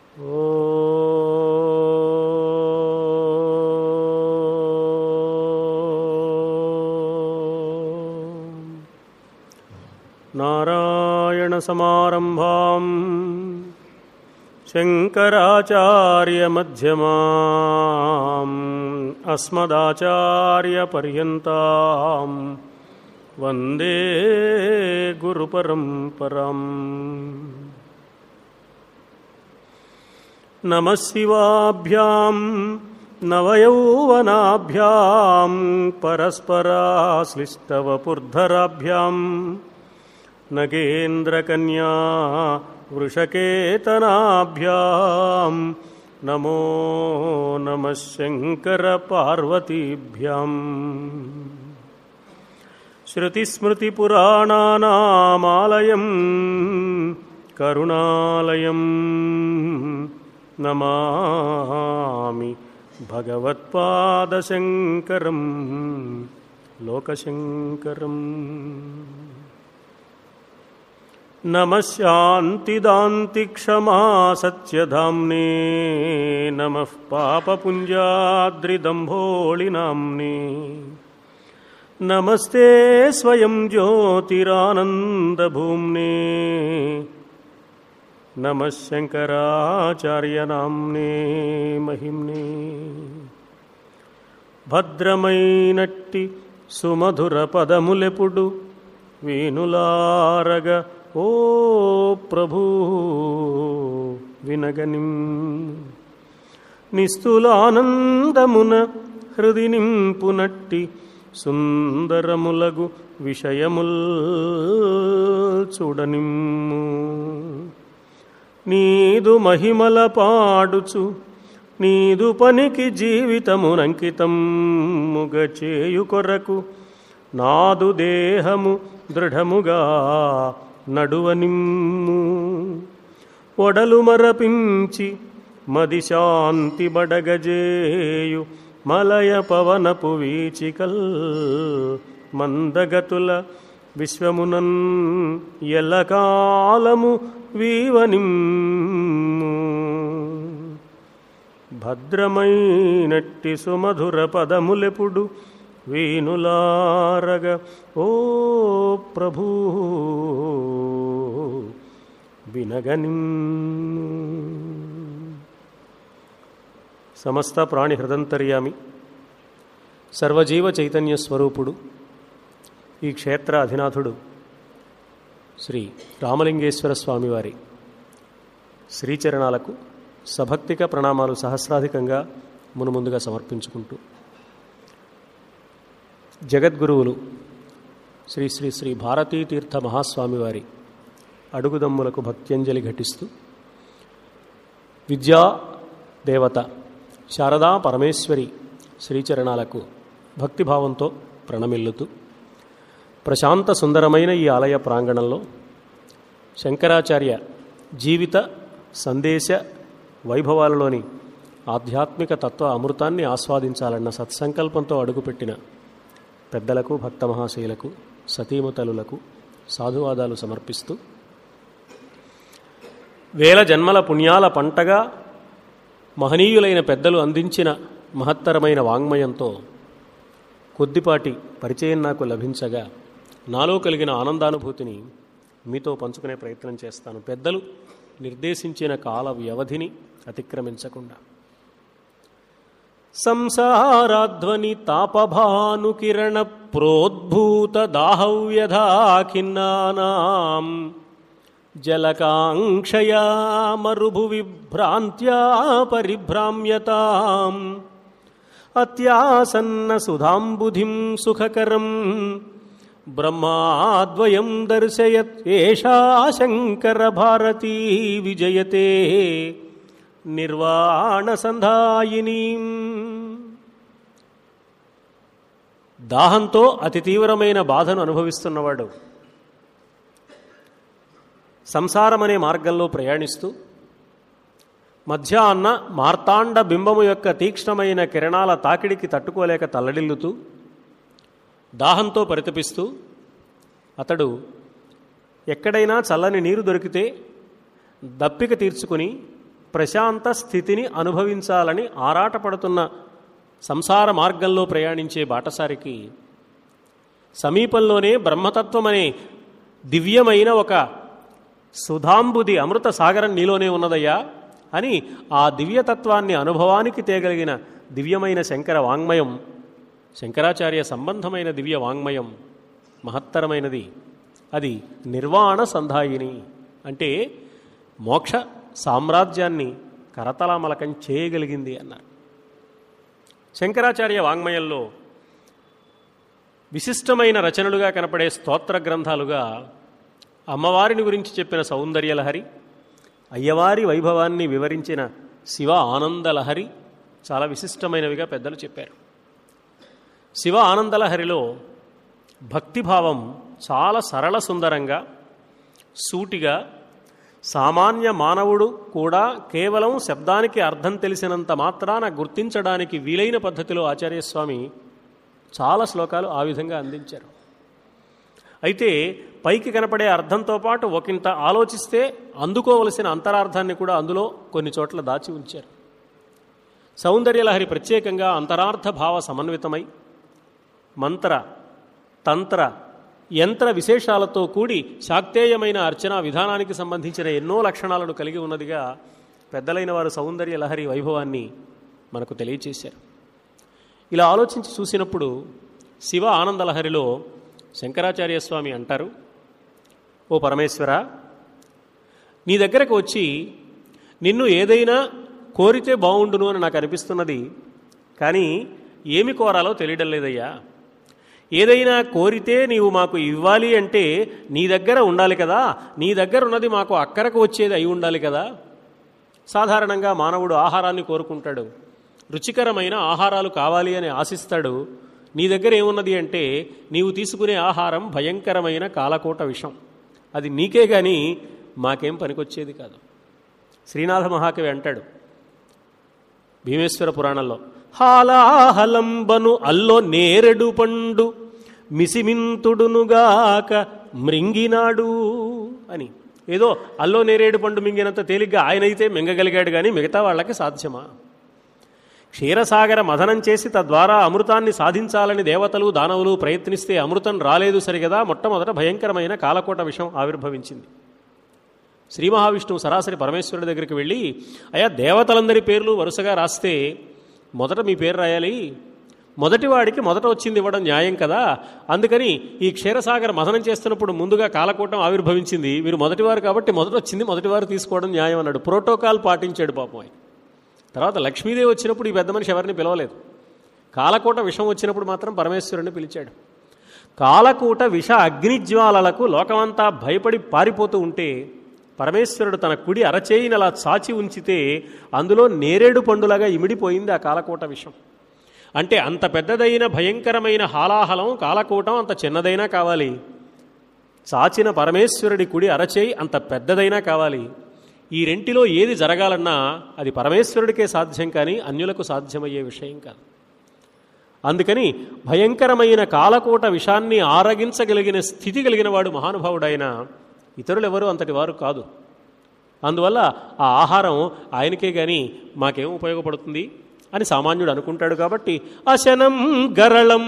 नारायणसमारम्भाम् शङ्कराचार्यमध्यमाम् अस्मदाचार्यपर्यन्ताम् वन्दे गुरुपरम्पराम् नमः शिवाभ्याम् नवयौवनाभ्याम् परस्पराश्लिष्टवपुर्धराभ्याम् नगेन्द्रकन्या वृषकेतनाभ्याम् नमो नमः शङ्करपार्वतीभ्याम् श्रुतिस्मृतिपुराणानामालयम् करुणालयम् नमामि भगवत्पादशङ्करम् लोकशङ्करम् नमः शान्तिदान्तिक्षमा सत्यधाम्ने नमः पापपुञ्जाद्रिदम्भोळिनाम्ने नमस्ते स्वयं ज्योतिरानन्दभूम्ने नमः शङ्कराचार्यनाम्ने महिम्ने భద్రమైనట్టి సుమధుర పదములెపుడు వీనులారగ ఓ ప్రభూ వినగనిం నిస్తులానందమున హృది నింపునట్టి సుందరములగు విషయముల్ చూడనిమ్ము నీదు మహిమల పాడుచు నీదు పనికి జీవితమునంకితం ముగ చేయు కొరకు నాదు దేహము దృఢముగా నడువనిమ్ము ఒడలు మరపించి మది శాంతి బడగజేయు మలయ పవనపు వీచికల్ మందగతుల విశ్వమునన్ ఎల్లకాలము వీవనిమ్ము భద్రమైనట్టి సుమధుర పదములెపుడు వీనులారగ ఓ ప్రభూ వినగని సమస్త ప్రాణి హృదంతర్యామి సర్వజీవ చైతన్య స్వరూపుడు ఈ క్షేత్ర అధినాథుడు శ్రీ రామలింగేశ్వర స్వామివారి శ్రీచరణాలకు సభక్తిక ప్రణామాలు సహస్రాధికంగా మునుముందుగా సమర్పించుకుంటూ జగద్గురువులు శ్రీ శ్రీ శ్రీ భారతీ తీర్థ మహాస్వామివారి అడుగుదమ్ములకు భక్త్యంజలి ఘటిస్తూ విద్యా దేవత శారదా పరమేశ్వరి శ్రీచరణాలకు భక్తిభావంతో ప్రణమిల్లుతూ ప్రశాంత సుందరమైన ఈ ఆలయ ప్రాంగణంలో శంకరాచార్య జీవిత సందేశ వైభవాలలోని ఆధ్యాత్మిక తత్వ అమృతాన్ని ఆస్వాదించాలన్న సత్సంకల్పంతో అడుగుపెట్టిన పెద్దలకు భక్త మహాశయులకు సతీమతలులకు సాధువాదాలు సమర్పిస్తూ వేల జన్మల పుణ్యాల పంటగా మహనీయులైన పెద్దలు అందించిన మహత్తరమైన వాంగ్మయంతో కొద్దిపాటి పరిచయం నాకు లభించగా నాలో కలిగిన ఆనందానుభూతిని మీతో పంచుకునే ప్రయత్నం చేస్తాను పెద్దలు నిర్దేశించిన కాల వ్యవధిని అతిక్రమించకుండా సంసారాధ్వని తాపభానుకిరణ ప్రోద్భూత దాహవ్యధాఖిన్నానాం జలకాంక్షయా మరుభువి భ్రాంత్యా పరిభ్రామ్యతాం అత్యాసన్న సుధాంబుధిం సుఖకరం బ్రహ్మాద్వయం దర్శయత్ ఏషా శంకర భారతీ విజయతే నిర్వాణసంధాయిని దాహంతో అతి తీవ్రమైన బాధను అనుభవిస్తున్నవాడు సంసారమనే మార్గంలో ప్రయాణిస్తూ మధ్యాహ్న మార్తాండ బింబము యొక్క తీక్ష్ణమైన కిరణాల తాకిడికి తట్టుకోలేక తల్లడిల్లుతూ దాహంతో పరితపిస్తూ అతడు ఎక్కడైనా చల్లని నీరు దొరికితే దప్పిక తీర్చుకుని ప్రశాంత స్థితిని అనుభవించాలని ఆరాటపడుతున్న సంసార మార్గంలో ప్రయాణించే బాటసారికి సమీపంలోనే బ్రహ్మతత్వం అనే దివ్యమైన ఒక సుధాంబుది అమృత సాగరం నీలోనే ఉన్నదయ్యా అని ఆ దివ్యతత్వాన్ని అనుభవానికి తేగలిగిన దివ్యమైన శంకర వాంగ్మయం శంకరాచార్య సంబంధమైన దివ్య వాంగ్మయం మహత్తరమైనది అది నిర్వాణ సంధాయిని అంటే మోక్ష సామ్రాజ్యాన్ని కరతలామలకం చేయగలిగింది అన్నారు శంకరాచార్య వాంగ్మయంలో విశిష్టమైన రచనలుగా కనపడే స్తోత్ర గ్రంథాలుగా అమ్మవారిని గురించి చెప్పిన సౌందర్యలహరి అయ్యవారి వైభవాన్ని వివరించిన శివ ఆనందలహరి చాలా విశిష్టమైనవిగా పెద్దలు చెప్పారు శివ ఆనందలహరిలో భక్తిభావం చాలా సరళ సుందరంగా సూటిగా సామాన్య మానవుడు కూడా కేవలం శబ్దానికి అర్థం తెలిసినంత మాత్రాన గుర్తించడానికి వీలైన పద్ధతిలో ఆచార్యస్వామి చాలా శ్లోకాలు ఆ విధంగా అందించారు అయితే పైకి కనపడే అర్థంతో పాటు ఒకంత ఆలోచిస్తే అందుకోవలసిన అంతరార్థాన్ని కూడా అందులో కొన్ని చోట్ల దాచి ఉంచారు సౌందర్యలహరి ప్రత్యేకంగా అంతరార్థ భావ సమన్వితమై మంత్ర తంత్ర యంత్ర విశేషాలతో కూడి శాక్తేయమైన అర్చనా విధానానికి సంబంధించిన ఎన్నో లక్షణాలను కలిగి ఉన్నదిగా పెద్దలైన వారు సౌందర్య లహరి వైభవాన్ని మనకు తెలియచేశారు ఇలా ఆలోచించి చూసినప్పుడు శివ ఆనందలహరిలో శంకరాచార్య స్వామి అంటారు ఓ పరమేశ్వర నీ దగ్గరకు వచ్చి నిన్ను ఏదైనా కోరితే బాగుండును అని నాకు అనిపిస్తున్నది కానీ ఏమి కోరాలో తెలియడం లేదయ్యా ఏదైనా కోరితే నీవు మాకు ఇవ్వాలి అంటే నీ దగ్గర ఉండాలి కదా నీ దగ్గర ఉన్నది మాకు అక్కరకు వచ్చేది అయి ఉండాలి కదా సాధారణంగా మానవుడు ఆహారాన్ని కోరుకుంటాడు రుచికరమైన ఆహారాలు కావాలి అని ఆశిస్తాడు నీ దగ్గర ఏమున్నది అంటే నీవు తీసుకునే ఆహారం భయంకరమైన కాలకోట విషం అది నీకే గాని మాకేం పనికొచ్చేది కాదు శ్రీనాథ మహాకవి అంటాడు భీమేశ్వర పురాణంలో హాలాహలంబను అల్లో నేరెడు పండు మిసిమింతుడునుగాక మృంగినాడు అని ఏదో అల్లో నేరేడు పండు మింగినంత తేలిగ్గా ఆయనైతే మింగగలిగాడు కానీ మిగతా వాళ్ళకి సాధ్యమా క్షీరసాగర మథనం చేసి తద్వారా అమృతాన్ని సాధించాలని దేవతలు దానవులు ప్రయత్నిస్తే అమృతం రాలేదు సరిగదా మొట్టమొదట భయంకరమైన కాలకోట విషం ఆవిర్భవించింది శ్రీ మహావిష్ణువు సరాసరి పరమేశ్వరుడి దగ్గరికి వెళ్ళి అయా దేవతలందరి పేర్లు వరుసగా రాస్తే మొదట మీ పేరు రాయాలి మొదటివాడికి మొదట వచ్చింది ఇవ్వడం న్యాయం కదా అందుకని ఈ క్షీరసాగర మథనం చేస్తున్నప్పుడు ముందుగా కాలకూటం ఆవిర్భవించింది మీరు మొదటివారు కాబట్టి మొదట వచ్చింది మొదటివారు తీసుకోవడం న్యాయం అన్నాడు ప్రోటోకాల్ పాటించాడు పాపం ఆయన తర్వాత లక్ష్మీదేవి వచ్చినప్పుడు ఈ పెద్ద మనిషి ఎవరిని పిలవలేదు కాలకూట విషం వచ్చినప్పుడు మాత్రం పరమేశ్వరుని పిలిచాడు కాలకూట విష అగ్నిజ్వాలలకు లోకమంతా భయపడి పారిపోతూ ఉంటే పరమేశ్వరుడు తన కుడి అరచేయిని అలా చాచి ఉంచితే అందులో నేరేడు పండులాగా ఇమిడిపోయింది ఆ కాలకూట విషం అంటే అంత పెద్దదైన భయంకరమైన హాలాహలం కాలకూటం అంత చిన్నదైనా కావాలి చాచిన పరమేశ్వరుడి కుడి అరచేయి అంత పెద్దదైనా కావాలి ఈ రెంటిలో ఏది జరగాలన్నా అది పరమేశ్వరుడికే సాధ్యం కానీ అన్యులకు సాధ్యమయ్యే విషయం కాదు అందుకని భయంకరమైన కాలకూట విషాన్ని ఆరగించగలిగిన స్థితి కలిగిన వాడు మహానుభావుడైన ఇతరులెవరూ అంతటి వారు కాదు అందువల్ల ఆ ఆహారం ఆయనకే గాని మాకేం ఉపయోగపడుతుంది అని సామాన్యుడు అనుకుంటాడు కాబట్టి అశనం గరళం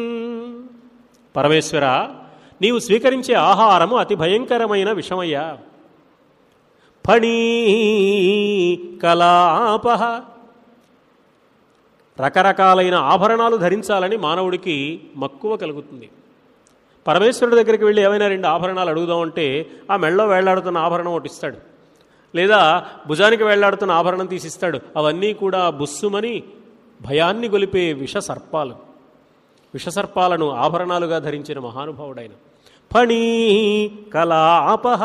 పరమేశ్వర నీవు స్వీకరించే ఆహారము అతి భయంకరమైన విషమయ్యా ఫణీ కలాప రకరకాలైన ఆభరణాలు ధరించాలని మానవుడికి మక్కువ కలుగుతుంది పరమేశ్వరుడి దగ్గరికి వెళ్ళి ఏమైనా రెండు ఆభరణాలు అడుగుదామంటే ఆ మెళ్ళో వేళ్లాడుతున్న ఆభరణం ఒకటి ఇస్తాడు లేదా భుజానికి వేళ్లాడుతున్న ఆభరణం తీసిస్తాడు అవన్నీ కూడా బుస్సుమని భయాన్ని గొలిపే విష సర్పాలు విషసర్పాలను ఆభరణాలుగా ధరించిన మహానుభావుడైన ఫణీ కలాపహ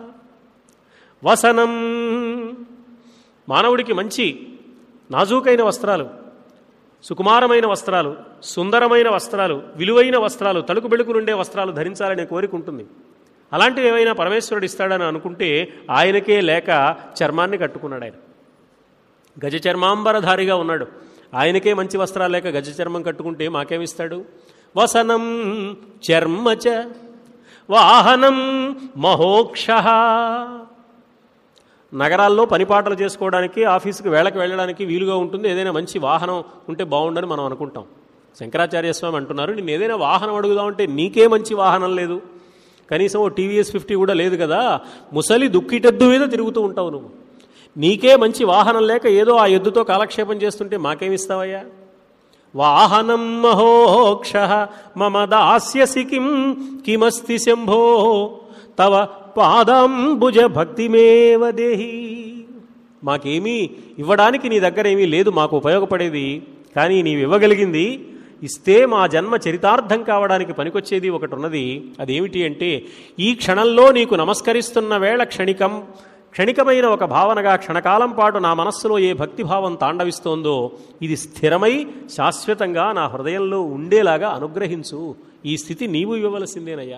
వసనం మానవుడికి మంచి నాజూకైన వస్త్రాలు సుకుమారమైన వస్త్రాలు సుందరమైన వస్త్రాలు విలువైన వస్త్రాలు తలుకు బెళుకులుండే వస్త్రాలు ధరించాలనే కోరిక ఉంటుంది అలాంటివి ఏమైనా పరమేశ్వరుడు ఇస్తాడని అనుకుంటే ఆయనకే లేక చర్మాన్ని కట్టుకున్నాడు ఆయన గజ చర్మాంబరధారిగా ఉన్నాడు ఆయనకే మంచి వస్త్రాలు లేక గజ చర్మం కట్టుకుంటే మాకేమిస్తాడు వసనం చర్మచ వాహనం మహోక్ష నగరాల్లో పనిపాటలు చేసుకోవడానికి ఆఫీసుకి వేళకి వెళ్ళడానికి వీలుగా ఉంటుంది ఏదైనా మంచి వాహనం ఉంటే బాగుండని మనం అనుకుంటాం శంకరాచార్య స్వామి అంటున్నారు నేను ఏదైనా వాహనం అడుగుదామంటే నీకే మంచి వాహనం లేదు కనీసం ఓ టీవీఎస్ ఫిఫ్టీ కూడా లేదు కదా ముసలి దుక్కిటెద్దు మీద తిరుగుతూ ఉంటావు నువ్వు నీకే మంచి వాహనం లేక ఏదో ఆ ఎద్దుతో కాలక్షేపం చేస్తుంటే మాకేమిస్తావయ్యా వాహనం మహోక్ష మమ దాస్యసి కిం కిమస్తి శంభో తవ పాదంబుజ భక్తిమేవ దేహి మాకేమీ ఇవ్వడానికి నీ దగ్గర ఏమీ లేదు మాకు ఉపయోగపడేది కానీ నీవు ఇవ్వగలిగింది ఇస్తే మా జన్మ చరితార్థం కావడానికి పనికొచ్చేది ఒకటి ఉన్నది అదేమిటి అంటే ఈ క్షణంలో నీకు నమస్కరిస్తున్న వేళ క్షణికం క్షణికమైన ఒక భావనగా క్షణకాలం పాటు నా మనస్సులో ఏ భక్తిభావం తాండవిస్తోందో ఇది స్థిరమై శాశ్వతంగా నా హృదయంలో ఉండేలాగా అనుగ్రహించు ఈ స్థితి నీవు ఇవ్వవలసిందేనయ్యా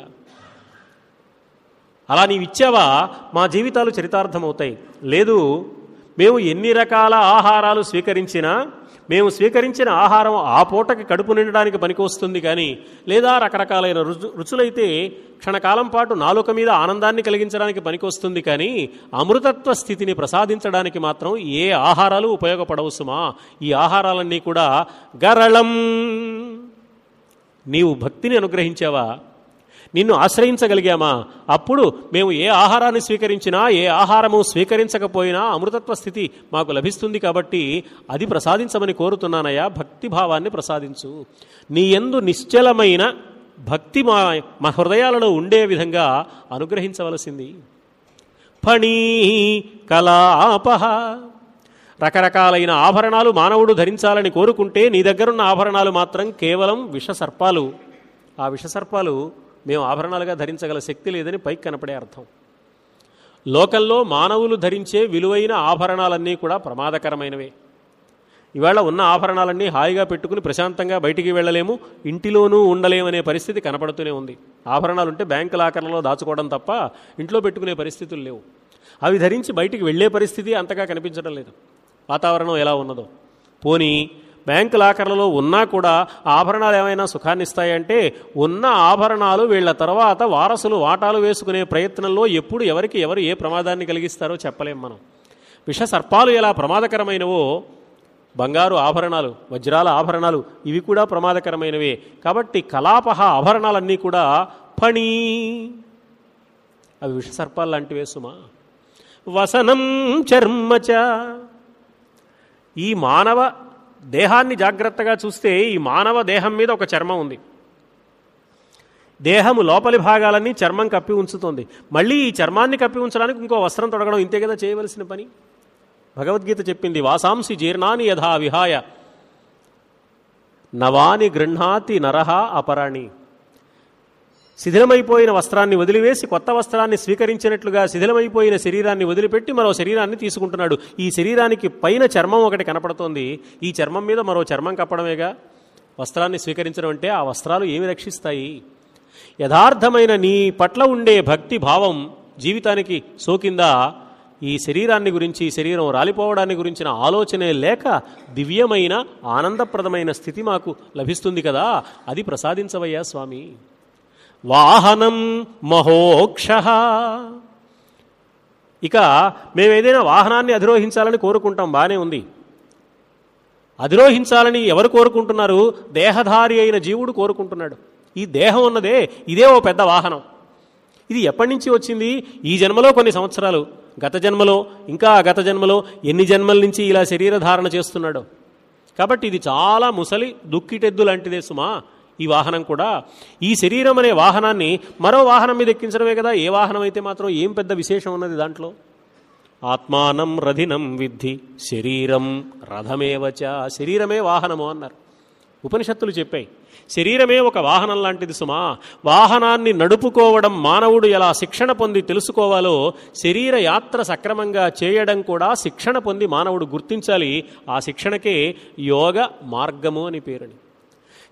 అలా నీవిచ్చావా మా జీవితాలు చరితార్థమవుతాయి లేదు మేము ఎన్ని రకాల ఆహారాలు స్వీకరించినా మేము స్వీకరించిన ఆహారం ఆ పూటకి కడుపు నిండడానికి పనికొస్తుంది కానీ లేదా రకరకాలైన రుచు రుచులైతే క్షణకాలం పాటు నాలుక మీద ఆనందాన్ని కలిగించడానికి పనికొస్తుంది కానీ అమృతత్వ స్థితిని ప్రసాదించడానికి మాత్రం ఏ ఆహారాలు ఉపయోగపడవు సుమా ఈ ఆహారాలన్నీ కూడా గరళం నీవు భక్తిని అనుగ్రహించావా నిన్ను ఆశ్రయించగలిగామా అప్పుడు మేము ఏ ఆహారాన్ని స్వీకరించినా ఏ ఆహారము స్వీకరించకపోయినా అమృతత్వ స్థితి మాకు లభిస్తుంది కాబట్టి అది ప్రసాదించమని కోరుతున్నానయ్యా భక్తి భావాన్ని ప్రసాదించు నీ ఎందు నిశ్చలమైన భక్తి మా మా హృదయాలలో ఉండే విధంగా అనుగ్రహించవలసింది ఫణీ కలాపహ రకరకాలైన ఆభరణాలు మానవుడు ధరించాలని కోరుకుంటే నీ దగ్గరున్న ఆభరణాలు మాత్రం కేవలం విషసర్పాలు ఆ విషసర్పాలు మేము ఆభరణాలుగా ధరించగల శక్తి లేదని పైకి కనపడే అర్థం లోకల్లో మానవులు ధరించే విలువైన ఆభరణాలన్నీ కూడా ప్రమాదకరమైనవే ఇవాళ ఉన్న ఆభరణాలన్నీ హాయిగా పెట్టుకుని ప్రశాంతంగా బయటికి వెళ్ళలేము ఇంటిలోనూ ఉండలేమనే పరిస్థితి కనపడుతూనే ఉంది ఆభరణాలు ఉంటే బ్యాంకు లాకర్లలో దాచుకోవడం తప్ప ఇంట్లో పెట్టుకునే పరిస్థితులు లేవు అవి ధరించి బయటికి వెళ్ళే పరిస్థితి అంతగా కనిపించడం లేదు వాతావరణం ఎలా ఉన్నదో పోనీ బ్యాంకు లాకర్లలో ఉన్నా కూడా ఆ ఆభరణాలు ఏమైనా సుఖాన్ని ఇస్తాయంటే ఉన్న ఆభరణాలు వీళ్ళ తర్వాత వారసులు వాటాలు వేసుకునే ప్రయత్నంలో ఎప్పుడు ఎవరికి ఎవరు ఏ ప్రమాదాన్ని కలిగిస్తారో చెప్పలేం మనం విష సర్పాలు ఎలా ప్రమాదకరమైనవో బంగారు ఆభరణాలు వజ్రాల ఆభరణాలు ఇవి కూడా ప్రమాదకరమైనవే కాబట్టి కలాపహ ఆభరణాలన్నీ కూడా ఫణీ అవి విషసర్పాలు లాంటివే సుమా వసనం చర్మచ ఈ మానవ దేహాన్ని జాగ్రత్తగా చూస్తే ఈ మానవ దేహం మీద ఒక చర్మం ఉంది దేహము లోపలి భాగాలన్నీ చర్మం కప్పి ఉంచుతోంది మళ్ళీ ఈ చర్మాన్ని కప్పి ఉంచడానికి ఇంకో వస్త్రం తొడగడం ఇంతే కదా చేయవలసిన పని భగవద్గీత చెప్పింది వాసాంసి జీర్ణాని యథా విహాయ నవాని గృహ్ణాతి నరహ అపరాణి శిథిలమైపోయిన వస్త్రాన్ని వదిలివేసి కొత్త వస్త్రాన్ని స్వీకరించినట్లుగా శిథిలమైపోయిన శరీరాన్ని వదిలిపెట్టి మరో శరీరాన్ని తీసుకుంటున్నాడు ఈ శరీరానికి పైన చర్మం ఒకటి కనపడుతోంది ఈ చర్మం మీద మరో చర్మం కప్పడమేగా వస్త్రాన్ని స్వీకరించడం అంటే ఆ వస్త్రాలు ఏమి రక్షిస్తాయి యథార్థమైన నీ పట్ల ఉండే భక్తి భావం జీవితానికి సోకిందా ఈ శరీరాన్ని గురించి ఈ శరీరం రాలిపోవడాన్ని గురించిన ఆలోచనే లేక దివ్యమైన ఆనందప్రదమైన స్థితి మాకు లభిస్తుంది కదా అది ప్రసాదించవయ్యా స్వామి వాహనం మహోక్ష ఇక మేము ఏదైనా వాహనాన్ని అధిరోహించాలని కోరుకుంటాం బాగానే ఉంది అధిరోహించాలని ఎవరు కోరుకుంటున్నారు దేహధారి అయిన జీవుడు కోరుకుంటున్నాడు ఈ దేహం ఉన్నదే ఇదే ఓ పెద్ద వాహనం ఇది ఎప్పటి నుంచి వచ్చింది ఈ జన్మలో కొన్ని సంవత్సరాలు గత జన్మలో ఇంకా గత జన్మలో ఎన్ని జన్మల నుంచి ఇలా శరీర ధారణ చేస్తున్నాడు కాబట్టి ఇది చాలా ముసలి దుక్కిటెద్దు లాంటిదే సుమా ఈ వాహనం కూడా ఈ శరీరం అనే వాహనాన్ని మరో వాహనం మీద ఎక్కించడమే కదా ఏ వాహనం అయితే మాత్రం ఏం పెద్ద విశేషం ఉన్నది దాంట్లో ఆత్మానం రథినం విద్ధి శరీరం రథమేవచ శరీరమే వాహనము అన్నారు ఉపనిషత్తులు చెప్పాయి శరీరమే ఒక వాహనం లాంటిది సుమా వాహనాన్ని నడుపుకోవడం మానవుడు ఎలా శిక్షణ పొంది తెలుసుకోవాలో శరీర యాత్ర సక్రమంగా చేయడం కూడా శిక్షణ పొంది మానవుడు గుర్తించాలి ఆ శిక్షణకే యోగ మార్గము అని పేరుని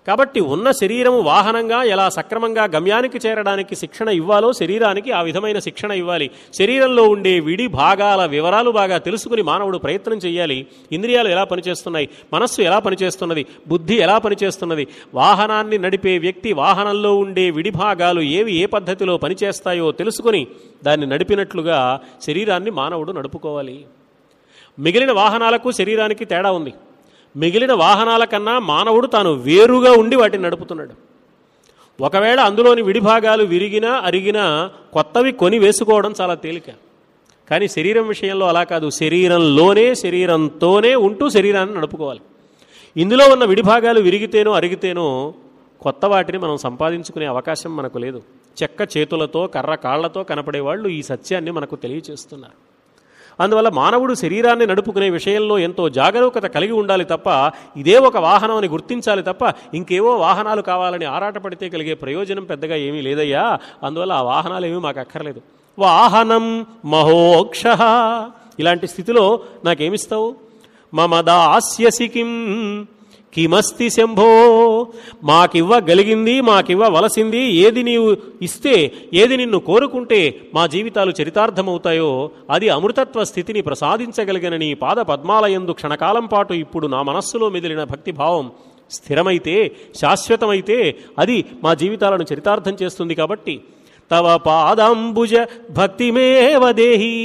కాబట్టి ఉన్న శరీరము వాహనంగా ఎలా సక్రమంగా గమ్యానికి చేరడానికి శిక్షణ ఇవ్వాలో శరీరానికి ఆ విధమైన శిక్షణ ఇవ్వాలి శరీరంలో ఉండే విడి భాగాల వివరాలు బాగా తెలుసుకుని మానవుడు ప్రయత్నం చేయాలి ఇంద్రియాలు ఎలా పనిచేస్తున్నాయి మనస్సు ఎలా పనిచేస్తున్నది బుద్ధి ఎలా పనిచేస్తున్నది వాహనాన్ని నడిపే వ్యక్తి వాహనంలో ఉండే విడి భాగాలు ఏవి ఏ పద్ధతిలో పనిచేస్తాయో తెలుసుకుని దాన్ని నడిపినట్లుగా శరీరాన్ని మానవుడు నడుపుకోవాలి మిగిలిన వాహనాలకు శరీరానికి తేడా ఉంది మిగిలిన వాహనాల కన్నా మానవుడు తాను వేరుగా ఉండి వాటిని నడుపుతున్నాడు ఒకవేళ అందులోని విడిభాగాలు విరిగినా అరిగినా కొత్తవి కొని వేసుకోవడం చాలా తేలిక కానీ శరీరం విషయంలో అలా కాదు శరీరంలోనే శరీరంతోనే ఉంటూ శరీరాన్ని నడుపుకోవాలి ఇందులో ఉన్న విడిభాగాలు విరిగితేనో అరిగితేనో కొత్త వాటిని మనం సంపాదించుకునే అవకాశం మనకు లేదు చెక్క చేతులతో కర్ర కాళ్లతో కనపడేవాళ్ళు ఈ సత్యాన్ని మనకు తెలియచేస్తున్నారు అందువల్ల మానవుడు శరీరాన్ని నడుపుకునే విషయంలో ఎంతో జాగరూకత కలిగి ఉండాలి తప్ప ఇదే ఒక వాహనం అని గుర్తించాలి తప్ప ఇంకేవో వాహనాలు కావాలని ఆరాటపడితే కలిగే ప్రయోజనం పెద్దగా ఏమీ లేదయ్యా అందువల్ల ఆ వాహనాలు ఏమీ మాకు అక్కర్లేదు వాహనం మహోక్ష ఇలాంటి స్థితిలో నాకేమిస్తావు మమ దాస్యసి కిం కిమస్తి శంభో మాకివ్వగలిగింది మాకివ్వవలసింది ఏది నీవు ఇస్తే ఏది నిన్ను కోరుకుంటే మా జీవితాలు చరితార్థమవుతాయో అది అమృతత్వ స్థితిని ప్రసాదించగలిగిన నీ పాద పద్మాలయందు క్షణకాలం పాటు ఇప్పుడు నా మనస్సులో మెదిలిన భక్తిభావం స్థిరమైతే శాశ్వతమైతే అది మా జీవితాలను చరితార్థం చేస్తుంది కాబట్టి తవ పాదాంబుజ భక్తిమేవ దేహి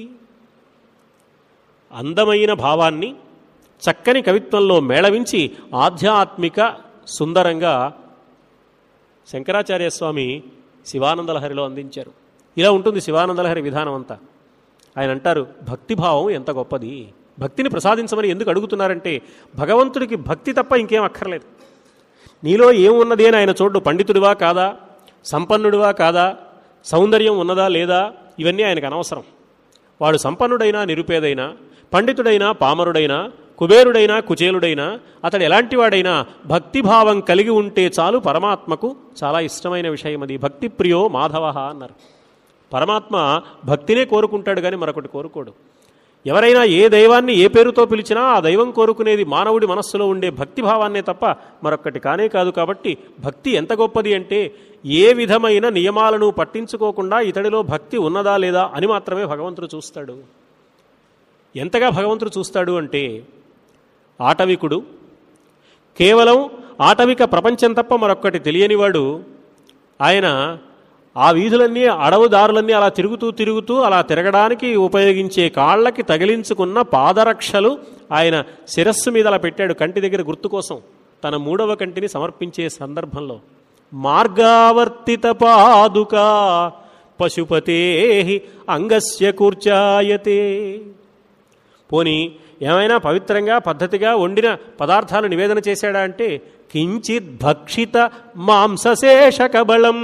అందమైన భావాన్ని చక్కని కవిత్వంలో మేళవించి ఆధ్యాత్మిక సుందరంగా శంకరాచార్య స్వామి శివానందలహరిలో అందించారు ఇలా ఉంటుంది శివానందలహరి విధానం అంతా ఆయన అంటారు భక్తిభావం ఎంత గొప్పది భక్తిని ప్రసాదించమని ఎందుకు అడుగుతున్నారంటే భగవంతుడికి భక్తి తప్ప ఇంకేం అక్కర్లేదు నీలో ఏమున్నది అని ఆయన చూడు పండితుడివా కాదా సంపన్నుడివా కాదా సౌందర్యం ఉన్నదా లేదా ఇవన్నీ ఆయనకు అనవసరం వాడు సంపన్నుడైనా నిరుపేదైనా పండితుడైనా పామరుడైనా కుబేరుడైనా కుచేలుడైనా అతడు ఎలాంటి వాడైనా భక్తిభావం కలిగి ఉంటే చాలు పరమాత్మకు చాలా ఇష్టమైన విషయం అది భక్తి ప్రియో మాధవ అన్నారు పరమాత్మ భక్తినే కోరుకుంటాడు కానీ మరొకటి కోరుకోడు ఎవరైనా ఏ దైవాన్ని ఏ పేరుతో పిలిచినా ఆ దైవం కోరుకునేది మానవుడి మనస్సులో ఉండే భక్తిభావాన్నే తప్ప మరొక్కటి కానే కాదు కాబట్టి భక్తి ఎంత గొప్పది అంటే ఏ విధమైన నియమాలను పట్టించుకోకుండా ఇతడిలో భక్తి ఉన్నదా లేదా అని మాత్రమే భగవంతుడు చూస్తాడు ఎంతగా భగవంతుడు చూస్తాడు అంటే ఆటవికుడు కేవలం ఆటవిక ప్రపంచం తప్ప మరొక్కటి తెలియనివాడు ఆయన ఆ వీధులన్నీ అడవు దారులన్నీ అలా తిరుగుతూ తిరుగుతూ అలా తిరగడానికి ఉపయోగించే కాళ్ళకి తగిలించుకున్న పాదరక్షలు ఆయన శిరస్సు మీద అలా పెట్టాడు కంటి దగ్గర గుర్తు కోసం తన మూడవ కంటిని సమర్పించే సందర్భంలో మార్గావర్తిత పాదుక పశుపతే అంగస్య కూర్చాయతే పోని ఏమైనా పవిత్రంగా పద్ధతిగా వండిన పదార్థాలు నివేదన చేశాడా అంటే కించిత్ భక్షిత మాంసశేష కబళం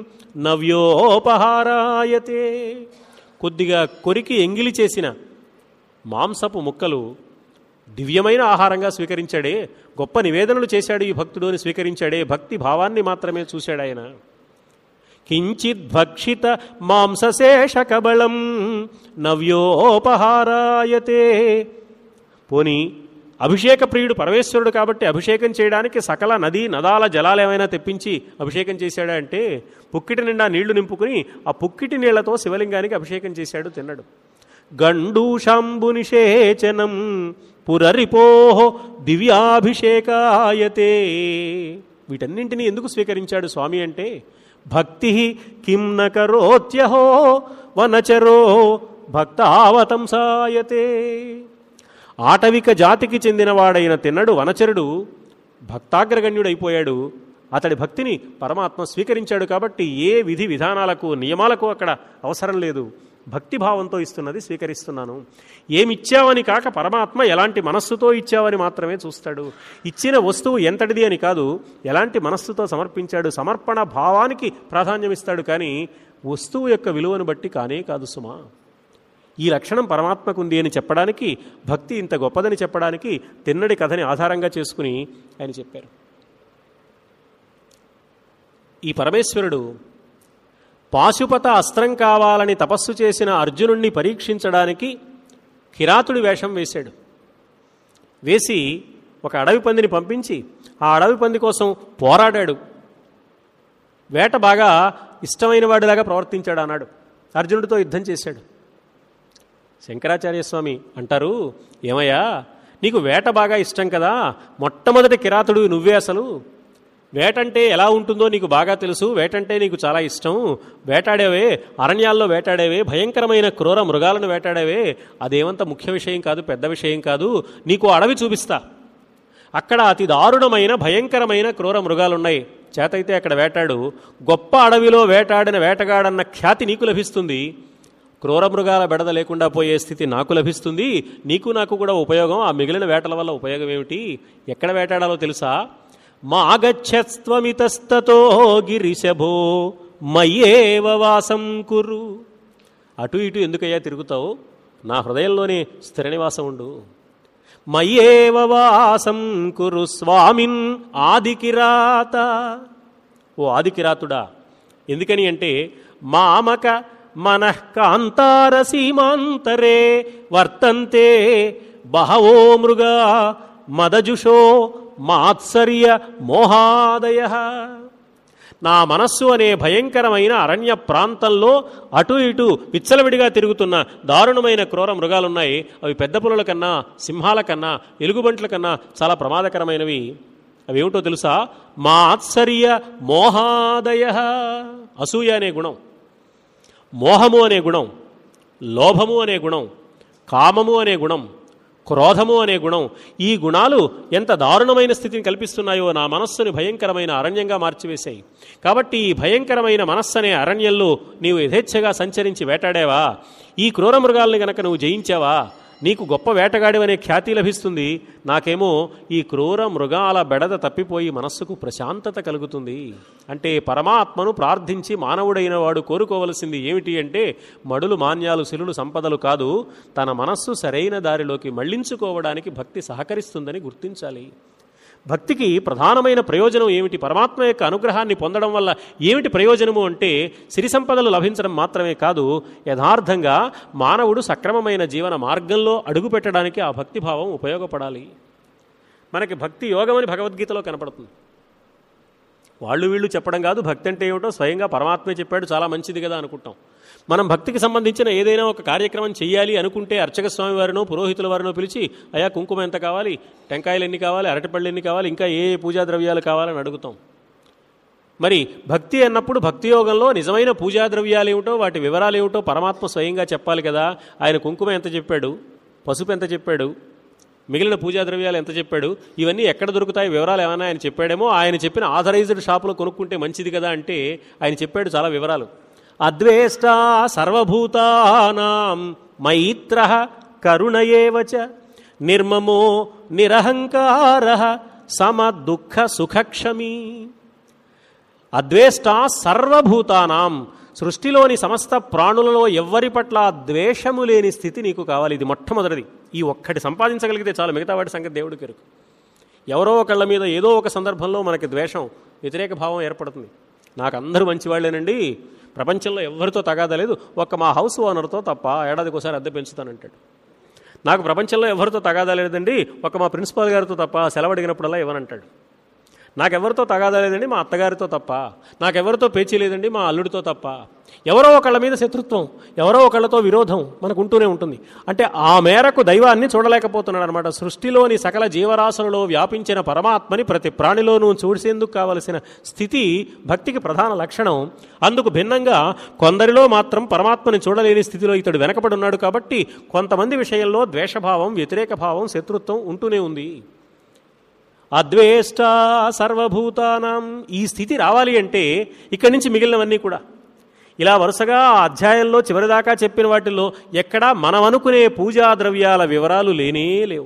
నవ్యోపహారాయతే కొద్దిగా కొరికి ఎంగిలి చేసిన మాంసపు ముక్కలు దివ్యమైన ఆహారంగా స్వీకరించాడే గొప్ప నివేదనలు చేశాడు ఈ భక్తుడు అని స్వీకరించాడే భక్తి భావాన్ని మాత్రమే చూశాడు ఆయన కించిత్ భక్షిత మాంసశేష కబళం నవ్యోపహారాయతే పోని అభిషేక ప్రియుడు పరమేశ్వరుడు కాబట్టి అభిషేకం చేయడానికి సకల నదీ నదాల జలాలు ఏమైనా తెప్పించి అభిషేకం చేశాడా అంటే పుక్కిటి నిండా నీళ్లు నింపుకుని ఆ పుక్కిటి నీళ్లతో శివలింగానికి అభిషేకం చేశాడు తిన్నాడు గండూషాంబు నిషేచనం పురరిపోహో దివ్యాభిషేకాయతే వీటన్నింటినీ ఎందుకు స్వీకరించాడు స్వామి అంటే భక్తి కిం న కరోత్యహో వనచరో భక్తావతంసాయతే ఆటవిక జాతికి చెందినవాడైన తిన్నడు వనచరుడు భక్తాగ్రగణ్యుడైపోయాడు అతడి భక్తిని పరమాత్మ స్వీకరించాడు కాబట్టి ఏ విధి విధానాలకు నియమాలకు అక్కడ అవసరం లేదు భక్తిభావంతో ఇస్తున్నది స్వీకరిస్తున్నాను ఏమిచ్చావని కాక పరమాత్మ ఎలాంటి మనస్సుతో ఇచ్చావని మాత్రమే చూస్తాడు ఇచ్చిన వస్తువు ఎంతటిది అని కాదు ఎలాంటి మనస్సుతో సమర్పించాడు సమర్పణ భావానికి ప్రాధాన్యం ఇస్తాడు కానీ వస్తువు యొక్క విలువను బట్టి కానే కాదు సుమా ఈ లక్షణం పరమాత్మకు ఉంది అని చెప్పడానికి భక్తి ఇంత గొప్పదని చెప్పడానికి తిన్నడి కథని ఆధారంగా చేసుకుని ఆయన చెప్పారు ఈ పరమేశ్వరుడు పాశుపత అస్త్రం కావాలని తపస్సు చేసిన అర్జునుణ్ణి పరీక్షించడానికి కిరాతుడి వేషం వేశాడు వేసి ఒక అడవి పందిని పంపించి ఆ అడవి పంది కోసం పోరాడాడు వేట బాగా ఇష్టమైన వాడిలాగా ప్రవర్తించాడు అన్నాడు అర్జునుడితో యుద్ధం చేశాడు శంకరాచార్య స్వామి అంటారు ఏమయ్యా నీకు వేట బాగా ఇష్టం కదా మొట్టమొదటి కిరాతుడు నువ్వే అసలు వేటంటే ఎలా ఉంటుందో నీకు బాగా తెలుసు వేటంటే నీకు చాలా ఇష్టం వేటాడేవే అరణ్యాల్లో వేటాడేవే భయంకరమైన క్రూర మృగాలను వేటాడేవే అదేమంత ముఖ్య విషయం కాదు పెద్ద విషయం కాదు నీకు అడవి చూపిస్తా అక్కడ అతి దారుణమైన భయంకరమైన క్రూర మృగాలున్నాయి చేతైతే అక్కడ వేటాడు గొప్ప అడవిలో వేటాడిన వేటగాడన్న ఖ్యాతి నీకు లభిస్తుంది క్రూర మృగాల బెడద లేకుండా పోయే స్థితి నాకు లభిస్తుంది నీకు నాకు కూడా ఉపయోగం ఆ మిగిలిన వేటల వల్ల ఉపయోగం ఏమిటి ఎక్కడ వేటాడాలో తెలుసా మాగచ్చత్వమితస్తతో గిరిశభో మయ్యేవ వాసం కురు అటు ఇటు ఎందుకయ్యా తిరుగుతావు నా హృదయంలోనే స్థిర నివాసం ఉండు మయ్యేవ వాసం కురు స్వామిన్ ఆదికిరాత ఓ ఆదికిరాతుడా ఎందుకని అంటే మామక మనఃకాంతార సీమాంతరే వర్తంతే బహవో మృగా మదజుషో మాత్సర్య మోహాదయ నా మనస్సు అనే భయంకరమైన అరణ్య ప్రాంతంలో అటు ఇటు విచ్చలవిడిగా తిరుగుతున్న దారుణమైన క్రూర మృగాలున్నాయి అవి పెద్ద పులుల కన్నా సింహాల కన్నా ఎలుగుబంట్ల కన్నా చాలా ప్రమాదకరమైనవి అవి ఏమిటో తెలుసా మాత్సర్య మోహాదయ అసూయ అనే గుణం మోహము అనే గుణం లోభము అనే గుణం కామము అనే గుణం క్రోధము అనే గుణం ఈ గుణాలు ఎంత దారుణమైన స్థితిని కల్పిస్తున్నాయో నా మనస్సుని భయంకరమైన అరణ్యంగా మార్చివేశాయి కాబట్టి ఈ భయంకరమైన మనస్సు అనే అరణ్యంలో నీవు యథేచ్ఛగా సంచరించి వేటాడావా ఈ క్రూర మృగాల్ని గనక నువ్వు జయించావా నీకు గొప్ప వేటగాడివనే ఖ్యాతి లభిస్తుంది నాకేమో ఈ క్రూర మృగాల బెడద తప్పిపోయి మనస్సుకు ప్రశాంతత కలుగుతుంది అంటే పరమాత్మను ప్రార్థించి మానవుడైన వాడు కోరుకోవలసింది ఏమిటి అంటే మడులు మాన్యాలు శిలులు సంపదలు కాదు తన మనస్సు సరైన దారిలోకి మళ్లించుకోవడానికి భక్తి సహకరిస్తుందని గుర్తించాలి భక్తికి ప్రధానమైన ప్రయోజనం ఏమిటి పరమాత్మ యొక్క అనుగ్రహాన్ని పొందడం వల్ల ఏమిటి ప్రయోజనము అంటే సిరి సంపదలు లభించడం మాత్రమే కాదు యథార్థంగా మానవుడు సక్రమమైన జీవన మార్గంలో అడుగుపెట్టడానికి ఆ భక్తిభావం ఉపయోగపడాలి మనకి భక్తి యోగమని భగవద్గీతలో కనపడుతుంది వాళ్ళు వీళ్ళు చెప్పడం కాదు భక్తి అంటే ఏమిటో స్వయంగా పరమాత్మే చెప్పాడు చాలా మంచిది కదా అనుకుంటాం మనం భక్తికి సంబంధించిన ఏదైనా ఒక కార్యక్రమం చేయాలి అనుకుంటే అర్చక స్వామి వారినో పురోహితుల వారినో పిలిచి అయా కుంకుమ ఎంత కావాలి టెంకాయలు ఎన్ని కావాలి అరటిపళ్ళు ఎన్ని కావాలి ఇంకా ఏ ఏ పూజా ద్రవ్యాలు కావాలని అడుగుతాం మరి భక్తి అన్నప్పుడు భక్తి యోగంలో నిజమైన పూజా ద్రవ్యాలు ఏమిటో వాటి వివరాలు ఏమిటో పరమాత్మ స్వయంగా చెప్పాలి కదా ఆయన కుంకుమ ఎంత చెప్పాడు పసుపు ఎంత చెప్పాడు మిగిలిన పూజా ద్రవ్యాలు ఎంత చెప్పాడు ఇవన్నీ ఎక్కడ దొరుకుతాయి వివరాలు ఏమైనా ఆయన చెప్పాడేమో ఆయన చెప్పిన ఆథరైజ్డ్ షాపులో కొనుక్కుంటే మంచిది కదా అంటే ఆయన చెప్పాడు చాలా వివరాలు అద్వేష్ట సర్వభూతానాం మైత్ర కరుణయేవచ నిర్మమో నిరహంకార సమ దుఃఖ సుఖక్షమీ అద్వేష్ట సర్వభూతానాం సృష్టిలోని సమస్త ప్రాణులలో ఎవ్వరి పట్ల ద్వేషము లేని స్థితి నీకు కావాలి ఇది మొట్టమొదటిది ఈ ఒక్కటి సంపాదించగలిగితే చాలు మిగతా వాటి సంగతి దేవుడికి ఎరుకు ఎవరో ఒకళ్ళ మీద ఏదో ఒక సందర్భంలో మనకి ద్వేషం వ్యతిరేక భావం ఏర్పడుతుంది నాకు అందరూ మంచివాళ్లేనండి ప్రపంచంలో ఎవరితో తగాదలేదు ఒక్క మా హౌస్ ఓనర్తో తప్ప ఏడాదికి ఒకసారి అద్దె పెంచుతానంటాడు నాకు ప్రపంచంలో ఎవరితో తగాదా లేదండి ఒక మా ప్రిన్సిపాల్ గారితో తప్ప సెలవు అడిగినప్పుడల్లా ఇవ్వనంటాడు నాకెవరితో తగాదా లేదండి మా అత్తగారితో తప్ప నాకెవరితో పేచీ లేదండి మా అల్లుడితో తప్ప ఎవరో ఒకళ్ళ మీద శత్రుత్వం ఎవరో ఒకళ్ళతో విరోధం మనకు ఉంటూనే ఉంటుంది అంటే ఆ మేరకు దైవాన్ని చూడలేకపోతున్నాడు అనమాట సృష్టిలోని సకల జీవరాశులలో వ్యాపించిన పరమాత్మని ప్రతి ప్రాణిలోనూ చూసేందుకు కావలసిన స్థితి భక్తికి ప్రధాన లక్షణం అందుకు భిన్నంగా కొందరిలో మాత్రం పరమాత్మని చూడలేని స్థితిలో ఇతడు వెనకబడి ఉన్నాడు కాబట్టి కొంతమంది విషయంలో ద్వేషభావం వ్యతిరేక భావం శత్రుత్వం ఉంటూనే ఉంది అద్వేష్ట సర్వభూతానం ఈ స్థితి రావాలి అంటే ఇక్కడి నుంచి మిగిలినవన్నీ కూడా ఇలా వరుసగా ఆ అధ్యాయంలో చివరిదాకా చెప్పిన వాటిల్లో ఎక్కడా మనం అనుకునే పూజా ద్రవ్యాల వివరాలు లేనే లేవు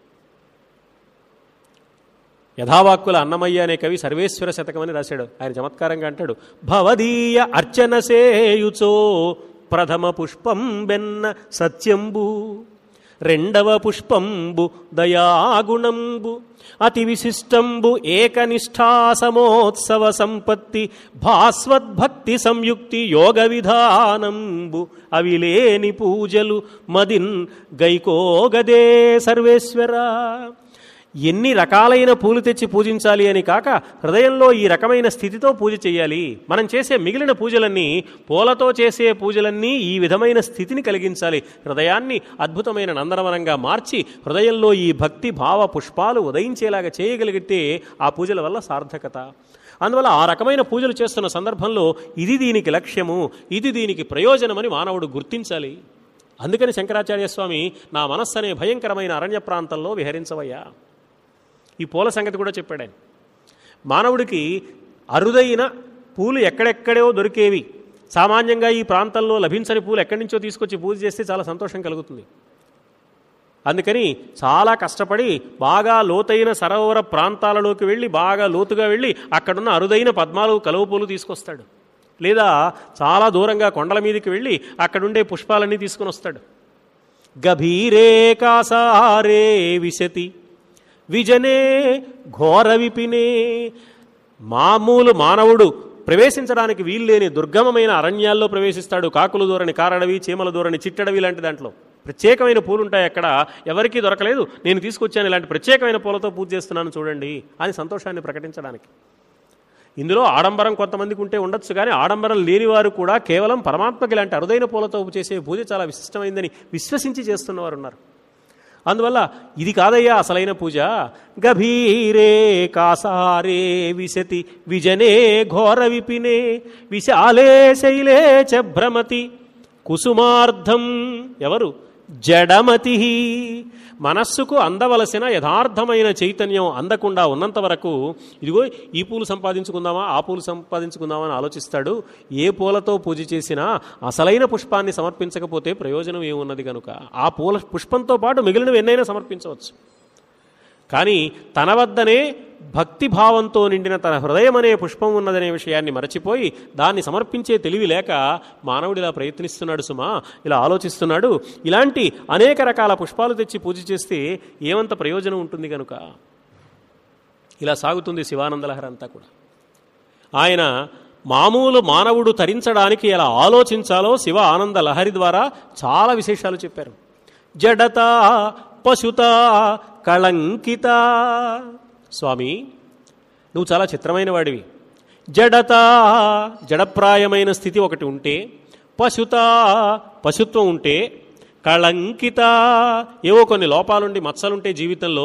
యథావాక్కుల అన్నమయ్య అనే కవి సర్వేశ్వర శతకమని రాశాడు ఆయన చమత్కారంగా అంటాడు భవదీయ అర్చన సేయుచో ప్రథమ పుష్పం బెన్న సత్యంబు రెండవ పుష్పంబు దయాగుణంబు అతి విశిష్టంబు ఏకనిష్ఠా సమోత్సవ సంపత్తి భాస్వద్భక్తి సంయుక్తి యోగ విధానంబు అవి లేని పూజలు మదిన్ గైకోగదే సర్వేశ్వర ఎన్ని రకాలైన పూలు తెచ్చి పూజించాలి అని కాక హృదయంలో ఈ రకమైన స్థితితో పూజ చేయాలి మనం చేసే మిగిలిన పూజలన్నీ పూలతో చేసే పూజలన్నీ ఈ విధమైన స్థితిని కలిగించాలి హృదయాన్ని అద్భుతమైన నందనవనంగా మార్చి హృదయంలో ఈ భక్తి భావ పుష్పాలు ఉదయించేలాగా చేయగలిగితే ఆ పూజల వల్ల సార్థకత అందువల్ల ఆ రకమైన పూజలు చేస్తున్న సందర్భంలో ఇది దీనికి లక్ష్యము ఇది దీనికి ప్రయోజనమని మానవుడు గుర్తించాలి అందుకని శంకరాచార్య స్వామి నా మనస్సు అనే భయంకరమైన అరణ్య ప్రాంతంలో విహరించవయ్యా ఈ పూల సంగతి కూడా చెప్పాడు ఆయన మానవుడికి అరుదైన పూలు ఎక్కడెక్కడో దొరికేవి సామాన్యంగా ఈ ప్రాంతంలో లభించని పూలు ఎక్కడి నుంచో తీసుకొచ్చి పూజ చేస్తే చాలా సంతోషం కలుగుతుంది అందుకని చాలా కష్టపడి బాగా లోతైన సరోవర ప్రాంతాలలోకి వెళ్ళి బాగా లోతుగా వెళ్ళి అక్కడున్న అరుదైన పద్మాలు కలువ పూలు తీసుకొస్తాడు లేదా చాలా దూరంగా కొండల మీదకి వెళ్ళి అక్కడుండే పుష్పాలన్నీ తీసుకుని వస్తాడు గభీరే కాసారే విశతి విజనే ఘోర విపినే మామూలు మానవుడు ప్రవేశించడానికి వీల్లేని దుర్గమమైన అరణ్యాల్లో ప్రవేశిస్తాడు కాకులు దూరని కారడవి చీమల దూరని చిట్టడవి లాంటి దాంట్లో ప్రత్యేకమైన పూలు ఉంటాయి అక్కడ ఎవరికీ దొరకలేదు నేను తీసుకొచ్చాను ఇలాంటి ప్రత్యేకమైన పూలతో పూజ చేస్తున్నాను చూడండి అని సంతోషాన్ని ప్రకటించడానికి ఇందులో ఆడంబరం కొంతమందికి ఉంటే ఉండొచ్చు కానీ ఆడంబరం లేనివారు కూడా కేవలం పరమాత్మకి ఇలాంటి అరుదైన పూలతో చేసే పూజ చాలా విశిష్టమైందని విశ్వసించి చేస్తున్నవారు ఉన్నారు అందువల్ల ఇది కాదయ్యా అసలైన పూజ గభీరే కాసారే విశతి విజనే ఘోర విపినే విశాలే శైలే చ భ్రమతి కుసుమార్థం ఎవరు జడమతి మనస్సుకు అందవలసిన యథార్థమైన చైతన్యం అందకుండా ఉన్నంత వరకు ఇదిగో ఈ పూలు సంపాదించుకుందామా ఆ పూలు సంపాదించుకుందామా అని ఆలోచిస్తాడు ఏ పూలతో పూజ చేసినా అసలైన పుష్పాన్ని సమర్పించకపోతే ప్రయోజనం ఏమున్నది కనుక ఆ పూల పుష్పంతో పాటు మిగిలినవి ఎన్నైనా సమర్పించవచ్చు కానీ తన వద్దనే భక్తి భావంతో నిండిన తన హృదయం అనే పుష్పం ఉన్నదనే విషయాన్ని మరచిపోయి దాన్ని సమర్పించే తెలివి లేక మానవుడు ఇలా ప్రయత్నిస్తున్నాడు సుమా ఇలా ఆలోచిస్తున్నాడు ఇలాంటి అనేక రకాల పుష్పాలు తెచ్చి పూజ చేస్తే ఏమంత ప్రయోజనం ఉంటుంది కనుక ఇలా సాగుతుంది శివానందలహరి అంతా కూడా ఆయన మామూలు మానవుడు తరించడానికి ఎలా ఆలోచించాలో శివ ఆనంద లహరి ద్వారా చాలా విశేషాలు చెప్పారు జడత పశుత కళంకిత స్వామి నువ్వు చాలా చిత్రమైన వాడివి జడత జడప్రాయమైన స్థితి ఒకటి ఉంటే పశుత పశుత్వం ఉంటే కళంకిత ఏవో కొన్ని లోపాలుండి మచ్చలుంటే జీవితంలో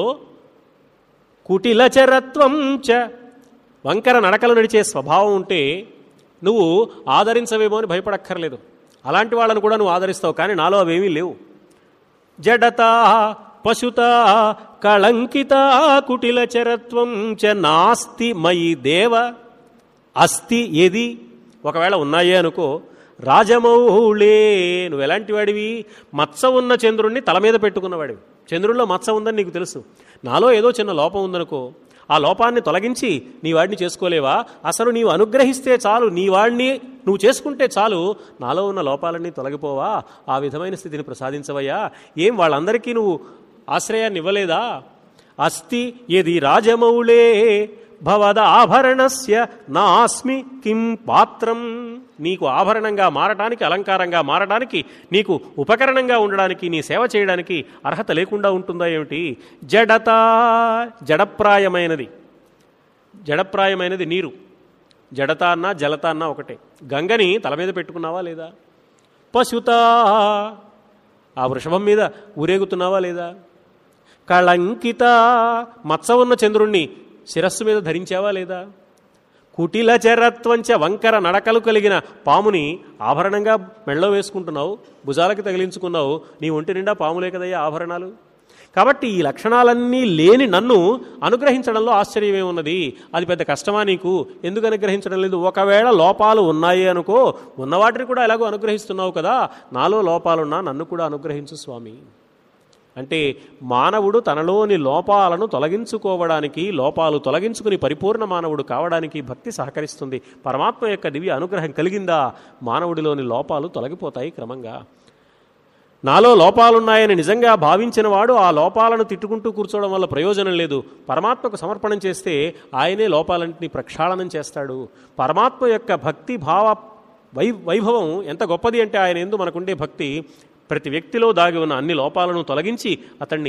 కుటిలచరత్వం చ వంకర నడకలు నడిచే స్వభావం ఉంటే నువ్వు ఆదరించవేమో అని భయపడక్కర్లేదు అలాంటి వాళ్ళను కూడా నువ్వు ఆదరిస్తావు కానీ నాలో అవేమీ లేవు జడత పశుత కళంకిత కుటిల చరత్వం చ నాస్తి మయి దేవ అస్తి ఏది ఒకవేళ ఉన్నాయే అనుకో రాజమౌళే నువ్వు ఎలాంటి వాడివి మచ్చ ఉన్న చంద్రుణ్ణి తల మీద పెట్టుకున్నవాడివి చంద్రుల్లో మచ్చ ఉందని నీకు తెలుసు నాలో ఏదో చిన్న లోపం ఉందనుకో ఆ లోపాన్ని తొలగించి నీ వాడిని చేసుకోలేవా అసలు నీవు అనుగ్రహిస్తే చాలు నీ వాడిని నువ్వు చేసుకుంటే చాలు నాలో ఉన్న లోపాలన్నీ తొలగిపోవా ఆ విధమైన స్థితిని ప్రసాదించవయ్యా ఏం వాళ్ళందరికీ నువ్వు ఆశ్రయాన్ని ఇవ్వలేదా అస్తి ఎది రాజమౌళే భవద ఆభరణస్య నాస్మి కిం పాత్రం నీకు ఆభరణంగా మారటానికి అలంకారంగా మారడానికి నీకు ఉపకరణంగా ఉండడానికి నీ సేవ చేయడానికి అర్హత లేకుండా ఉంటుందా ఏమిటి జడత జడప్రాయమైనది జడప్రాయమైనది నీరు జడత అన్నా జలత అన్నా ఒకటే గంగని తల మీద పెట్టుకున్నావా లేదా పశుత ఆ వృషభం మీద ఊరేగుతున్నావా లేదా కళంకిత మచ్చ ఉన్న చంద్రుణ్ణి శిరస్సు మీద ధరించావా లేదా కుటిల చరత్వంచ వంకర నడకలు కలిగిన పాముని ఆభరణంగా మెళ్ళో వేసుకుంటున్నావు భుజాలకి తగిలించుకున్నావు నీ ఒంటి నిండా పాములే కదయ్యా ఆభరణాలు కాబట్టి ఈ లక్షణాలన్నీ లేని నన్ను అనుగ్రహించడంలో ఆశ్చర్యమే ఉన్నది అది పెద్ద కష్టమా నీకు ఎందుకు అనుగ్రహించడం లేదు ఒకవేళ లోపాలు ఉన్నాయి అనుకో ఉన్నవాటిని కూడా ఎలాగో అనుగ్రహిస్తున్నావు కదా నాలో లోపాలున్నా నన్ను కూడా అనుగ్రహించు స్వామి అంటే మానవుడు తనలోని లోపాలను తొలగించుకోవడానికి లోపాలు తొలగించుకుని పరిపూర్ణ మానవుడు కావడానికి భక్తి సహకరిస్తుంది పరమాత్మ యొక్క దివ్య అనుగ్రహం కలిగిందా మానవుడిలోని లోపాలు తొలగిపోతాయి క్రమంగా నాలో లోపాలున్నాయని నిజంగా భావించిన వాడు ఆ లోపాలను తిట్టుకుంటూ కూర్చోవడం వల్ల ప్రయోజనం లేదు పరమాత్మకు సమర్పణం చేస్తే ఆయనే లోపాలన్నింటినీ ప్రక్షాళనం చేస్తాడు పరమాత్మ యొక్క భక్తి భావ వై వైభవం ఎంత గొప్పది అంటే ఆయన ఎందు మనకుండే భక్తి ప్రతి వ్యక్తిలో దాగి ఉన్న అన్ని లోపాలను తొలగించి అతన్ని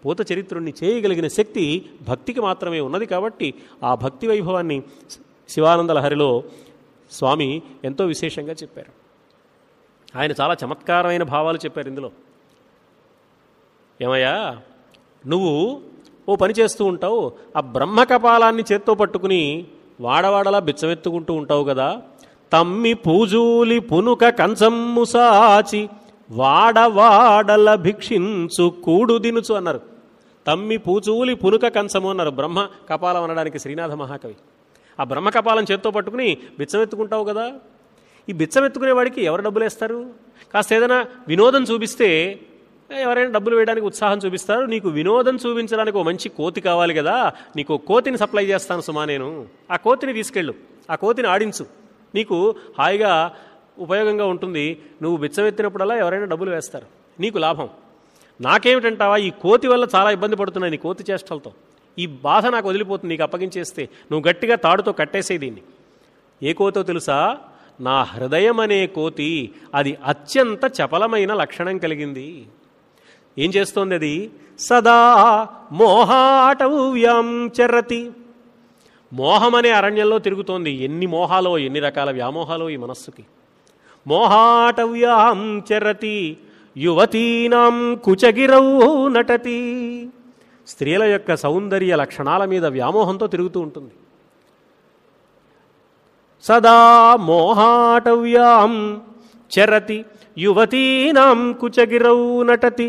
పూత చరిత్రుణ్ణి చేయగలిగిన శక్తి భక్తికి మాత్రమే ఉన్నది కాబట్టి ఆ భక్తి వైభవాన్ని శివానంద లహరిలో స్వామి ఎంతో విశేషంగా చెప్పారు ఆయన చాలా చమత్కారమైన భావాలు చెప్పారు ఇందులో ఏమయ్యా నువ్వు ఓ పని చేస్తూ ఉంటావు ఆ బ్రహ్మ కపాలాన్ని చేత్తో పట్టుకుని వాడవాడలా బిచ్చమెత్తుకుంటూ ఉంటావు కదా తమ్మి పూజూలి పునుక కంచమ్ము సాచి వాడవాడల భిక్షించు కూడు దినుచు అన్నారు తమ్మి పూచూలి పునుక కంచము అన్నారు బ్రహ్మ కపాలం అనడానికి శ్రీనాథ మహాకవి ఆ బ్రహ్మ కపాలం చేత్తో పట్టుకుని బిచ్చమెత్తుకుంటావు కదా ఈ బిచ్చమెత్తుకునేవాడికి ఎవరు డబ్బులు వేస్తారు కాస్త ఏదైనా వినోదం చూపిస్తే ఎవరైనా డబ్బులు వేయడానికి ఉత్సాహం చూపిస్తారు నీకు వినోదం చూపించడానికి ఒక మంచి కోతి కావాలి కదా నీకు ఓ కోతిని సప్లై చేస్తాను సుమా నేను ఆ కోతిని తీసుకెళ్ళు ఆ కోతిని ఆడించు నీకు హాయిగా ఉపయోగంగా ఉంటుంది నువ్వు బిచ్చమెత్తినప్పుడల్లా ఎవరైనా డబ్బులు వేస్తారు నీకు లాభం నాకేమిటంటావా ఈ కోతి వల్ల చాలా ఇబ్బంది పడుతున్నాయి నీ కోతి చేష్టలతో ఈ బాధ నాకు వదిలిపోతుంది నీకు అప్పగించేస్తే నువ్వు గట్టిగా తాడుతో కట్టేసే దీన్ని ఏ కోతో తెలుసా నా హృదయం అనే కోతి అది అత్యంత చపలమైన లక్షణం కలిగింది ఏం చేస్తోంది అది సదా మోహాటవ్యం చరతి మోహం అనే అరణ్యంలో తిరుగుతోంది ఎన్ని మోహాలో ఎన్ని రకాల వ్యామోహాలో ఈ మనస్సుకి మోహాటవ్యాం చరతి యువతీనాం కుచగిరౌ నటతి స్త్రీల యొక్క సౌందర్య లక్షణాల మీద వ్యామోహంతో తిరుగుతూ ఉంటుంది సదా మోహాటవ్యాం చరతి యువతీనాం కుచగిరౌ నటతి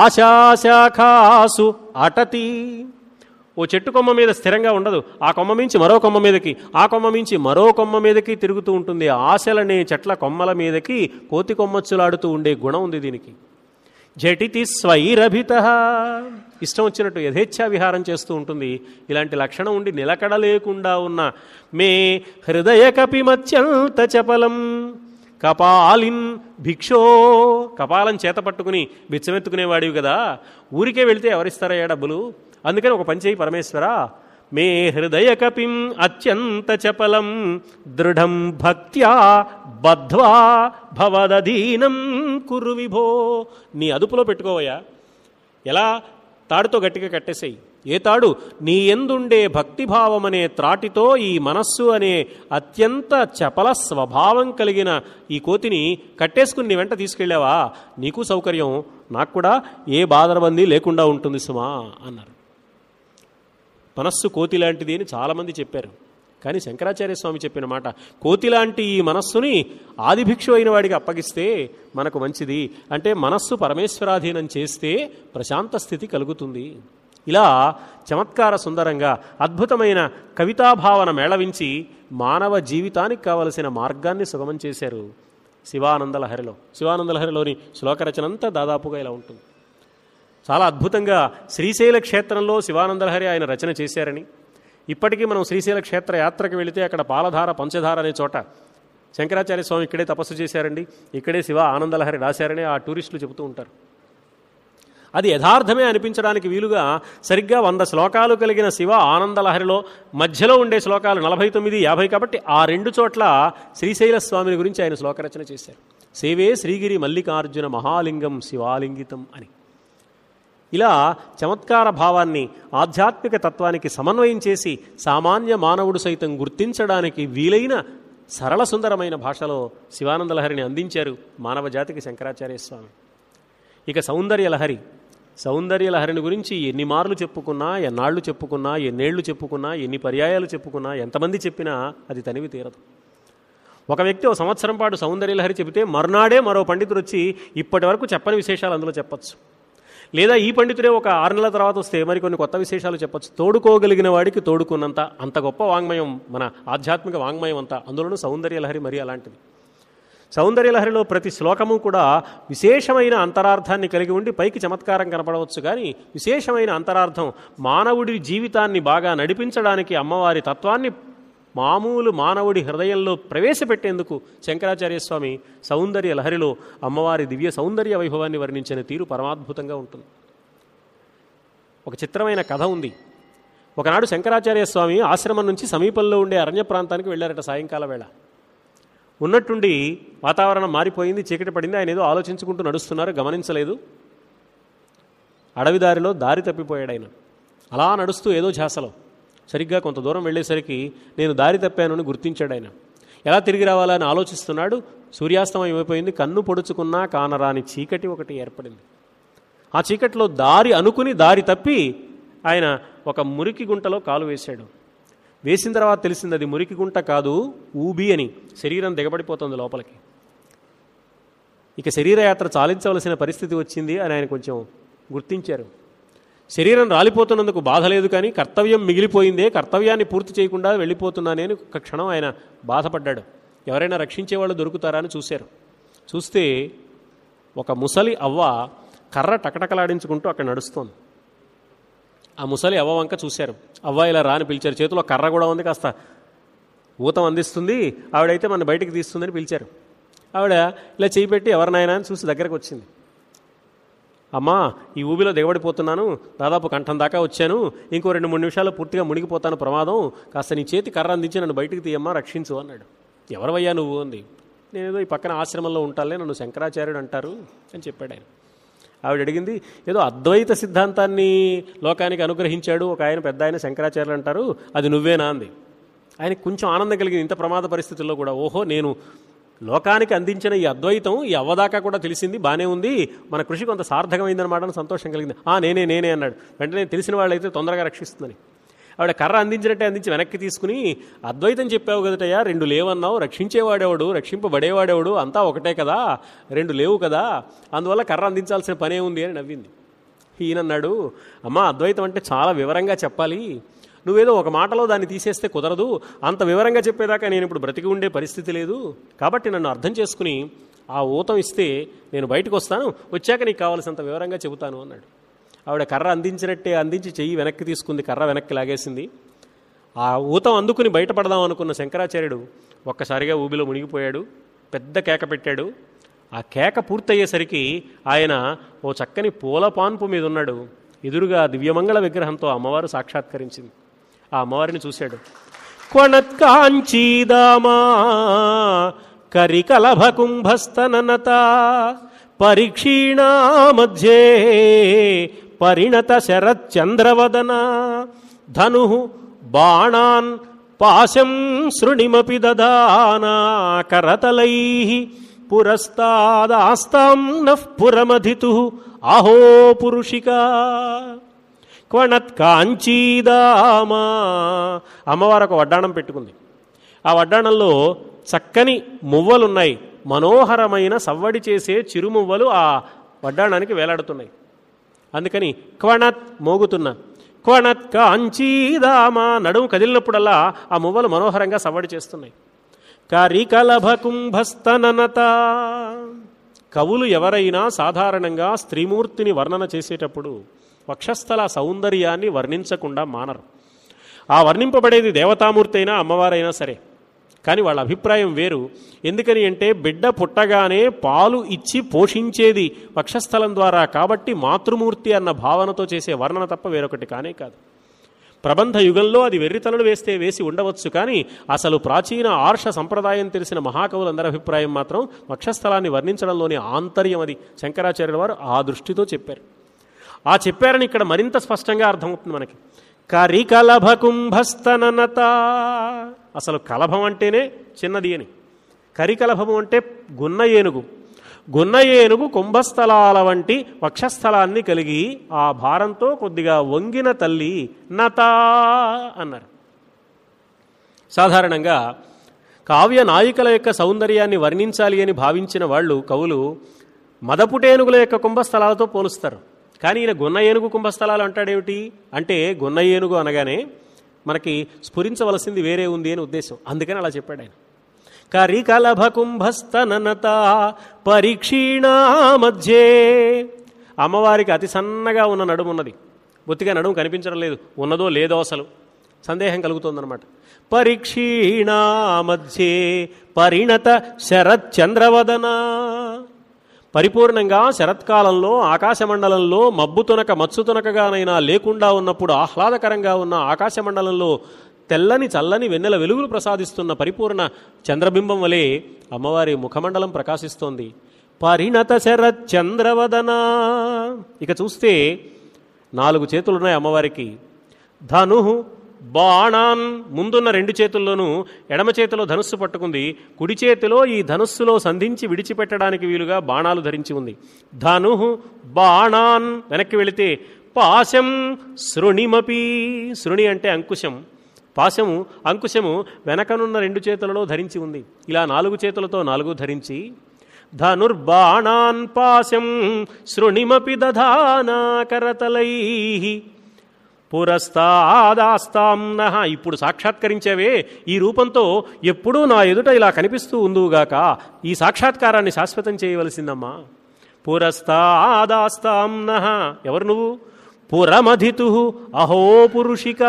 ఆశాశాఖాసు అటతి ఓ చెట్టు కొమ్మ మీద స్థిరంగా ఉండదు ఆ కొమ్మ మించి మరో కొమ్మ మీదకి ఆ కొమ్మ మించి మరో కొమ్మ మీదకి తిరుగుతూ ఉంటుంది ఆశలనే చెట్ల కొమ్మల మీదకి కోతి కొమ్మచ్చులాడుతూ ఉండే గుణం ఉంది దీనికి జటితి స్వైరభిత ఇష్టం వచ్చినట్టు యథేచ్ఛా విహారం చేస్తూ ఉంటుంది ఇలాంటి లక్షణం ఉండి నిలకడ లేకుండా ఉన్న మే హృదయ కపిమత్యంత చపలం కపాలిన్ భిక్షో కపాలం చేత పట్టుకుని బిచ్చమెత్తుకునేవాడివి కదా ఊరికే వెళితే ఎవరిస్తారయ్యా డబ్బులు అందుకని ఒక పని చేయి పరమేశ్వర మే హృదయ కపిం అత్యంత చపలం దృఢం భక్త్యా బద్ధ్వా భవదధీనం కురు విభో నీ అదుపులో పెట్టుకోవయ్యా ఎలా తాడుతో గట్టిగా కట్టేసేయి ఏ తాడు నీ ఎందుండే భక్తిభావం అనే త్రాటితో ఈ మనస్సు అనే అత్యంత చపల స్వభావం కలిగిన ఈ కోతిని కట్టేసుకుని నీ వెంట తీసుకెళ్ళావా నీకు సౌకర్యం నాకు కూడా ఏ బాధరబందీ లేకుండా ఉంటుంది సుమా అన్నారు మనస్సు కోతి లాంటిది అని చాలామంది చెప్పారు కానీ శంకరాచార్య స్వామి చెప్పిన మాట కోతి లాంటి ఈ మనస్సుని ఆదిభిక్షు అయిన వాడికి అప్పగిస్తే మనకు మంచిది అంటే మనస్సు పరమేశ్వరాధీనం చేస్తే ప్రశాంత స్థితి కలుగుతుంది ఇలా చమత్కార సుందరంగా అద్భుతమైన కవితాభావన మేళవించి మానవ జీవితానికి కావలసిన మార్గాన్ని సుగమం చేశారు శివానందలహరిలో శివానందలహరిలోని శ్లోకరచన అంతా దాదాపుగా ఇలా ఉంటుంది చాలా అద్భుతంగా శ్రీశైల క్షేత్రంలో శివానందలహరి ఆయన రచన చేశారని ఇప్పటికీ మనం శ్రీశైల క్షేత్ర యాత్రకు వెళితే అక్కడ పాలధార పంచధార అనే చోట శంకరాచార్య స్వామి ఇక్కడే తపస్సు చేశారండి ఇక్కడే శివ ఆనందలహరి రాశారని ఆ టూరిస్టులు చెబుతూ ఉంటారు అది యథార్థమే అనిపించడానికి వీలుగా సరిగ్గా వంద శ్లోకాలు కలిగిన శివ ఆనందలహరిలో మధ్యలో ఉండే శ్లోకాలు నలభై తొమ్మిది యాభై కాబట్టి ఆ రెండు చోట్ల శ్రీశైల స్వామిని గురించి ఆయన శ్లోకరచన చేశారు సేవే శ్రీగిరి మల్లికార్జున మహాలింగం శివాలింగితం అని ఇలా చమత్కార భావాన్ని ఆధ్యాత్మిక తత్వానికి సమన్వయం చేసి సామాన్య మానవుడు సైతం గుర్తించడానికి వీలైన సరళ సుందరమైన భాషలో శివానందలహరిని అందించారు మానవ జాతికి శంకరాచార్య స్వామి ఇక సౌందర్య లహరి సౌందర్య లహరిని గురించి ఎన్ని మార్లు చెప్పుకున్నా ఎన్నాళ్ళు చెప్పుకున్నా ఎన్నేళ్లు చెప్పుకున్నా ఎన్ని పర్యాయాలు చెప్పుకున్నా ఎంతమంది చెప్పినా అది తనివి తీరదు ఒక వ్యక్తి ఒక సంవత్సరం పాటు సౌందర్య లహరి చెబితే మర్నాడే మరో పండితుడు వచ్చి ఇప్పటి వరకు చెప్పని విశేషాలు అందులో చెప్పచ్చు లేదా ఈ పండితుడే ఒక ఆరు నెలల తర్వాత వస్తే మరికొన్ని కొత్త విశేషాలు చెప్పచ్చు తోడుకోగలిగిన వాడికి తోడుకున్నంత అంత గొప్ప వాంగ్మయం మన ఆధ్యాత్మిక వాంగ్మయం అంతా అందులోనూ సౌందర్య లహరి మరి అలాంటిది సౌందర్య లహరిలో ప్రతి శ్లోకము కూడా విశేషమైన అంతరార్థాన్ని కలిగి ఉండి పైకి చమత్కారం కనపడవచ్చు కానీ విశేషమైన అంతరార్థం మానవుడి జీవితాన్ని బాగా నడిపించడానికి అమ్మవారి తత్వాన్ని మామూలు మానవుడి హృదయంలో ప్రవేశపెట్టేందుకు శంకరాచార్య స్వామి సౌందర్య లహరిలో అమ్మవారి దివ్య సౌందర్య వైభవాన్ని వర్ణించిన తీరు పరమాద్భుతంగా ఉంటుంది ఒక చిత్రమైన కథ ఉంది ఒకనాడు శంకరాచార్య స్వామి ఆశ్రమం నుంచి సమీపంలో ఉండే అరణ్య ప్రాంతానికి వెళ్ళారట సాయంకాల వేళ ఉన్నట్టుండి వాతావరణం మారిపోయింది చీకటి పడింది ఆయన ఏదో ఆలోచించుకుంటూ నడుస్తున్నారు గమనించలేదు అడవిదారిలో దారి తప్పిపోయాడు ఆయన అలా నడుస్తూ ఏదో ఝాసలో సరిగ్గా కొంత దూరం వెళ్ళేసరికి నేను దారి తప్పాను అని గుర్తించాడు ఆయన ఎలా తిరిగి రావాలని ఆలోచిస్తున్నాడు సూర్యాస్తమయం అయిపోయింది కన్ను పొడుచుకున్నా కానరాని చీకటి ఒకటి ఏర్పడింది ఆ చీకట్లో దారి అనుకుని దారి తప్పి ఆయన ఒక మురికి గుంటలో కాలు వేశాడు వేసిన తర్వాత తెలిసింది అది మురికి గుంట కాదు ఊబి అని శరీరం దిగబడిపోతుంది లోపలికి ఇక శరీరయాత్ర చాలించవలసిన పరిస్థితి వచ్చింది అని ఆయన కొంచెం గుర్తించారు శరీరం రాలిపోతున్నందుకు బాధ లేదు కానీ కర్తవ్యం మిగిలిపోయిందే కర్తవ్యాన్ని పూర్తి చేయకుండా వెళ్ళిపోతున్నానే అని ఒక క్షణం ఆయన బాధపడ్డాడు ఎవరైనా రక్షించేవాళ్ళు దొరుకుతారా అని చూశారు చూస్తే ఒక ముసలి అవ్వ కర్ర టకటకలాడించుకుంటూ అక్కడ నడుస్తోంది ఆ ముసలి అవ్వ వంక చూశారు అవ్వ ఇలా రాని పిలిచారు చేతిలో కర్ర కూడా ఉంది కాస్త ఊతం అందిస్తుంది ఆవిడైతే మన బయటికి తీస్తుందని పిలిచారు ఆవిడ ఇలా చేయి పెట్టి ఎవరినైనా అని చూసి దగ్గరకు వచ్చింది అమ్మా ఈ ఊబిలో దిగబడిపోతున్నాను దాదాపు కంఠం దాకా వచ్చాను ఇంకో రెండు మూడు నిమిషాలు పూర్తిగా మునిగిపోతాను ప్రమాదం కాస్త నీ చేతి కర్ర అందించి నన్ను బయటికి తీయమ్మా రక్షించు అన్నాడు ఎవరవయ్యా నువ్వు అంది నేనేదో ఈ పక్కన ఆశ్రమంలో ఉంటాలే నన్ను శంకరాచార్యుడు అంటారు అని చెప్పాడు ఆయన ఆవిడ అడిగింది ఏదో అద్వైత సిద్ధాంతాన్ని లోకానికి అనుగ్రహించాడు ఒక ఆయన పెద్ద ఆయన శంకరాచార్యులు అంటారు అది నువ్వేనా అంది ఆయనకు కొంచెం ఆనందం కలిగింది ఇంత ప్రమాద పరిస్థితుల్లో కూడా ఓహో నేను లోకానికి అందించిన ఈ అద్వైతం ఈ అవ్వదాకా కూడా తెలిసింది బాగానే ఉంది మన కృషి కొంత సార్థకమైందనమాట అని సంతోషం కలిగింది ఆ నేనే నేనే అన్నాడు వెంటనే తెలిసిన వాళ్ళైతే తొందరగా రక్షిస్తుందని ఆవిడ కర్ర అందించినట్టే అందించి వెనక్కి తీసుకుని అద్వైతం చెప్పావు కదటయ్యా రెండు లేవన్నావు రక్షించేవాడెవడు రక్షింపబడేవాడెవడు అంతా ఒకటే కదా రెండు లేవు కదా అందువల్ల కర్ర అందించాల్సిన పనే ఉంది అని నవ్వింది ఈయనన్నాడు అమ్మా అద్వైతం అంటే చాలా వివరంగా చెప్పాలి నువ్వేదో ఒక మాటలో దాన్ని తీసేస్తే కుదరదు అంత వివరంగా చెప్పేదాకా నేను ఇప్పుడు బ్రతికి ఉండే పరిస్థితి లేదు కాబట్టి నన్ను అర్థం చేసుకుని ఆ ఊతం ఇస్తే నేను బయటకు వస్తాను వచ్చాక నీకు కావాల్సినంత వివరంగా చెబుతాను అన్నాడు ఆవిడ కర్ర అందించినట్టే అందించి చెయ్యి వెనక్కి తీసుకుంది కర్ర వెనక్కి లాగేసింది ఆ ఊతం అందుకుని బయటపడదాం అనుకున్న శంకరాచార్యుడు ఒక్కసారిగా ఊబిలో మునిగిపోయాడు పెద్ద కేక పెట్టాడు ఆ కేక పూర్తయ్యేసరికి ఆయన ఓ చక్కని పూల పాన్పు మీద ఉన్నాడు ఎదురుగా దివ్యమంగళ విగ్రహంతో అమ్మవారు సాక్షాత్కరించింది ఆ అమ్మవారిని చూశాడు క్వణత్కాంచీదామా కరికలభకుంభస్తననత పరీక్షీణా మధ్యే పరిణత శరచంద్రవదన ధను బాణాన్ పాశం శృణిమపి దదానా కరతలై పురస్తాదాస్తాం నః పురమధితు అహో పురుషికా క్వణత్ కాంచీదామా అమ్మవారు ఒక వడ్డాణం పెట్టుకుంది ఆ వడ్డాణంలో చక్కని మువ్వలున్నాయి మనోహరమైన సవ్వడి చేసే చిరుమువ్వలు ఆ వడ్డాణానికి వేలాడుతున్నాయి అందుకని క్వణత్ మోగుతున్న క్వణత్ కాంచీదామా నడుము కదిలినప్పుడల్లా ఆ మువ్వలు మనోహరంగా సవ్వడి చేస్తున్నాయి కరికలభ కుంభస్తననత కవులు ఎవరైనా సాధారణంగా స్త్రీమూర్తిని వర్ణన చేసేటప్పుడు వక్షస్థల సౌందర్యాన్ని వర్ణించకుండా మానరు ఆ వర్ణింపబడేది దేవతామూర్తి అయినా అమ్మవారైనా సరే కానీ వాళ్ళ అభిప్రాయం వేరు ఎందుకని అంటే బిడ్డ పుట్టగానే పాలు ఇచ్చి పోషించేది వక్షస్థలం ద్వారా కాబట్టి మాతృమూర్తి అన్న భావనతో చేసే వర్ణన తప్ప వేరొకటి కానే కాదు ప్రబంధ యుగంలో అది వెర్రితలలు వేస్తే వేసి ఉండవచ్చు కానీ అసలు ప్రాచీన ఆర్ష సంప్రదాయం తెలిసిన మహాకవులందరి అభిప్రాయం మాత్రం వక్షస్థలాన్ని వర్ణించడంలోని ఆంతర్యం అది శంకరాచార్యుల వారు ఆ దృష్టితో చెప్పారు ఆ చెప్పారని ఇక్కడ మరింత స్పష్టంగా అర్థమవుతుంది మనకి కరికలభ కుంభస్తననత అసలు కలభం అంటేనే చిన్నది అని కరికలభము అంటే గున్న ఏనుగు గున్న ఏనుగు కుంభస్థలాల వంటి వక్షస్థలాన్ని కలిగి ఆ భారంతో కొద్దిగా వంగిన తల్లి నత అన్నారు సాధారణంగా కావ్య నాయికల యొక్క సౌందర్యాన్ని వర్ణించాలి అని భావించిన వాళ్ళు కవులు మదపుటేనుగుల యొక్క కుంభస్థలాలతో పోలుస్తారు కానీ ఈయన గున్న ఏనుగు కుంభస్థలాలు అంటాడేమిటి అంటే గున్న ఏనుగు అనగానే మనకి స్ఫురించవలసింది వేరే ఉంది అని ఉద్దేశం అందుకని అలా చెప్పాడు ఆయన కరికలభ కుంభస్తననత పరీక్షీణా మధ్యే అమ్మవారికి అతి సన్నగా ఉన్న నడుము ఉన్నది బొత్తిగా నడుము కనిపించడం లేదు ఉన్నదో లేదో అసలు సందేహం కలుగుతోందనమాట పరీక్షీణా మధ్యే పరిణత శరత్చంద్రవదన పరిపూర్ణంగా శరత్కాలంలో ఆకాశమండలంలో మబ్బుతునక మత్సుతునకగానైనా లేకుండా ఉన్నప్పుడు ఆహ్లాదకరంగా ఉన్న ఆకాశమండలంలో తెల్లని చల్లని వెన్నెల వెలుగులు ప్రసాదిస్తున్న పరిపూర్ణ చంద్రబింబం వలె అమ్మవారి ముఖమండలం ప్రకాశిస్తోంది పరిణత శరత్ చంద్రవదన ఇక చూస్తే నాలుగు చేతులు ఉన్నాయి అమ్మవారికి ధను బాణాన్ ముందున్న రెండు చేతుల్లోనూ ఎడమ చేతిలో ధనుస్సు పట్టుకుంది కుడి చేతిలో ఈ ధనుస్సులో సంధించి విడిచిపెట్టడానికి వీలుగా బాణాలు ధరించి ఉంది ధను బాణాన్ వెనక్కి వెళితే పాశం శృణిమపి శృణి అంటే అంకుశం పాశము అంకుశము వెనకనున్న రెండు చేతులలో ధరించి ఉంది ఇలా నాలుగు చేతులతో నాలుగు ధరించి ధనుర్బాణాన్ పాశం శృణిమపి దధానా కరతలై పురస్తాదాస్తాం నహ ఇప్పుడు సాక్షాత్కరించేవే ఈ రూపంతో ఎప్పుడూ నా ఎదుట ఇలా కనిపిస్తూ ఉందువుగాక ఈ సాక్షాత్కారాన్ని శాశ్వతం చేయవలసిందమ్మా పురస్తాదాస్తాం నహ ఎవరు నువ్వు పురమధితు అహో పురుషికా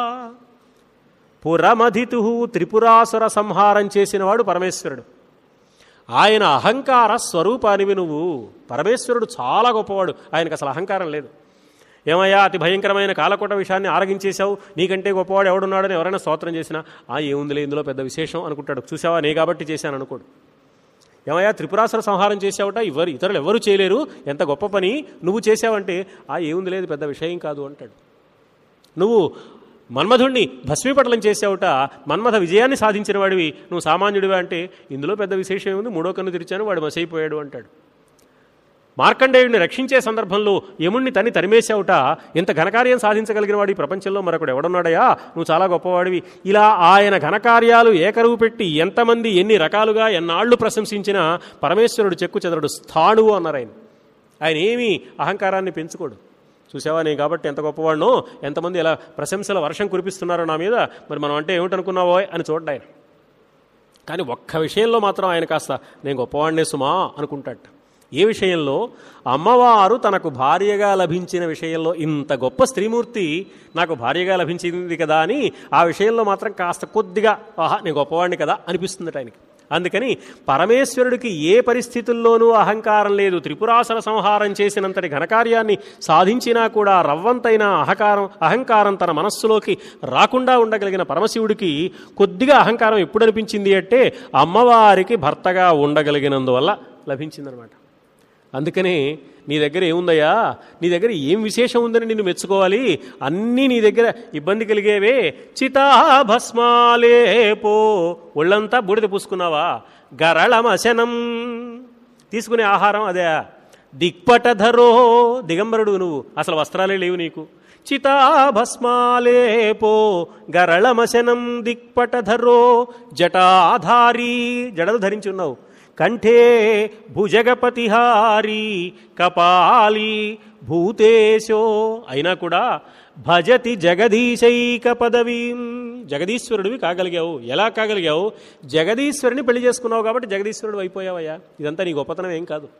పురమధితు త్రిపురాసుర సంహారం చేసినవాడు పరమేశ్వరుడు ఆయన అహంకార స్వరూపానివి నువ్వు పరమేశ్వరుడు చాలా గొప్పవాడు ఆయనకు అసలు అహంకారం లేదు ఏమయ్యా అతి భయంకరమైన కాలకోట విషయాన్ని ఆరగించేశావు నీకంటే గొప్పవాడు ఎవడున్నాడని ఎవరైనా స్తోత్రం చేసినా ఆ ఏముందిలే ఇందులో పెద్ద విశేషం అనుకుంటాడు చూసావా నే కాబట్టి చేశాను అనుకోడు ఏమయ్యా త్రిపురాసుర సంహారం చేసావుట ఎవరు ఇతరులు ఎవరు చేయలేరు ఎంత గొప్ప పని నువ్వు చేసావంటే ఆ ఏముంది లేదు పెద్ద విషయం కాదు అంటాడు నువ్వు మన్మధుణ్ణి భస్మీపటలం చేసావుట మన్మథ విజయాన్ని సాధించిన వాడివి నువ్వు సామాన్యుడివా అంటే ఇందులో పెద్ద విశేషం ఏముంది మూడో కన్ను తెరిచాను వాడు మసైపోయాడు అంటాడు మార్కండేయుడిని రక్షించే సందర్భంలో యముణ్ణి తని తరిమేశావుట ఇంత ఘనకార్యం సాధించగలిగిన వాడు ఈ ప్రపంచంలో మరొకడు ఎవడున్నాడయా నువ్వు చాలా గొప్పవాడివి ఇలా ఆయన ఘనకార్యాలు ఏకరువు పెట్టి ఎంతమంది ఎన్ని రకాలుగా ఎన్నాళ్ళు ప్రశంసించినా పరమేశ్వరుడు చెక్కు చెదరుడు స్థాణువు అన్నారు ఆయన ఆయన ఏమీ అహంకారాన్ని పెంచుకోడు చూసావా నేను కాబట్టి ఎంత గొప్పవాడినో ఎంతమంది ఎలా ప్రశంసల వర్షం కురిపిస్తున్నారో నా మీద మరి మనం అంటే ఏమిటనుకున్నావో అని చూడండి ఆయన కానీ ఒక్క విషయంలో మాత్రం ఆయన కాస్త నేను గొప్పవాడినే సుమా అనుకుంటాట ఏ విషయంలో అమ్మవారు తనకు భార్యగా లభించిన విషయంలో ఇంత గొప్ప స్త్రీమూర్తి నాకు భార్యగా లభించింది కదా అని ఆ విషయంలో మాత్రం కాస్త కొద్దిగా ఆహా నేను గొప్పవాడిని కదా అనిపిస్తుంది ఆయనకి అందుకని పరమేశ్వరుడికి ఏ పరిస్థితుల్లోనూ అహంకారం లేదు త్రిపురాసుర సంహారం చేసినంతటి ఘనకార్యాన్ని సాధించినా కూడా రవ్వంతైన అహకారం అహంకారం తన మనస్సులోకి రాకుండా ఉండగలిగిన పరమశివుడికి కొద్దిగా అహంకారం ఎప్పుడు అనిపించింది అంటే అమ్మవారికి భర్తగా ఉండగలిగినందువల్ల లభించిందనమాట అందుకనే నీ దగ్గర ఏముందయ్యా నీ దగ్గర ఏం విశేషం ఉందని నిన్ను మెచ్చుకోవాలి అన్నీ నీ దగ్గర ఇబ్బంది కలిగేవే చితాభస్మాలేపో ఒళ్ళంతా బూడిద పూసుకున్నావా గరళమశనం తీసుకునే ఆహారం అదే దిక్పటధరో దిగంబరుడు నువ్వు అసలు వస్త్రాలే లేవు నీకు చితాభస్మాలేపో గరళమశనం దిక్పటధరో జటాధారీ జడలు ధరించి ఉన్నావు కంఠే భుజగపతిహారి కపాలి భూతేశో అయినా కూడా భజతి జగదీశైక పదవీం జగదీశ్వరుడివి కాగలిగావు ఎలా కాగలిగావు జగదీశ్వరుని పెళ్లి చేసుకున్నావు కాబట్టి జగదీశ్వరుడు అయిపోయావయ్యా ఇదంతా నీ గొప్పతనం ఏం కాదు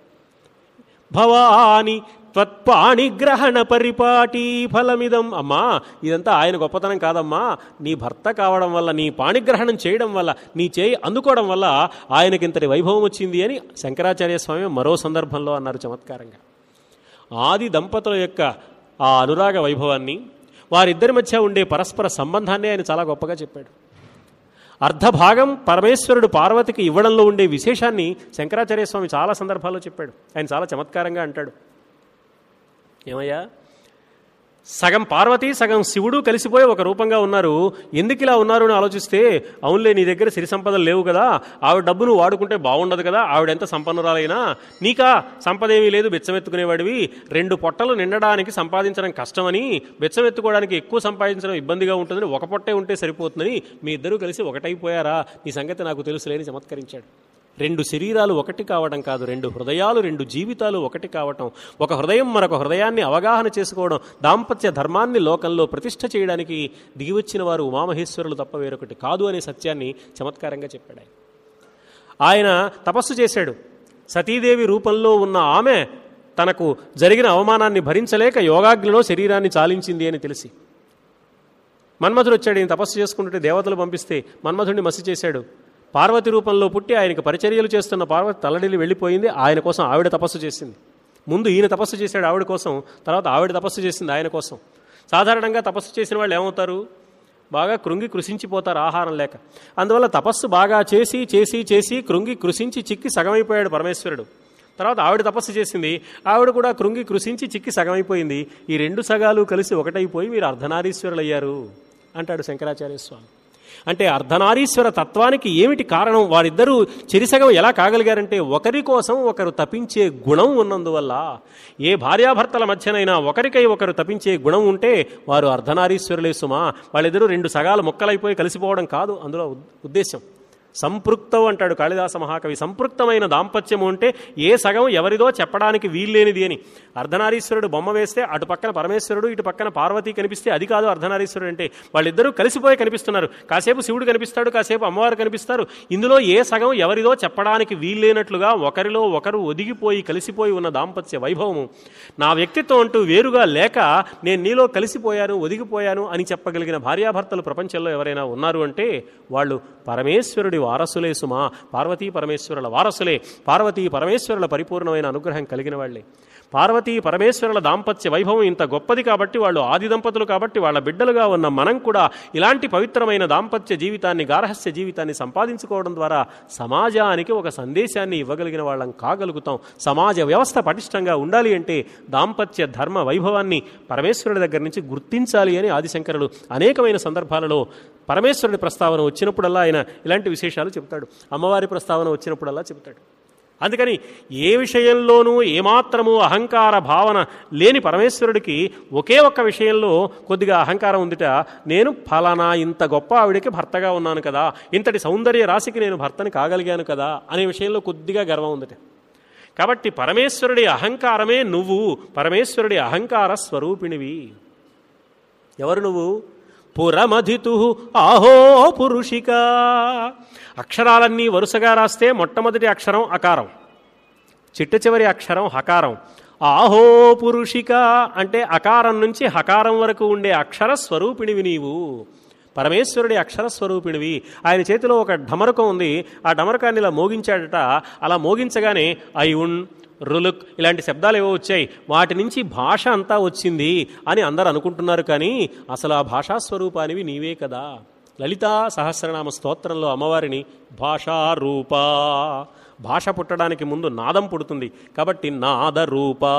భవాని త్వత్పాణిగ్రహణ పరిపాటి ఫలమిదం అమ్మా ఇదంతా ఆయన గొప్పతనం కాదమ్మా నీ భర్త కావడం వల్ల నీ పాణిగ్రహణం చేయడం వల్ల నీ చేయి అందుకోవడం వల్ల ఆయనకింతటి వైభవం వచ్చింది అని శంకరాచార్య స్వామి మరో సందర్భంలో అన్నారు చమత్కారంగా ఆది దంపతుల యొక్క ఆ అనురాగ వైభవాన్ని వారిద్దరి మధ్య ఉండే పరస్పర సంబంధాన్ని ఆయన చాలా గొప్పగా చెప్పాడు అర్ధభాగం పరమేశ్వరుడు పార్వతికి ఇవ్వడంలో ఉండే విశేషాన్ని శంకరాచార్య స్వామి చాలా సందర్భాల్లో చెప్పాడు ఆయన చాలా చమత్కారంగా అంటాడు ఏమయ్యా సగం పార్వతి సగం శివుడు కలిసిపోయి ఒక రూపంగా ఉన్నారు ఎందుకు ఇలా ఉన్నారు అని ఆలోచిస్తే అవునులే నీ దగ్గర సిరి సంపదలు లేవు కదా ఆవిడ డబ్బును వాడుకుంటే బాగుండదు కదా ఆవిడ ఎంత సంపన్నురాలైనా నీకా సంపద ఏమీ లేదు బెచ్చమెత్తుకునేవాడివి రెండు పొట్టలు నిండడానికి సంపాదించడం కష్టమని బెచ్చమెత్తుకోవడానికి ఎక్కువ సంపాదించడం ఇబ్బందిగా ఉంటుందని ఒక పొట్టే ఉంటే సరిపోతుందని మీ ఇద్దరూ కలిసి ఒకటైపోయారా నీ సంగతి నాకు తెలుసులేని చమత్కరించాడు రెండు శరీరాలు ఒకటి కావడం కాదు రెండు హృదయాలు రెండు జీవితాలు ఒకటి కావటం ఒక హృదయం మరొక హృదయాన్ని అవగాహన చేసుకోవడం దాంపత్య ధర్మాన్ని లోకంలో ప్రతిష్ఠ చేయడానికి దిగివచ్చిన వారు ఉమామహేశ్వరులు తప్ప వేరొకటి కాదు అనే సత్యాన్ని చమత్కారంగా చెప్పాడు ఆయన ఆయన తపస్సు చేశాడు సతీదేవి రూపంలో ఉన్న ఆమె తనకు జరిగిన అవమానాన్ని భరించలేక యోగాగ్నిలో శరీరాన్ని చాలించింది అని తెలిసి మన్మధుడు వచ్చాడు ఈయన తపస్సు చేసుకుంటుంటే దేవతలు పంపిస్తే మన్మధుడిని మసి చేశాడు పార్వతి రూపంలో పుట్టి ఆయనకు పరిచర్యలు చేస్తున్న పార్వతి తల్లడిల్లి వెళ్ళిపోయింది ఆయన కోసం ఆవిడ తపస్సు చేసింది ముందు ఈయన తపస్సు చేశాడు ఆవిడ కోసం తర్వాత ఆవిడ తపస్సు చేసింది ఆయన కోసం సాధారణంగా తపస్సు చేసిన వాళ్ళు ఏమవుతారు బాగా కృంగి కృషించిపోతారు ఆహారం లేక అందువల్ల తపస్సు బాగా చేసి చేసి చేసి కృంగి కృషించి చిక్కి సగమైపోయాడు పరమేశ్వరుడు తర్వాత ఆవిడ తపస్సు చేసింది ఆవిడ కూడా కృంగి కృషించి చిక్కి సగమైపోయింది ఈ రెండు సగాలు కలిసి ఒకటైపోయి మీరు అర్ధనారీశ్వరులయ్యారు అంటాడు శంకరాచార్య స్వామి అంటే అర్ధనారీశ్వర తత్వానికి ఏమిటి కారణం వారిద్దరూ చెరిసగం ఎలా కాగలిగారంటే ఒకరి కోసం ఒకరు తపించే గుణం ఉన్నందువల్ల ఏ భార్యాభర్తల మధ్యనైనా ఒకరికై ఒకరు తపించే గుణం ఉంటే వారు అర్ధనారీశ్వరులే సుమా వాళ్ళిద్దరూ రెండు సగాలు మొక్కలైపోయి కలిసిపోవడం కాదు అందులో ఉద్- ఉద్దేశం సంపృక్తం అంటాడు కాళిదాస మహాకవి సంపృక్తమైన దాంపత్యము అంటే ఏ సగం ఎవరిదో చెప్పడానికి వీల్లేనిది అని అర్ధనారీశ్వరుడు బొమ్మ వేస్తే అటు పక్కన పరమేశ్వరుడు ఇటు పక్కన పార్వతి కనిపిస్తే అది కాదు అర్ధనారీశ్వరుడు అంటే వాళ్ళిద్దరూ కలిసిపోయి కనిపిస్తున్నారు కాసేపు శివుడు కనిపిస్తాడు కాసేపు అమ్మవారు కనిపిస్తారు ఇందులో ఏ సగం ఎవరిదో చెప్పడానికి వీల్లేనట్లుగా ఒకరిలో ఒకరు ఒదిగిపోయి కలిసిపోయి ఉన్న దాంపత్య వైభవము నా వ్యక్తిత్వం అంటూ వేరుగా లేక నేను నీలో కలిసిపోయాను ఒదిగిపోయాను అని చెప్పగలిగిన భార్యాభర్తలు ప్రపంచంలో ఎవరైనా ఉన్నారు అంటే వాళ్ళు పరమేశ్వరుడి వారసులే సుమా పార్వతీ పరమేశ్వరుల వారసులే పార్వతీ పరమేశ్వరుల పరిపూర్ణమైన అనుగ్రహం కలిగిన వాళ్ళే పార్వతీ పరమేశ్వరుల దాంపత్య వైభవం ఇంత గొప్పది కాబట్టి వాళ్ళు ఆది దంపతులు కాబట్టి వాళ్ళ బిడ్డలుగా ఉన్న మనం కూడా ఇలాంటి పవిత్రమైన దాంపత్య జీవితాన్ని గారహస్య జీవితాన్ని సంపాదించుకోవడం ద్వారా సమాజానికి ఒక సందేశాన్ని ఇవ్వగలిగిన వాళ్ళం కాగలుగుతాం సమాజ వ్యవస్థ పటిష్టంగా ఉండాలి అంటే దాంపత్య ధర్మ వైభవాన్ని పరమేశ్వరుడి దగ్గర నుంచి గుర్తించాలి అని ఆదిశంకరులు అనేకమైన సందర్భాలలో పరమేశ్వరుడి ప్రస్తావన వచ్చినప్పుడల్లా ఆయన ఇలాంటి విశేషాలు చెబుతాడు అమ్మవారి ప్రస్తావన వచ్చినప్పుడల్లా చెబుతాడు అందుకని ఏ విషయంలోనూ ఏమాత్రము అహంకార భావన లేని పరమేశ్వరుడికి ఒకే ఒక్క విషయంలో కొద్దిగా అహంకారం ఉందిట నేను ఫలానా ఇంత గొప్ప ఆవిడకి భర్తగా ఉన్నాను కదా ఇంతటి సౌందర్య రాశికి నేను భర్తని కాగలిగాను కదా అనే విషయంలో కొద్దిగా గర్వం ఉందిట కాబట్టి పరమేశ్వరుడి అహంకారమే నువ్వు పరమేశ్వరుడి అహంకార స్వరూపిణివి ఎవరు నువ్వు పురమధితు ఆహో పురుషిక అక్షరాలన్నీ వరుసగా రాస్తే మొట్టమొదటి అక్షరం అకారం చిట్ట చివరి అక్షరం హకారం ఆహో పురుషిక అంటే అకారం నుంచి హకారం వరకు ఉండే అక్షర స్వరూపిణివి నీవు పరమేశ్వరుడి అక్షర స్వరూపిణివి ఆయన చేతిలో ఒక ఢమరకం ఉంది ఆ ఢమరకాన్ని ఇలా మోగించాడట అలా మోగించగానే ఐఉన్ రులుక్ ఇలాంటి శబ్దాలు ఏవో వచ్చాయి వాటి నుంచి భాష అంతా వచ్చింది అని అందరు అనుకుంటున్నారు కానీ అసలు ఆ భాషా స్వరూపానివి నీవే కదా లలితా సహస్రనామ స్తోత్రంలో అమ్మవారిని భాషారూపా భాష పుట్టడానికి ముందు నాదం పుడుతుంది కాబట్టి నాదరూపా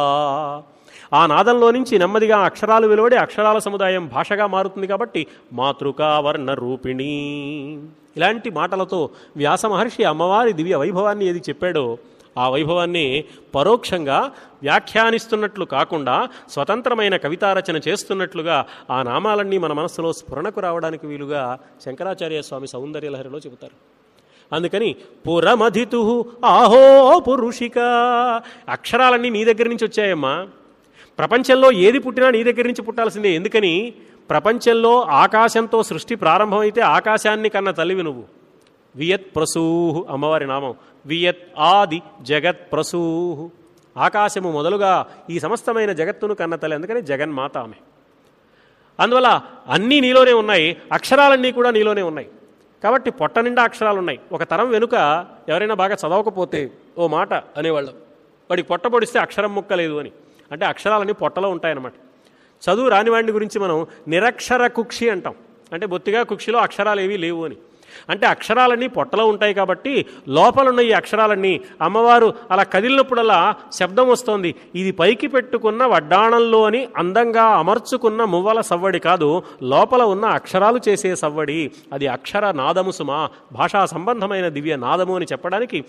ఆ నాదంలో నుంచి నెమ్మదిగా అక్షరాలు వెలువడి అక్షరాల సముదాయం భాషగా మారుతుంది కాబట్టి మాతృకా వర్ణ రూపిణి ఇలాంటి మాటలతో వ్యాస మహర్షి అమ్మవారి దివ్య వైభవాన్ని ఏది చెప్పాడో ఆ వైభవాన్ని పరోక్షంగా వ్యాఖ్యానిస్తున్నట్లు కాకుండా స్వతంత్రమైన కవితారచన చేస్తున్నట్లుగా ఆ నామాలన్నీ మన మనస్సులో స్ఫురణకు రావడానికి వీలుగా శంకరాచార్య స్వామి సౌందర్యలహరిలో చెబుతారు అందుకని పురమధితు ఆహో పురుషిక అక్షరాలన్నీ నీ దగ్గర నుంచి వచ్చాయమ్మా ప్రపంచంలో ఏది పుట్టినా నీ దగ్గర నుంచి పుట్టాల్సిందే ఎందుకని ప్రపంచంలో ఆకాశంతో సృష్టి ప్రారంభమైతే ఆకాశాన్ని కన్న తల్లివి నువ్వు వియత్ ప్రసూహు అమ్మవారి నామం వియత్ ఆది జగత్ ప్రసూహు ఆకాశము మొదలుగా ఈ సమస్తమైన జగత్తును కన్న తల్లి అందుకని జగన్మాత ఆమె అందువల్ల అన్నీ నీలోనే ఉన్నాయి అక్షరాలన్నీ కూడా నీలోనే ఉన్నాయి కాబట్టి పొట్ట నిండా అక్షరాలు ఉన్నాయి ఒక తరం వెనుక ఎవరైనా బాగా చదవకపోతే ఓ మాట అనేవాళ్ళం వాడికి పొట్ట పొడిస్తే అక్షరం ముక్క లేదు అని అంటే అక్షరాలన్నీ పొట్టలో ఉంటాయన్నమాట చదువు రానివాడిని గురించి మనం నిరక్షర కుక్షి అంటాం అంటే బొత్తిగా కుక్షిలో అక్షరాలు ఏవీ లేవు అని అంటే అక్షరాలన్నీ పొట్టలో ఉంటాయి కాబట్టి లోపలున్న ఈ అక్షరాలన్నీ అమ్మవారు అలా కదిలినప్పుడల్లా శబ్దం వస్తోంది ఇది పైకి పెట్టుకున్న వడ్డాణంలోని అందంగా అమర్చుకున్న మువ్వల సవ్వడి కాదు లోపల ఉన్న అక్షరాలు చేసే సవ్వడి అది అక్షర నాదము సుమా భాషా సంబంధమైన దివ్య నాదము అని చెప్పడానికి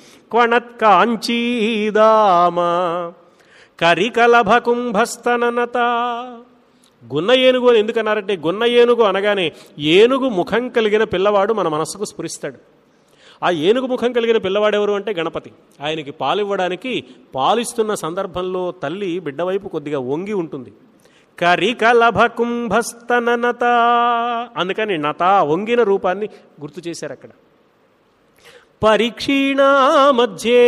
క్వణత్కాంచీదామ కరికలభ కుంభస్తననత గున్న ఏనుగు అని ఎందుకన్నారంటే గున్న ఏనుగు అనగానే ఏనుగు ముఖం కలిగిన పిల్లవాడు మన మనస్సుకు స్ఫురిస్తాడు ఆ ఏనుగు ముఖం కలిగిన పిల్లవాడు ఎవరు అంటే గణపతి ఆయనకి పాలు ఇవ్వడానికి పాలిస్తున్న సందర్భంలో తల్లి బిడ్డ వైపు కొద్దిగా వంగి ఉంటుంది కరికలభ కుంభస్తననత అందుకని నత వంగిన రూపాన్ని గుర్తు చేశారు అక్కడ పరీక్షీణా మధ్యే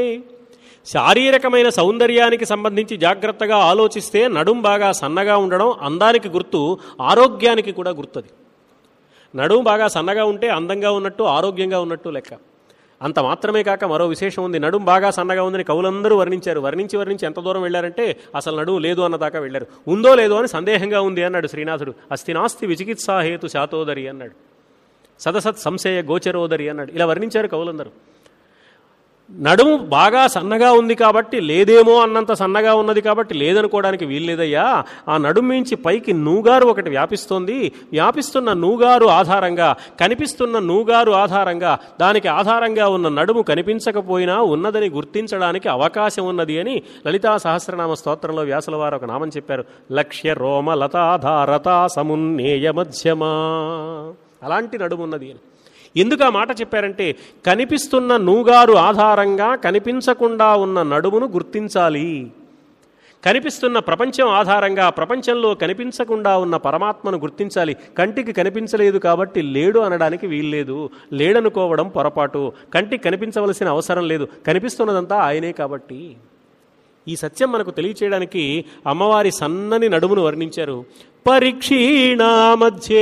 శారీరకమైన సౌందర్యానికి సంబంధించి జాగ్రత్తగా ఆలోచిస్తే నడుం బాగా సన్నగా ఉండడం అందానికి గుర్తు ఆరోగ్యానికి కూడా గుర్తుంది నడుం బాగా సన్నగా ఉంటే అందంగా ఉన్నట్టు ఆరోగ్యంగా ఉన్నట్టు లెక్క అంత మాత్రమే కాక మరో విశేషం ఉంది నడుం బాగా సన్నగా ఉందని కవులందరూ వర్ణించారు వర్ణించి వర్ణించి ఎంత దూరం వెళ్ళారంటే అసలు నడుము లేదు అన్న దాకా వెళ్ళారు ఉందో లేదో అని సందేహంగా ఉంది అన్నాడు శ్రీనాథుడు అస్తి నాస్తి విచికిత్సాహేతు శాతోదరి అన్నాడు సదసత్ సంశయ గోచరోదరి అన్నాడు ఇలా వర్ణించారు కవులందరూ నడుము బాగా సన్నగా ఉంది కాబట్టి లేదేమో అన్నంత సన్నగా ఉన్నది కాబట్టి లేదనుకోవడానికి వీల్లేదయ్యా ఆ నడుము మించి పైకి నూగారు ఒకటి వ్యాపిస్తోంది వ్యాపిస్తున్న నూగారు ఆధారంగా కనిపిస్తున్న నూగారు ఆధారంగా దానికి ఆధారంగా ఉన్న నడుము కనిపించకపోయినా ఉన్నదని గుర్తించడానికి అవకాశం ఉన్నది అని లలితా సహస్రనామ స్తోత్రంలో వ్యాసుల వారు ఒక నామం చెప్పారు లక్ష్య రోమ లతాధారత సమున్నేయ మధ్యమా అలాంటి నడుము ఉన్నది అని ఎందుకు ఆ మాట చెప్పారంటే కనిపిస్తున్న నూగారు ఆధారంగా కనిపించకుండా ఉన్న నడుమును గుర్తించాలి కనిపిస్తున్న ప్రపంచం ఆధారంగా ప్రపంచంలో కనిపించకుండా ఉన్న పరమాత్మను గుర్తించాలి కంటికి కనిపించలేదు కాబట్టి లేడు అనడానికి వీల్లేదు లేడనుకోవడం పొరపాటు కంటికి కనిపించవలసిన అవసరం లేదు కనిపిస్తున్నదంతా ఆయనే కాబట్టి ఈ సత్యం మనకు తెలియచేయడానికి అమ్మవారి సన్నని నడుమును వర్ణించారు పరీక్షీణా మధ్యే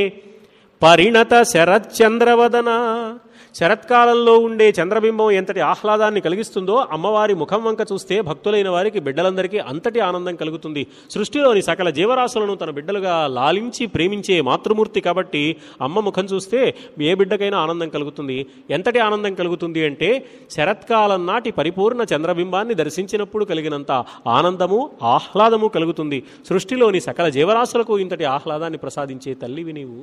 పరిణత శరత్చంద్రవదన శరత్కాలంలో ఉండే చంద్రబింబం ఎంతటి ఆహ్లాదాన్ని కలిగిస్తుందో అమ్మవారి ముఖం వంక చూస్తే భక్తులైన వారికి బిడ్డలందరికీ అంతటి ఆనందం కలుగుతుంది సృష్టిలోని సకల జీవరాశులను తన బిడ్డలుగా లాలించి ప్రేమించే మాతృమూర్తి కాబట్టి అమ్మ ముఖం చూస్తే ఏ బిడ్డకైనా ఆనందం కలుగుతుంది ఎంతటి ఆనందం కలుగుతుంది అంటే శరత్కాలం నాటి పరిపూర్ణ చంద్రబింబాన్ని దర్శించినప్పుడు కలిగినంత ఆనందము ఆహ్లాదము కలుగుతుంది సృష్టిలోని సకల జీవరాశులకు ఇంతటి ఆహ్లాదాన్ని ప్రసాదించే తల్లివి నీవు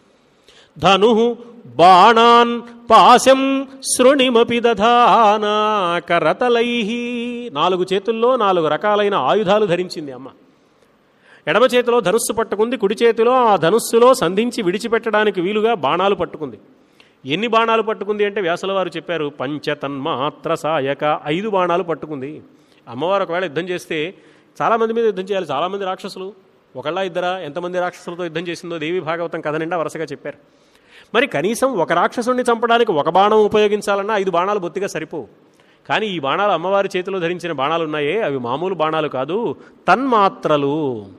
ధను బాణాన్ పాశం శృణిమపి దధానా కరతలై నాలుగు చేతుల్లో నాలుగు రకాలైన ఆయుధాలు ధరించింది అమ్మ ఎడమ చేతిలో ధనుస్సు పట్టుకుంది కుడి చేతిలో ఆ ధనుస్సులో సంధించి విడిచిపెట్టడానికి వీలుగా బాణాలు పట్టుకుంది ఎన్ని బాణాలు పట్టుకుంది అంటే వ్యాసుల వారు చెప్పారు పంచతన్మాత్ర సాయక ఐదు బాణాలు పట్టుకుంది అమ్మవారు ఒకవేళ యుద్ధం చేస్తే చాలామంది మీద యుద్ధం చేయాలి చాలామంది రాక్షసులు ఒకళ్ళ ఇద్దరా ఎంతమంది రాక్షసులతో యుద్ధం చేసిందో దేవి భాగవతం కథ నిండా వరుసగా చెప్పారు మరి కనీసం ఒక రాక్షసుడిని చంపడానికి ఒక బాణం ఉపయోగించాలన్నా ఐదు బాణాలు బొత్తిగా సరిపోవు కానీ ఈ బాణాలు అమ్మవారి చేతిలో ధరించిన బాణాలు ఉన్నాయే అవి మామూలు బాణాలు కాదు తన్మాత్రలు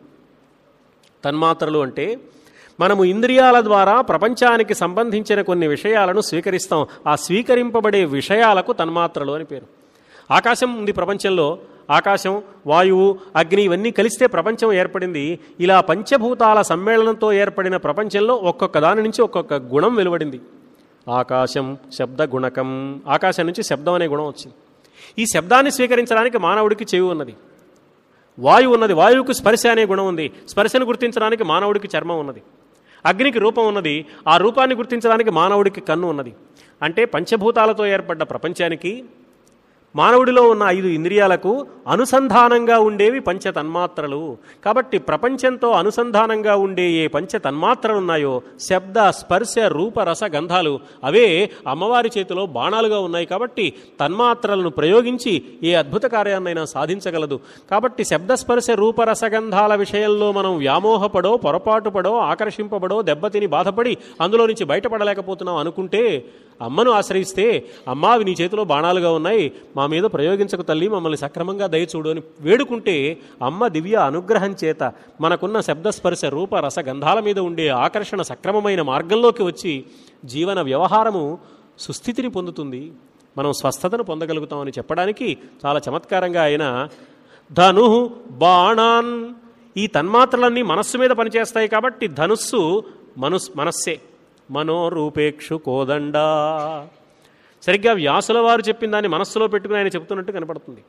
తన్మాత్రలు అంటే మనము ఇంద్రియాల ద్వారా ప్రపంచానికి సంబంధించిన కొన్ని విషయాలను స్వీకరిస్తాం ఆ స్వీకరింపబడే విషయాలకు తన్మాత్రలు అని పేరు ఆకాశం ఉంది ప్రపంచంలో ఆకాశం వాయువు అగ్ని ఇవన్నీ కలిస్తే ప్రపంచం ఏర్పడింది ఇలా పంచభూతాల సమ్మేళనంతో ఏర్పడిన ప్రపంచంలో ఒక్కొక్క దాని నుంచి ఒక్కొక్క గుణం వెలువడింది ఆకాశం శబ్ద గుణకం ఆకాశం నుంచి శబ్దం అనే గుణం వచ్చింది ఈ శబ్దాన్ని స్వీకరించడానికి మానవుడికి చెవి ఉన్నది వాయువు ఉన్నది వాయువుకు స్పర్శ అనే గుణం ఉంది స్పర్శను గుర్తించడానికి మానవుడికి చర్మం ఉన్నది అగ్నికి రూపం ఉన్నది ఆ రూపాన్ని గుర్తించడానికి మానవుడికి కన్ను ఉన్నది అంటే పంచభూతాలతో ఏర్పడ్డ ప్రపంచానికి మానవుడిలో ఉన్న ఐదు ఇంద్రియాలకు అనుసంధానంగా ఉండేవి పంచ తన్మాత్రలు కాబట్టి ప్రపంచంతో అనుసంధానంగా ఉండే ఏ పంచ తన్మాత్రలు ఉన్నాయో శబ్ద స్పర్శ రూప రస గంధాలు అవే అమ్మవారి చేతిలో బాణాలుగా ఉన్నాయి కాబట్టి తన్మాత్రలను ప్రయోగించి ఏ అద్భుత కార్యాన్నైనా సాధించగలదు కాబట్టి శబ్ద స్పర్శ రూప రసగంధాల విషయంలో మనం వ్యామోహపడో పొరపాటు పడో ఆకర్షింపబడో దెబ్బతిని బాధపడి అందులో నుంచి బయటపడలేకపోతున్నాం అనుకుంటే అమ్మను ఆశ్రయిస్తే అమ్మా అవి నీ చేతిలో బాణాలుగా ఉన్నాయి మా మీద ప్రయోగించకు తల్లి మమ్మల్ని సక్రమంగా దయచూడు అని వేడుకుంటే అమ్మ దివ్య అనుగ్రహం చేత మనకున్న శబ్దస్పర్శ రూప రస గంధాల మీద ఉండే ఆకర్షణ సక్రమమైన మార్గంలోకి వచ్చి జీవన వ్యవహారము సుస్థితిని పొందుతుంది మనం స్వస్థతను పొందగలుగుతామని చెప్పడానికి చాలా చమత్కారంగా ఆయన ధను బాణాన్ ఈ తన్మాత్రలన్నీ మనస్సు మీద పనిచేస్తాయి కాబట్టి ధనుస్సు మనస్ మనస్సే మనోరూపేక్షు కోదండా సరిగ్గా వ్యాసుల వారు చెప్పిన దాన్ని మనస్సులో పెట్టుకుని ఆయన చెప్తున్నట్టు కనపడుతుంది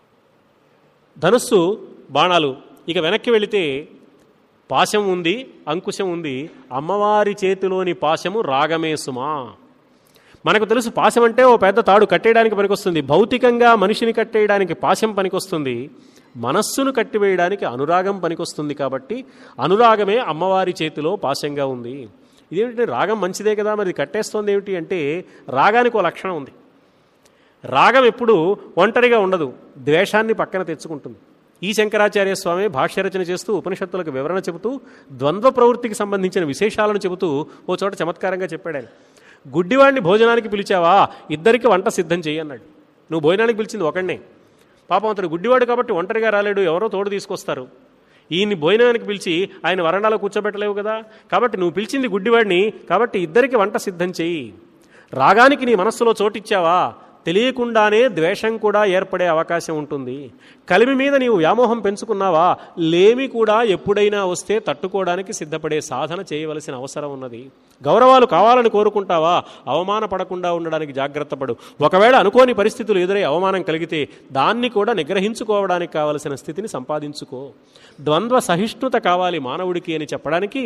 ధనుస్సు బాణాలు ఇక వెనక్కి వెళితే పాశం ఉంది అంకుశం ఉంది అమ్మవారి చేతిలోని పాశము రాగమే సుమా మనకు తెలుసు పాశం అంటే ఓ పెద్ద తాడు కట్టేయడానికి పనికొస్తుంది భౌతికంగా మనిషిని కట్టేయడానికి పాశం పనికొస్తుంది మనస్సును కట్టివేయడానికి అనురాగం పనికొస్తుంది కాబట్టి అనురాగమే అమ్మవారి చేతిలో పాశంగా ఉంది ఇదేమిటి రాగం మంచిదే కదా మరి కట్టేస్తోంది ఏమిటి అంటే రాగానికి ఓ లక్షణం ఉంది రాగం ఎప్పుడు ఒంటరిగా ఉండదు ద్వేషాన్ని పక్కన తెచ్చుకుంటుంది ఈ శంకరాచార్య స్వామి భాష్య రచన చేస్తూ ఉపనిషత్తులకు వివరణ చెబుతూ ద్వంద్వ ప్రవృత్తికి సంబంధించిన విశేషాలను చెబుతూ ఓ చోట చమత్కారంగా చెప్పాడు ఆయన గుడ్డివాడిని భోజనానికి పిలిచావా ఇద్దరికి వంట సిద్ధం చెయ్యి అన్నాడు నువ్వు భోజనానికి పిలిచింది ఒకడినే పాపం అతడు గుడ్డివాడు కాబట్టి ఒంటరిగా రాలేడు ఎవరో తోడు తీసుకొస్తారు ఈయన్ని భోజనానికి పిలిచి ఆయన వరండాలో కూర్చోబెట్టలేవు కదా కాబట్టి నువ్వు పిలిచింది గుడ్డివాడిని కాబట్టి ఇద్దరికి వంట సిద్ధం చెయ్యి రాగానికి నీ మనస్సులో చోటిచ్చావా తెలియకుండానే ద్వేషం కూడా ఏర్పడే అవకాశం ఉంటుంది కలిమి మీద నీవు వ్యామోహం పెంచుకున్నావా లేమి కూడా ఎప్పుడైనా వస్తే తట్టుకోవడానికి సిద్ధపడే సాధన చేయవలసిన అవసరం ఉన్నది గౌరవాలు కావాలని కోరుకుంటావా అవమానపడకుండా ఉండడానికి జాగ్రత్త పడు ఒకవేళ అనుకోని పరిస్థితులు ఎదురై అవమానం కలిగితే దాన్ని కూడా నిగ్రహించుకోవడానికి కావలసిన స్థితిని సంపాదించుకో ద్వంద్వ సహిష్ణుత కావాలి మానవుడికి అని చెప్పడానికి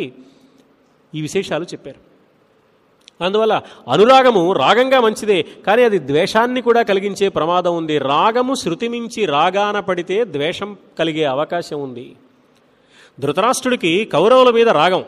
ఈ విశేషాలు చెప్పారు అందువల్ల అనురాగము రాగంగా మంచిదే కానీ అది ద్వేషాన్ని కూడా కలిగించే ప్రమాదం ఉంది రాగము శృతి మించి రాగాన పడితే ద్వేషం కలిగే అవకాశం ఉంది ధృతరాష్ట్రుడికి కౌరవుల మీద రాగం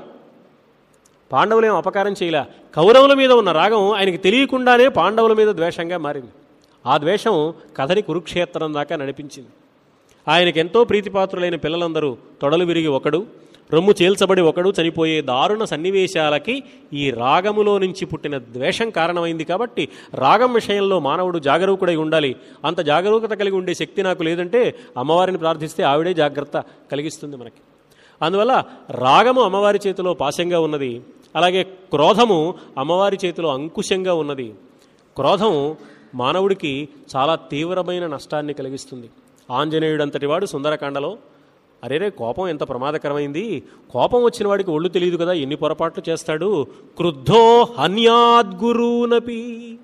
పాండవులేం అపకారం చేయలే కౌరవుల మీద ఉన్న రాగం ఆయనకి తెలియకుండానే పాండవుల మీద ద్వేషంగా మారింది ఆ ద్వేషం కథని కురుక్షేత్రం దాకా నడిపించింది ఆయనకి ఎంతో ప్రీతిపాత్రులైన పిల్లలందరూ తొడలు విరిగి ఒకడు రొమ్ము చీల్చబడి ఒకడు చనిపోయే దారుణ సన్నివేశాలకి ఈ రాగములో నుంచి పుట్టిన ద్వేషం కారణమైంది కాబట్టి రాగం విషయంలో మానవుడు జాగరూకుడై ఉండాలి అంత జాగరూకత కలిగి ఉండే శక్తి నాకు లేదంటే అమ్మవారిని ప్రార్థిస్తే ఆవిడే జాగ్రత్త కలిగిస్తుంది మనకి అందువల్ల రాగము అమ్మవారి చేతిలో పాశంగా ఉన్నది అలాగే క్రోధము అమ్మవారి చేతిలో అంకుశంగా ఉన్నది క్రోధం మానవుడికి చాలా తీవ్రమైన నష్టాన్ని కలిగిస్తుంది ఆంజనేయుడంతటి వాడు సుందరకాండలో అరేరే కోపం ఎంత ప్రమాదకరమైంది కోపం వచ్చిన వాడికి ఒళ్ళు తెలియదు కదా ఎన్ని పొరపాట్లు చేస్తాడు క్రుద్ధో హన్యాద్గురూనపి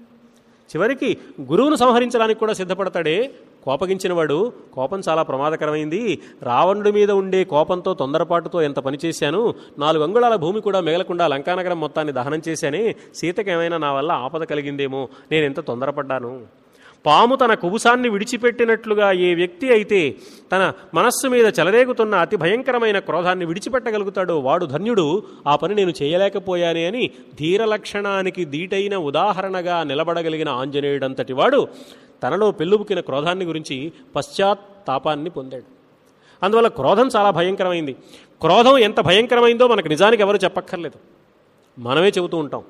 చివరికి గురువును సంహరించడానికి కూడా సిద్ధపడతాడే కోపగించిన వాడు కోపం చాలా ప్రమాదకరమైంది రావణుడి మీద ఉండే కోపంతో తొందరపాటుతో ఎంత పనిచేశాను నాలుగు అంగుళాల భూమి కూడా మిగలకుండా లంకానగరం మొత్తాన్ని దహనం చేశానే సీతకి ఏమైనా నా వల్ల ఆపద కలిగిందేమో నేను ఎంత తొందరపడ్డాను పాము తన కుబుసాన్ని విడిచిపెట్టినట్లుగా ఏ వ్యక్తి అయితే తన మనస్సు మీద చెలరేగుతున్న అతి భయంకరమైన క్రోధాన్ని విడిచిపెట్టగలుగుతాడో వాడు ధన్యుడు ఆ పని నేను చేయలేకపోయానే అని ధీర లక్షణానికి దీటైన ఉదాహరణగా నిలబడగలిగిన ఆంజనేయుడంతటి వాడు తనలో పెళ్ళుబుకిన క్రోధాన్ని గురించి పశ్చాత్తాపాన్ని పొందాడు అందువల్ల క్రోధం చాలా భయంకరమైంది క్రోధం ఎంత భయంకరమైందో మనకు నిజానికి ఎవరు చెప్పక్కర్లేదు మనమే చెబుతూ ఉంటాం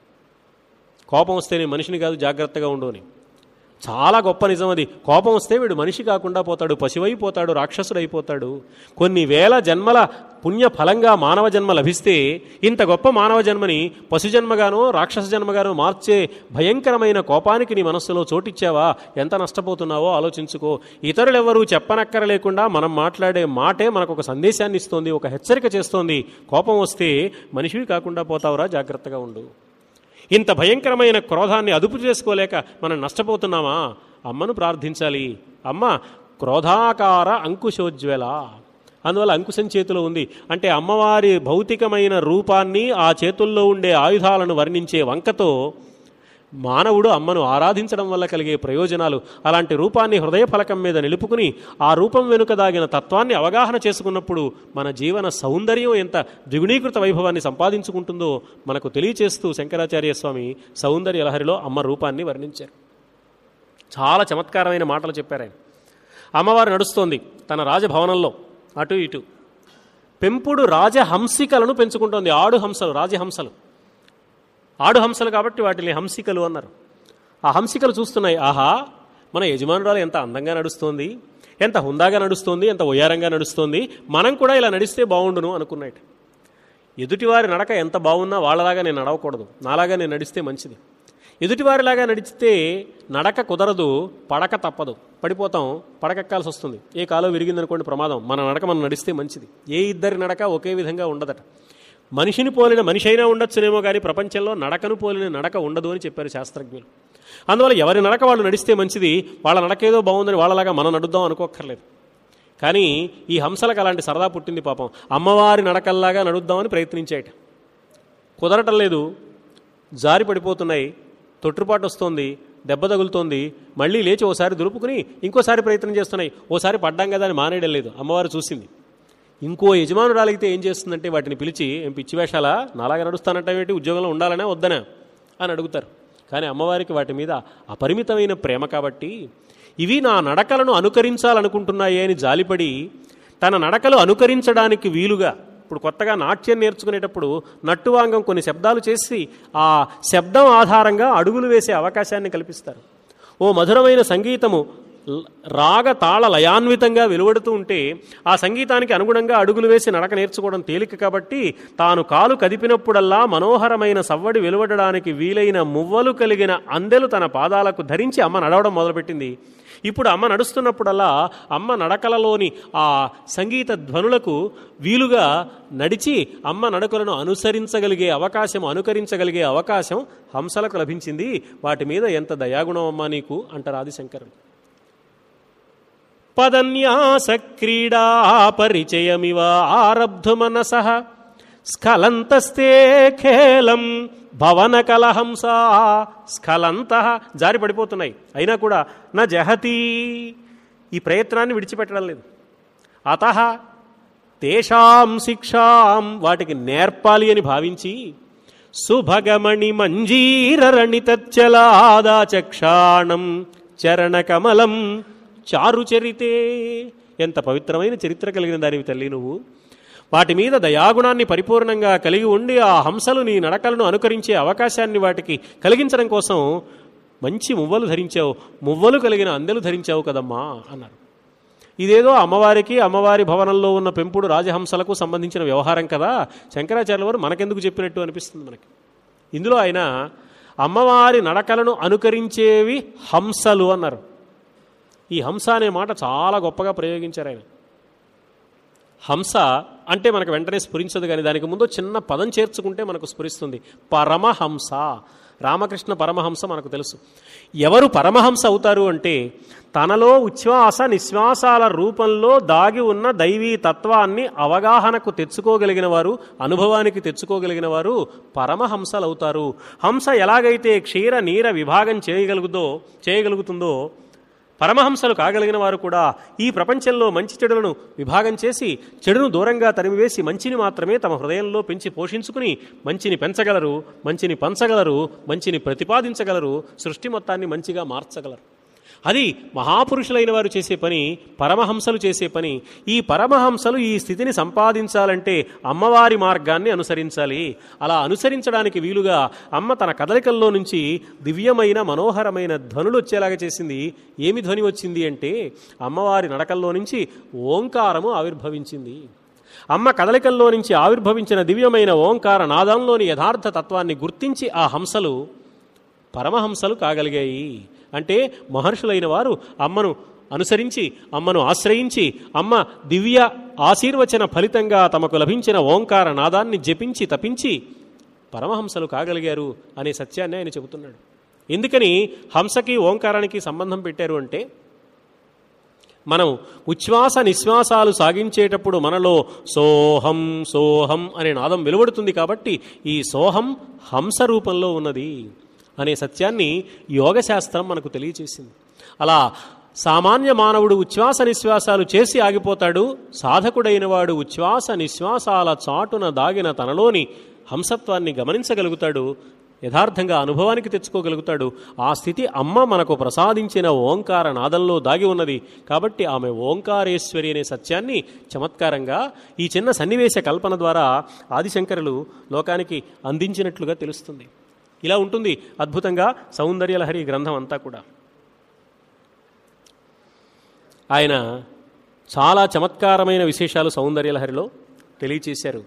కోపం వస్తే నేను మనిషిని కాదు జాగ్రత్తగా ఉండు అని చాలా గొప్ప నిజం అది కోపం వస్తే వీడు మనిషి కాకుండా పోతాడు పశువైపోతాడు రాక్షసుడైపోతాడు కొన్ని వేల జన్మల పుణ్య ఫలంగా మానవ జన్మ లభిస్తే ఇంత గొప్ప మానవ జన్మని పశుజన్మగానో రాక్షస జన్మగానో మార్చే భయంకరమైన కోపానికి నీ మనస్సులో చోటిచ్చావా ఎంత నష్టపోతున్నావో ఆలోచించుకో ఇతరులెవరూ చెప్పనక్కర లేకుండా మనం మాట్లాడే మాటే మనకు ఒక సందేశాన్ని ఇస్తోంది ఒక హెచ్చరిక చేస్తోంది కోపం వస్తే మనిషివి కాకుండా పోతావురా జాగ్రత్తగా ఉండు ఇంత భయంకరమైన క్రోధాన్ని అదుపు చేసుకోలేక మనం నష్టపోతున్నామా అమ్మను ప్రార్థించాలి అమ్మ క్రోధాకార అంకుశోజ్వల అందువల్ల అంకుశం చేతిలో ఉంది అంటే అమ్మవారి భౌతికమైన రూపాన్ని ఆ చేతుల్లో ఉండే ఆయుధాలను వర్ణించే వంకతో మానవుడు అమ్మను ఆరాధించడం వల్ల కలిగే ప్రయోజనాలు అలాంటి రూపాన్ని హృదయ ఫలకం మీద నిలుపుకుని ఆ రూపం వెనుక దాగిన తత్వాన్ని అవగాహన చేసుకున్నప్పుడు మన జీవన సౌందర్యం ఎంత ద్విగుణీకృత వైభవాన్ని సంపాదించుకుంటుందో మనకు తెలియచేస్తూ శంకరాచార్య స్వామి సౌందర్య లహరిలో అమ్మ రూపాన్ని వర్ణించారు చాలా చమత్కారమైన మాటలు చెప్పారు ఆయన అమ్మవారు నడుస్తోంది తన రాజభవనంలో అటు ఇటు పెంపుడు రాజహంసికలను పెంచుకుంటోంది ఆడు హంసలు రాజహంసలు ఆడు హంసలు కాబట్టి వాటిని హంసికలు అన్నారు ఆ హంసికలు చూస్తున్నాయి ఆహా మన యజమానురాలు ఎంత అందంగా నడుస్తోంది ఎంత హుందాగా నడుస్తోంది ఎంత ఉయారంగా నడుస్తోంది మనం కూడా ఇలా నడిస్తే బాగుండును అనుకున్నాయి ఎదుటివారి నడక ఎంత బాగున్నా వాళ్ళలాగా నేను నడవకూడదు నాలాగా నేను నడిస్తే మంచిది ఎదుటివారిలాగా నడిస్తే నడక కుదరదు పడక తప్పదు పడిపోతాం పడకెక్కాల్సి వస్తుంది ఏ కాలో విరిగిందనుకోండి ప్రమాదం మన నడక మనం నడిస్తే మంచిది ఏ ఇద్దరి నడక ఒకే విధంగా ఉండదట మనిషిని పోలిన మనిషి అయినా ఉండొచ్చునేమో కానీ ప్రపంచంలో నడకను పోలిన నడక ఉండదు అని చెప్పారు శాస్త్రజ్ఞులు అందువల్ల ఎవరి నడక వాళ్ళు నడిస్తే మంచిది వాళ్ళ నడక ఏదో బాగుందని వాళ్ళలాగా మనం నడుద్దాం అనుకోక్కర్లేదు కానీ ఈ హంసలకు అలాంటి సరదా పుట్టింది పాపం అమ్మవారి నడకల్లాగా నడుద్దామని ప్రయత్నించాయట కుదరటం లేదు జారి పడిపోతున్నాయి తొట్టుపాటు వస్తోంది దెబ్బ తగులుతోంది మళ్ళీ లేచి ఓసారి దులుపుకుని ఇంకోసారి ప్రయత్నం చేస్తున్నాయి ఓసారి పడ్డాం కదా అని మానేయడం లేదు అమ్మవారు చూసింది ఇంకో యజమానురాలిగితే ఏం చేస్తుందంటే వాటిని పిలిచి ఏం పిచ్చి వేషాలా నాలాగా నడుస్తానంటే ఉద్యోగంలో ఉండాలనే వద్దనా అని అడుగుతారు కానీ అమ్మవారికి వాటి మీద అపరిమితమైన ప్రేమ కాబట్టి ఇవి నా నడకలను అనుకరించాలనుకుంటున్నాయి అని జాలిపడి తన నడకలు అనుకరించడానికి వీలుగా ఇప్పుడు కొత్తగా నాట్యం నేర్చుకునేటప్పుడు నట్టువాంగం కొన్ని శబ్దాలు చేసి ఆ శబ్దం ఆధారంగా అడుగులు వేసే అవకాశాన్ని కల్పిస్తారు ఓ మధురమైన సంగీతము ల- రాగ తాళ లయాన్వితంగా వెలువడుతూ ఉంటే ఆ సంగీతానికి అనుగుణంగా అడుగులు వేసి నడక నేర్చుకోవడం తేలిక కాబట్టి తాను కాలు కదిపినప్పుడల్లా మనోహరమైన సవ్వడి వెలువడడానికి వీలైన మువ్వలు కలిగిన అందెలు తన పాదాలకు ధరించి అమ్మ నడవడం మొదలుపెట్టింది ఇప్పుడు అమ్మ నడుస్తున్నప్పుడల్లా అమ్మ నడకలలోని ఆ సంగీత ధ్వనులకు వీలుగా నడిచి అమ్మ నడకలను అనుసరించగలిగే అవకాశం అనుకరించగలిగే అవకాశం హంసలకు లభించింది వాటి మీద ఎంత దయాగుణం అమ్మా నీకు అంటారు ఆదిశంకరులు పదన్యాస క్రీడా పరిచయమివ ఆరబ్ధు మనస స్ఖలంతస్తే ఖేలం భవన కలహంస స్ఖలంత జారి పడిపోతున్నాయి అయినా కూడా నా జహతి ఈ ప్రయత్నాన్ని విడిచిపెట్టడం లేదు అత తేషాం శిక్షాం వాటికి నేర్పాలి అని భావించి సుభగమణి మంజీరరణితచ్చలాదాచక్షాణం చరణకమలం చారుచరితే ఎంత పవిత్రమైన చరిత్ర కలిగిన దానివి తల్లి నువ్వు వాటి మీద దయాగుణాన్ని పరిపూర్ణంగా కలిగి ఉండి ఆ హంసలు నీ నడకలను అనుకరించే అవకాశాన్ని వాటికి కలిగించడం కోసం మంచి మువ్వలు ధరించావు మువ్వలు కలిగిన అందెలు ధరించావు కదమ్మా అన్నారు ఇదేదో అమ్మవారికి అమ్మవారి భవనంలో ఉన్న పెంపుడు రాజహంసలకు సంబంధించిన వ్యవహారం కదా శంకరాచార్యుల వారు మనకెందుకు చెప్పినట్టు అనిపిస్తుంది మనకి ఇందులో ఆయన అమ్మవారి నడకలను అనుకరించేవి హంసలు అన్నారు ఈ హంస అనే మాట చాలా గొప్పగా ప్రయోగించారు ఆయన హంస అంటే మనకు వెంటనే స్ఫురించదు కానీ దానికి ముందు చిన్న పదం చేర్చుకుంటే మనకు స్ఫురిస్తుంది పరమహంస రామకృష్ణ పరమహంస మనకు తెలుసు ఎవరు పరమహంస అవుతారు అంటే తనలో ఉచ్ఛ్వాస నిశ్వాసాల రూపంలో దాగి ఉన్న దైవీ తత్వాన్ని అవగాహనకు తెచ్చుకోగలిగిన వారు అనుభవానికి తెచ్చుకోగలిగిన వారు పరమహంసలు అవుతారు హంస ఎలాగైతే క్షీర నీర విభాగం చేయగలుగుతో చేయగలుగుతుందో పరమహంసలు కాగలిగిన వారు కూడా ఈ ప్రపంచంలో మంచి చెడులను విభాగం చేసి చెడును దూరంగా తరిమివేసి మంచిని మాత్రమే తమ హృదయంలో పెంచి పోషించుకుని మంచిని పెంచగలరు మంచిని పంచగలరు మంచిని ప్రతిపాదించగలరు సృష్టి మొత్తాన్ని మంచిగా మార్చగలరు అది మహాపురుషులైన వారు చేసే పని పరమహంసలు చేసే పని ఈ పరమహంసలు ఈ స్థితిని సంపాదించాలంటే అమ్మవారి మార్గాన్ని అనుసరించాలి అలా అనుసరించడానికి వీలుగా అమ్మ తన కదలికల్లో నుంచి దివ్యమైన మనోహరమైన ధ్వనులు వచ్చేలాగా చేసింది ఏమి ధ్వని వచ్చింది అంటే అమ్మవారి నడకల్లో నుంచి ఓంకారము ఆవిర్భవించింది అమ్మ కదలికల్లో నుంచి ఆవిర్భవించిన దివ్యమైన ఓంకార నాదంలోని యథార్థ తత్వాన్ని గుర్తించి ఆ హంసలు పరమహంసలు కాగలిగాయి అంటే మహర్షులైన వారు అమ్మను అనుసరించి అమ్మను ఆశ్రయించి అమ్మ దివ్య ఆశీర్వచన ఫలితంగా తమకు లభించిన ఓంకార నాదాన్ని జపించి తపించి పరమహంసలు కాగలిగారు అనే సత్యాన్ని ఆయన చెబుతున్నాడు ఎందుకని హంసకి ఓంకారానికి సంబంధం పెట్టారు అంటే మనం ఉచ్ఛ్వాస నిశ్వాసాలు సాగించేటప్పుడు మనలో సోహం సోహం అనే నాదం వెలువడుతుంది కాబట్టి ఈ సోహం హంస రూపంలో ఉన్నది అనే సత్యాన్ని యోగశాస్త్రం మనకు తెలియచేసింది అలా సామాన్య మానవుడు ఉచ్ఛ్వాస నిశ్వాసాలు చేసి ఆగిపోతాడు సాధకుడైన వాడు ఉచ్ఛ్వాస నిశ్వాసాల చాటున దాగిన తనలోని హంసత్వాన్ని గమనించగలుగుతాడు యథార్థంగా అనుభవానికి తెచ్చుకోగలుగుతాడు ఆ స్థితి అమ్మ మనకు ప్రసాదించిన ఓంకార నాదంలో దాగి ఉన్నది కాబట్టి ఆమె ఓంకారేశ్వరి అనే సత్యాన్ని చమత్కారంగా ఈ చిన్న సన్నివేశ కల్పన ద్వారా ఆదిశంకరులు లోకానికి అందించినట్లుగా తెలుస్తుంది ఇలా ఉంటుంది అద్భుతంగా సౌందర్యలహరి గ్రంథం అంతా కూడా ఆయన చాలా చమత్కారమైన విశేషాలు సౌందర్యలహరిలో తెలియచేశారు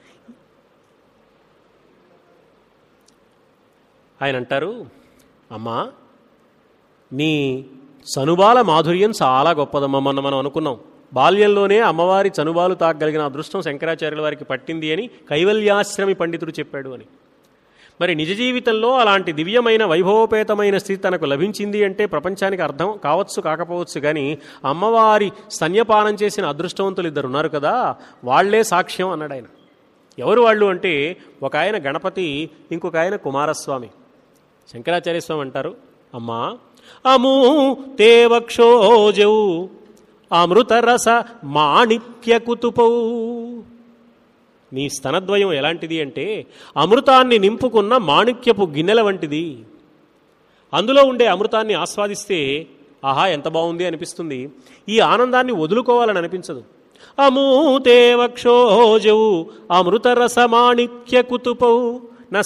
ఆయన అంటారు అమ్మా నీ చనుబాల మాధుర్యం చాలా గొప్పదమ్మా మొన్న మనం అనుకున్నాం బాల్యంలోనే అమ్మవారి చనుబాలు తాగలిగిన అదృష్టం శంకరాచార్యుల వారికి పట్టింది అని కైవల్యాశ్రమి పండితుడు చెప్పాడు అని మరి నిజ జీవితంలో అలాంటి దివ్యమైన వైభవోపేతమైన స్థితి తనకు లభించింది అంటే ప్రపంచానికి అర్థం కావచ్చు కాకపోవచ్చు కానీ అమ్మవారి స్తన్యపానం చేసిన అదృష్టవంతులు ఇద్దరు ఉన్నారు కదా వాళ్లే సాక్ష్యం అన్నాడు ఆయన ఎవరు వాళ్ళు అంటే ఒక ఆయన గణపతి ఇంకొక ఆయన కుమారస్వామి శంకరాచార్య స్వామి అంటారు అమ్మా అమూ తే వక్షోజౌ అమృతరస మాణిక్య కుతుపౌ నీ స్తనద్వయం ఎలాంటిది అంటే అమృతాన్ని నింపుకున్న మాణిక్యపు గిన్నెల వంటిది అందులో ఉండే అమృతాన్ని ఆస్వాదిస్తే ఆహా ఎంత బాగుంది అనిపిస్తుంది ఈ ఆనందాన్ని వదులుకోవాలని అనిపించదు అమూతే వక్షోజౌ అమృతరసమాణిక్య కుతుపౌ న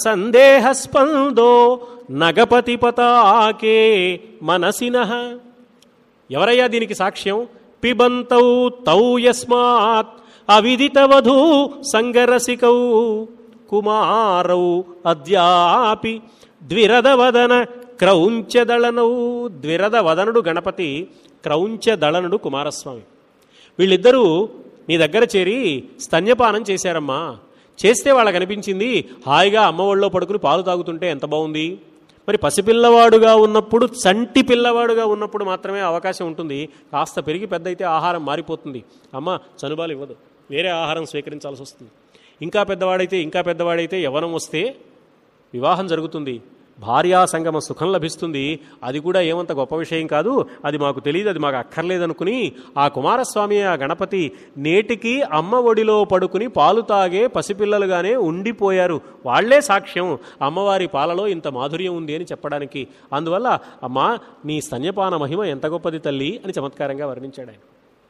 సందేహస్పందో నగపతి పతాకే మనసిన ఎవరయ్యా దీనికి సాక్ష్యం పిబంతౌ తౌ యస్మాత్ అవిదితవధూ సంగరసికౌ కుమారౌ అద్యాపి ద్విరదవదన క్రౌంచదళనౌ ద్విరదవదనుడు గణపతి క్రౌంచదళనుడు కుమారస్వామి వీళ్ళిద్దరూ నీ దగ్గర చేరి స్తన్యపానం చేశారమ్మా చేస్తే వాళ్ళకి అనిపించింది హాయిగా అమ్మ ఒళ్ళో పడుకుని పాలు తాగుతుంటే ఎంత బాగుంది మరి పసిపిల్లవాడుగా ఉన్నప్పుడు చంటి పిల్లవాడుగా ఉన్నప్పుడు మాత్రమే అవకాశం ఉంటుంది కాస్త పెరిగి పెద్ద అయితే ఆహారం మారిపోతుంది అమ్మ చనుబాలు ఇవ్వదు వేరే ఆహారం స్వీకరించాల్సి వస్తుంది ఇంకా పెద్దవాడైతే ఇంకా పెద్దవాడైతే యవనం వస్తే వివాహం జరుగుతుంది భార్యా సంగమ సుఖం లభిస్తుంది అది కూడా ఏమంత గొప్ప విషయం కాదు అది మాకు తెలియదు అది మాకు అక్కర్లేదనుకుని ఆ కుమారస్వామి ఆ గణపతి నేటికి అమ్మ ఒడిలో పడుకుని పాలు తాగే పసిపిల్లలుగానే ఉండిపోయారు వాళ్లే సాక్ష్యం అమ్మవారి పాలలో ఇంత మాధుర్యం ఉంది అని చెప్పడానికి అందువల్ల అమ్మా నీ స్తన్యపాన మహిమ ఎంత గొప్పది తల్లి అని చమత్కారంగా వర్ణించాడు ఆయన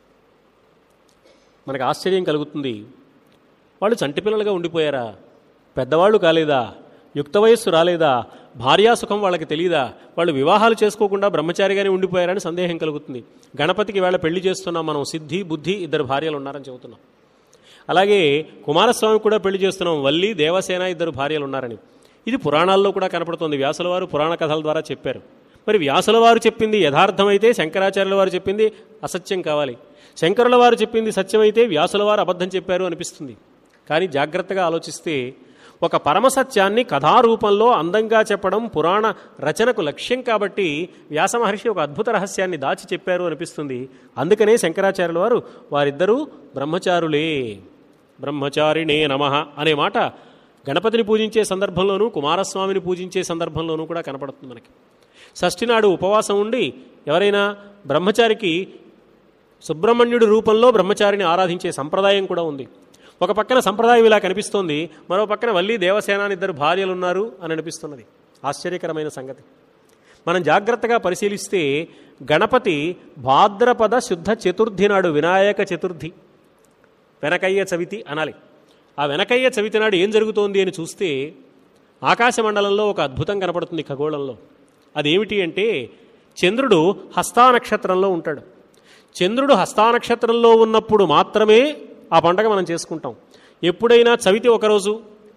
మనకు ఆశ్చర్యం కలుగుతుంది వాళ్ళు చంటి పిల్లలుగా ఉండిపోయారా పెద్దవాళ్ళు కాలేదా యుక్త వయస్సు రాలేదా భార్యాసుఖం వాళ్ళకి తెలియదా వాళ్ళు వివాహాలు చేసుకోకుండా బ్రహ్మచారిగానే ఉండిపోయారని సందేహం కలుగుతుంది గణపతికి వేళ పెళ్లి చేస్తున్నాం మనం సిద్ధి బుద్ధి ఇద్దరు భార్యలు ఉన్నారని చెబుతున్నాం అలాగే కుమారస్వామి కూడా పెళ్లి చేస్తున్నాం వల్లి దేవసేన ఇద్దరు భార్యలు ఉన్నారని ఇది పురాణాల్లో కూడా కనపడుతుంది వ్యాసుల వారు పురాణ కథల ద్వారా చెప్పారు మరి వ్యాసుల వారు చెప్పింది యథార్థమైతే శంకరాచార్యుల వారు చెప్పింది అసత్యం కావాలి శంకరుల వారు చెప్పింది సత్యమైతే వ్యాసుల వారు అబద్ధం చెప్పారు అనిపిస్తుంది కానీ జాగ్రత్తగా ఆలోచిస్తే ఒక పరమసత్యాన్ని కథారూపంలో అందంగా చెప్పడం పురాణ రచనకు లక్ష్యం కాబట్టి వ్యాస మహర్షి ఒక అద్భుత రహస్యాన్ని దాచి చెప్పారు అనిపిస్తుంది అందుకనే శంకరాచార్యుల వారు వారిద్దరూ బ్రహ్మచారులే బ్రహ్మచారిణే నమ అనే మాట గణపతిని పూజించే సందర్భంలోనూ కుమారస్వామిని పూజించే సందర్భంలోనూ కూడా కనపడుతుంది మనకి షష్ఠి నాడు ఉపవాసం ఉండి ఎవరైనా బ్రహ్మచారికి సుబ్రహ్మణ్యుడి రూపంలో బ్రహ్మచారిని ఆరాధించే సంప్రదాయం కూడా ఉంది ఒక పక్కన సంప్రదాయం ఇలా కనిపిస్తోంది మరో పక్కన వల్లి దేవసేన అని ఇద్దరు భార్యలు ఉన్నారు అని అనిపిస్తున్నది ఆశ్చర్యకరమైన సంగతి మనం జాగ్రత్తగా పరిశీలిస్తే గణపతి భాద్రపద శుద్ధ చతుర్థి నాడు వినాయక చతుర్థి వెనకయ్య చవితి అనాలి ఆ వెనకయ్య చవితి నాడు ఏం జరుగుతోంది అని చూస్తే ఆకాశ మండలంలో ఒక అద్భుతం కనపడుతుంది ఖగోళంలో అదేమిటి అంటే చంద్రుడు హస్తా నక్షత్రంలో ఉంటాడు చంద్రుడు హస్తా నక్షత్రంలో ఉన్నప్పుడు మాత్రమే ఆ పండగ మనం చేసుకుంటాం ఎప్పుడైనా చవితి ఒకరోజు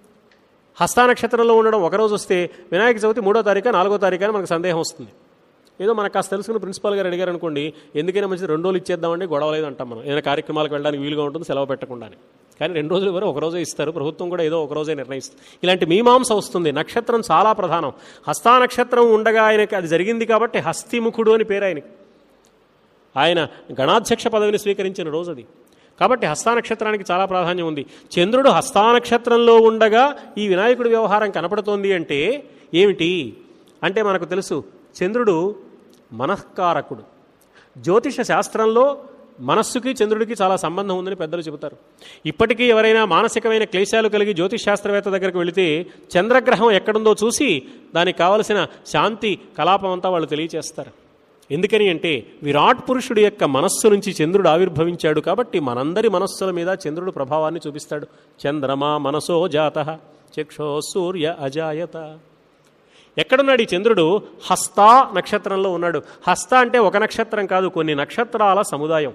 హస్తా నక్షత్రంలో ఉండడం ఒకరోజు వస్తే వినాయక చవితి మూడో తారీఖు నాలుగో తారీఖు అని మనకు సందేహం వస్తుంది ఏదో మనకు కాస్త తెలుసుకున్న ప్రిన్సిపాల్ గారు అడిగారు అనుకోండి ఎందుకైనా మంచిది రెండు రోజులు ఇచ్చేద్దామండి గొడవ లేదు అంటాం మనం ఏదైనా కార్యక్రమాలకు వెళ్ళడానికి వీలుగా ఉంటుంది సెలవు పెట్టకుండానే కానీ రెండు రోజులు ఎవరు ఒక రోజే ఇస్తారు ప్రభుత్వం కూడా ఏదో ఒక రోజే నిర్ణయిస్తుంది ఇలాంటి మీమాంస వస్తుంది నక్షత్రం చాలా ప్రధానం హస్తా నక్షత్రం ఉండగా ఆయనకి అది జరిగింది కాబట్టి హస్తిముఖుడు అని పేరు ఆయనకి ఆయన గణాధ్యక్ష పదవిని స్వీకరించిన రోజు అది కాబట్టి హస్తానక్షత్రానికి చాలా ప్రాధాన్యం ఉంది చంద్రుడు హస్తానక్షత్రంలో ఉండగా ఈ వినాయకుడి వ్యవహారం కనపడుతోంది అంటే ఏమిటి అంటే మనకు తెలుసు చంద్రుడు మనఃకారకుడు జ్యోతిష శాస్త్రంలో మనస్సుకి చంద్రుడికి చాలా సంబంధం ఉందని పెద్దలు చెబుతారు ఇప్పటికీ ఎవరైనా మానసికమైన క్లేశాలు కలిగి జ్యోతిష్ శాస్త్రవేత్త దగ్గరికి వెళితే చంద్రగ్రహం ఎక్కడుందో చూసి దానికి కావలసిన శాంతి కలాపం అంతా వాళ్ళు తెలియచేస్తారు ఎందుకని అంటే విరాట్ పురుషుడి యొక్క మనస్సు నుంచి చంద్రుడు ఆవిర్భవించాడు కాబట్టి మనందరి మనస్సుల మీద చంద్రుడు ప్రభావాన్ని చూపిస్తాడు చంద్రమా మనసో జాత చక్షో సూర్య అజాయత ఎక్కడున్నాడు ఈ చంద్రుడు హస్త నక్షత్రంలో ఉన్నాడు హస్త అంటే ఒక నక్షత్రం కాదు కొన్ని నక్షత్రాల సముదాయం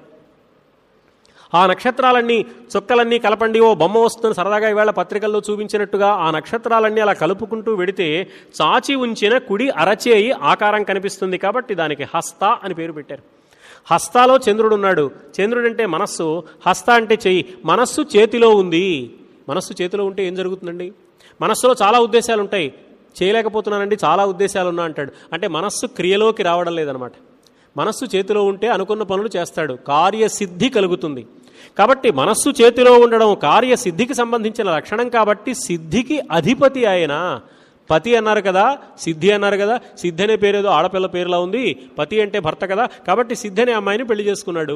ఆ నక్షత్రాలన్నీ చుక్కలన్నీ కలపండి ఓ బొమ్మ వస్తుంది సరదాగా ఈవేళ పత్రికల్లో చూపించినట్టుగా ఆ నక్షత్రాలన్నీ అలా కలుపుకుంటూ వెడితే చాచి ఉంచిన కుడి అరచేయి ఆకారం కనిపిస్తుంది కాబట్టి దానికి హస్త అని పేరు పెట్టారు హస్తాలో చంద్రుడు ఉన్నాడు చంద్రుడు అంటే మనస్సు హస్త అంటే చెయ్యి మనస్సు చేతిలో ఉంది మనస్సు చేతిలో ఉంటే ఏం జరుగుతుందండి మనస్సులో చాలా ఉద్దేశాలు ఉంటాయి చేయలేకపోతున్నానండి చాలా ఉద్దేశాలు ఉన్నా అంటాడు అంటే మనస్సు క్రియలోకి రావడం లేదనమాట మనస్సు చేతిలో ఉంటే అనుకున్న పనులు చేస్తాడు కార్యసిద్ధి కలుగుతుంది కాబట్టి మనస్సు చేతిలో ఉండడం కార్యసిద్ధికి సంబంధించిన లక్షణం కాబట్టి సిద్ధికి అధిపతి ఆయన పతి అన్నారు కదా సిద్ధి అన్నారు కదా సిద్ధి అనే పేరు ఏదో ఆడపిల్ల పేరులా ఉంది పతి అంటే భర్త కదా కాబట్టి సిద్ధి అనే అమ్మాయిని పెళ్లి చేసుకున్నాడు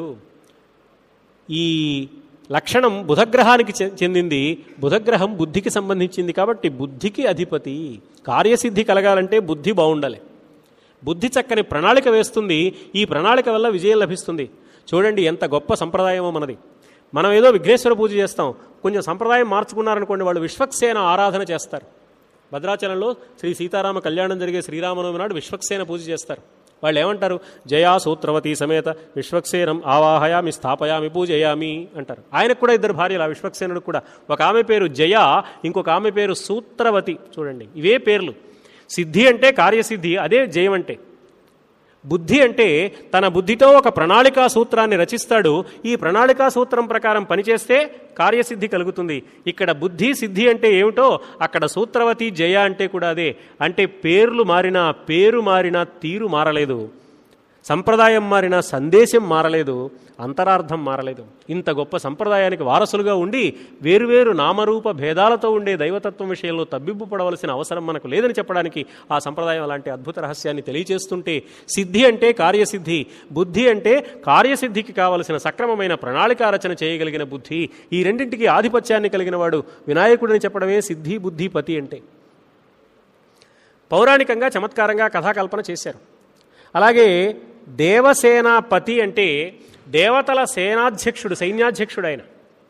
ఈ లక్షణం బుధగ్రహానికి చె- చెందింది బుధగ్రహం బుద్ధికి సంబంధించింది కాబట్టి బుద్ధికి అధిపతి కార్యసిద్ధి కలగాలంటే బుద్ధి బాగుండాలి బుద్ధి చక్కని ప్రణాళిక వేస్తుంది ఈ ప్రణాళిక వల్ల విజయం లభిస్తుంది చూడండి ఎంత గొప్ప సంప్రదాయమో మనది మనం ఏదో విఘ్నేశ్వర పూజ చేస్తాం కొంచెం సంప్రదాయం మార్చుకున్నారనుకోండి వాళ్ళు విశ్వక్సేన ఆరాధన చేస్తారు భద్రాచలంలో శ్రీ సీతారామ కళ్యాణం జరిగే శ్రీరామనవమి నాడు విశ్వక్సేన పూజ చేస్తారు వాళ్ళు ఏమంటారు జయా సూత్రవతి సమేత విశ్వక్సేనం ఆవాహయామి స్థాపయామి పూజయామి అంటారు ఆయనకు కూడా ఇద్దరు భార్యలు ఆ విశ్వక్సేనుడు కూడా ఒక ఆమె పేరు జయ ఇంకొక ఆమె పేరు సూత్రవతి చూడండి ఇవే పేర్లు సిద్ధి అంటే కార్యసిద్ధి అదే జయం అంటే బుద్ధి అంటే తన బుద్ధితో ఒక ప్రణాళికా సూత్రాన్ని రచిస్తాడు ఈ ప్రణాళికా సూత్రం ప్రకారం పనిచేస్తే కార్యసిద్ధి కలుగుతుంది ఇక్కడ బుద్ధి సిద్ధి అంటే ఏమిటో అక్కడ సూత్రవతి జయ అంటే కూడా అదే అంటే పేర్లు మారినా పేరు మారినా తీరు మారలేదు సంప్రదాయం మారినా సందేశం మారలేదు అంతరార్థం మారలేదు ఇంత గొప్ప సంప్రదాయానికి వారసులుగా ఉండి వేరువేరు నామరూప భేదాలతో ఉండే దైవతత్వం విషయంలో తబ్బిబ్బు పడవలసిన అవసరం మనకు లేదని చెప్పడానికి ఆ సంప్రదాయం అలాంటి అద్భుత రహస్యాన్ని తెలియచేస్తుంటే సిద్ధి అంటే కార్యసిద్ధి బుద్ధి అంటే కార్యసిద్ధికి కావలసిన సక్రమమైన ప్రణాళికా రచన చేయగలిగిన బుద్ధి ఈ రెండింటికి ఆధిపత్యాన్ని కలిగిన వాడు వినాయకుడిని చెప్పడమే సిద్ధి బుద్ధి పతి అంటే పౌరాణికంగా చమత్కారంగా కథాకల్పన చేశారు అలాగే దేవసేనాపతి అంటే దేవతల సేనాధ్యక్షుడు సైన్యాధ్యక్షుడు ఆయన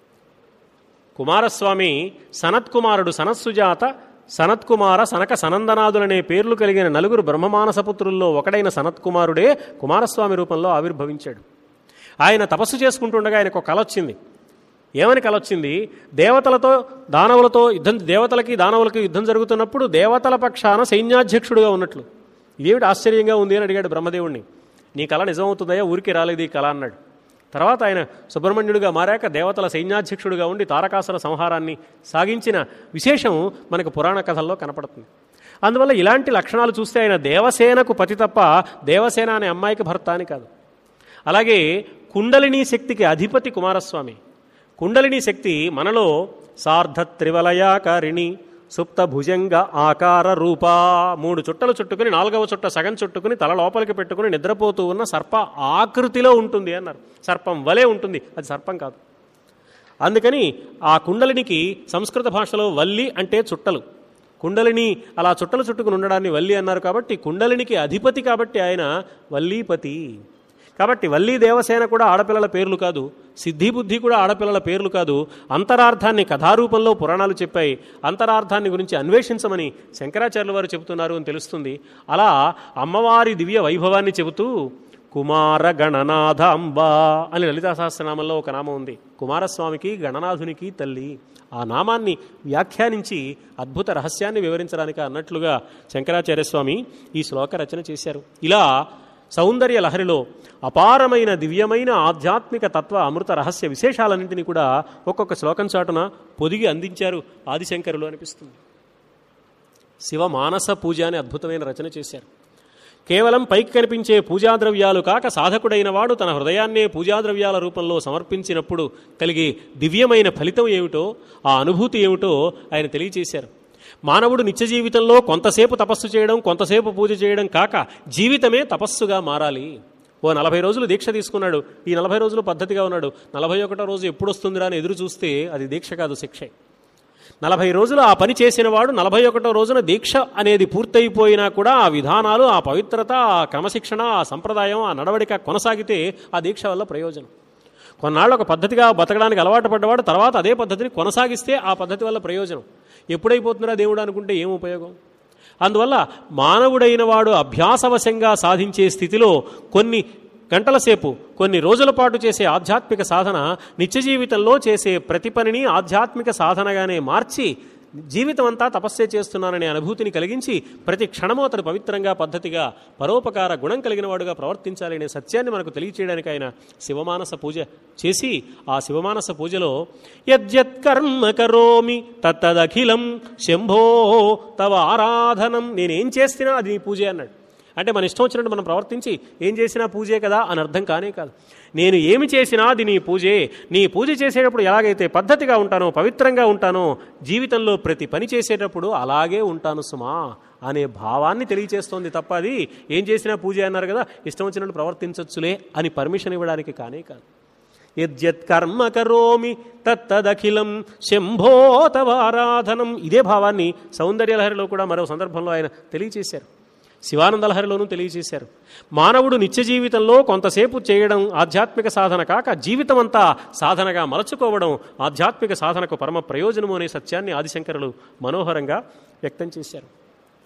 కుమారస్వామి సనత్కుమారుడు సనత్సుజాత సనత్కుమార సనక సనందనాదులనే పేర్లు కలిగిన నలుగురు బ్రహ్మమానసపుత్రుల్లో ఒకడైన సనత్కుమారుడే కుమారస్వామి రూపంలో ఆవిర్భవించాడు ఆయన తపస్సు చేసుకుంటుండగా ఆయనకు ఒక కల వచ్చింది ఏమని కల వచ్చింది దేవతలతో దానవులతో యుద్ధం దేవతలకి దానవులకి యుద్ధం జరుగుతున్నప్పుడు దేవతల పక్షాన సైన్యాధ్యక్షుడుగా ఉన్నట్లు ఇదేమిటి ఆశ్చర్యంగా ఉంది అని అడిగాడు బ్రహ్మదేవుణ్ణి నీ కళ నిజమవుతుందయ్యా ఊరికి రాలేదు ఈ కళ అన్నాడు తర్వాత ఆయన సుబ్రహ్మణ్యుడిగా మారాక దేవతల సైన్యాధ్యక్షుడిగా ఉండి తారకాసుర సంహారాన్ని సాగించిన విశేషం మనకు పురాణ కథల్లో కనపడుతుంది అందువల్ల ఇలాంటి లక్షణాలు చూస్తే ఆయన దేవసేనకు పతి తప్ప దేవసేన అనే అమ్మాయికి భర్త అని కాదు అలాగే కుండలిని శక్తికి అధిపతి కుమారస్వామి కుండలిని శక్తి మనలో సార్ధ త్రివలయాకారిణి సుప్త భుజంగ ఆకార రూపా మూడు చుట్టలు చుట్టుకుని నాలుగవ చుట్ట సగం చుట్టుకుని తల లోపలికి పెట్టుకుని నిద్రపోతూ ఉన్న సర్ప ఆకృతిలో ఉంటుంది అన్నారు సర్పం వలే ఉంటుంది అది సర్పం కాదు అందుకని ఆ కుండలినికి సంస్కృత భాషలో వల్లి అంటే చుట్టలు కుండలిని అలా చుట్టలు చుట్టుకుని ఉండడాన్ని వల్లి అన్నారు కాబట్టి కుండలినికి అధిపతి కాబట్టి ఆయన వల్లీపతి కాబట్టి వల్లీ దేవసేన కూడా ఆడపిల్లల పేర్లు కాదు సిద్ధి బుద్ధి కూడా ఆడపిల్లల పేర్లు కాదు అంతరార్థాన్ని కథారూపంలో పురాణాలు చెప్పాయి అంతరార్థాన్ని గురించి అన్వేషించమని శంకరాచార్యుల వారు చెబుతున్నారు అని తెలుస్తుంది అలా అమ్మవారి దివ్య వైభవాన్ని చెబుతూ కుమార గణనాథ అంబా అని లలితా సహస్రనామంలో ఒక నామం ఉంది కుమారస్వామికి గణనాథునికి తల్లి ఆ నామాన్ని వ్యాఖ్యానించి అద్భుత రహస్యాన్ని వివరించడానికి అన్నట్లుగా శంకరాచార్య స్వామి ఈ శ్లోక రచన చేశారు ఇలా సౌందర్య లహరిలో అపారమైన దివ్యమైన ఆధ్యాత్మిక తత్వ అమృత రహస్య విశేషాలన్నింటినీ కూడా ఒక్కొక్క శ్లోకం చాటున పొదిగి అందించారు ఆదిశంకరులు అనిపిస్తుంది శివ మానస పూజ అని అద్భుతమైన రచన చేశారు కేవలం పైకి కనిపించే పూజాద్రవ్యాలు కాక సాధకుడైన వాడు తన హృదయాన్నే పూజాద్రవ్యాల రూపంలో సమర్పించినప్పుడు కలిగే దివ్యమైన ఫలితం ఏమిటో ఆ అనుభూతి ఏమిటో ఆయన తెలియచేశారు మానవుడు నిత్య జీవితంలో కొంతసేపు తపస్సు చేయడం కొంతసేపు పూజ చేయడం కాక జీవితమే తపస్సుగా మారాలి ఓ నలభై రోజులు దీక్ష తీసుకున్నాడు ఈ నలభై రోజులు పద్ధతిగా ఉన్నాడు నలభై ఒకటో రోజు ఎప్పుడు వస్తుందిరా అని ఎదురు చూస్తే అది దీక్ష కాదు శిక్షే నలభై రోజులు ఆ పని చేసిన వాడు నలభై ఒకటో రోజున దీక్ష అనేది పూర్తయిపోయినా కూడా ఆ విధానాలు ఆ పవిత్రత ఆ క్రమశిక్షణ ఆ సంప్రదాయం ఆ నడవడిక కొనసాగితే ఆ దీక్ష వల్ల ప్రయోజనం కొన్నాళ్ళు ఒక పద్ధతిగా బతకడానికి అలవాటు పడ్డవాడు తర్వాత అదే పద్ధతిని కొనసాగిస్తే ఆ పద్ధతి వల్ల ప్రయోజనం ఎప్పుడైపోతుందిరా దేవుడు అనుకుంటే ఏం ఉపయోగం అందువల్ల మానవుడైన వాడు అభ్యాసవశంగా సాధించే స్థితిలో కొన్ని గంటల సేపు కొన్ని రోజుల పాటు చేసే ఆధ్యాత్మిక సాధన నిత్య జీవితంలో చేసే ప్రతి పనిని ఆధ్యాత్మిక సాధనగానే మార్చి జీవితం అంతా తపస్సే చేస్తున్నాననే అనుభూతిని కలిగించి ప్రతి క్షణము అతను పవిత్రంగా పద్ధతిగా పరోపకార గుణం కలిగిన వాడుగా ప్రవర్తించాలనే సత్యాన్ని మనకు తెలియచేయడానికి ఆయన శివమానస పూజ చేసి ఆ శివమానస పూజలో యద్యత్ కర్మ కరోమి తత్తదఖిలం శంభో తవ ఆరాధనం నేనేం చేస్తున్నా అది నీ పూజే అన్నాడు అంటే మన ఇష్టం వచ్చినట్టు మనం ప్రవర్తించి ఏం చేసినా పూజే కదా అని అర్థం కానే కాదు నేను ఏమి చేసినా అది నీ పూజే నీ పూజ చేసేటప్పుడు ఎలాగైతే పద్ధతిగా ఉంటానో పవిత్రంగా ఉంటానో జీవితంలో ప్రతి పని చేసేటప్పుడు అలాగే ఉంటాను సుమా అనే భావాన్ని తెలియచేస్తోంది తప్ప అది ఏం చేసినా పూజ అన్నారు కదా ఇష్టం వచ్చినట్టు ప్రవర్తించవచ్చులే అని పర్మిషన్ ఇవ్వడానికి కానే కాదు యద్యత్ కర్మ కరోమి తత్తదఖిలం శంభో తవ ఆరాధనం ఇదే భావాన్ని సౌందర్యలహరిలో కూడా మరో సందర్భంలో ఆయన తెలియచేశారు శివానందలహరిలోనూ తెలియజేశారు మానవుడు నిత్య జీవితంలో కొంతసేపు చేయడం ఆధ్యాత్మిక సాధన కాక జీవితం అంతా సాధనగా మలచుకోవడం ఆధ్యాత్మిక సాధనకు పరమ ప్రయోజనము అనే సత్యాన్ని ఆదిశంకరులు మనోహరంగా వ్యక్తం చేశారు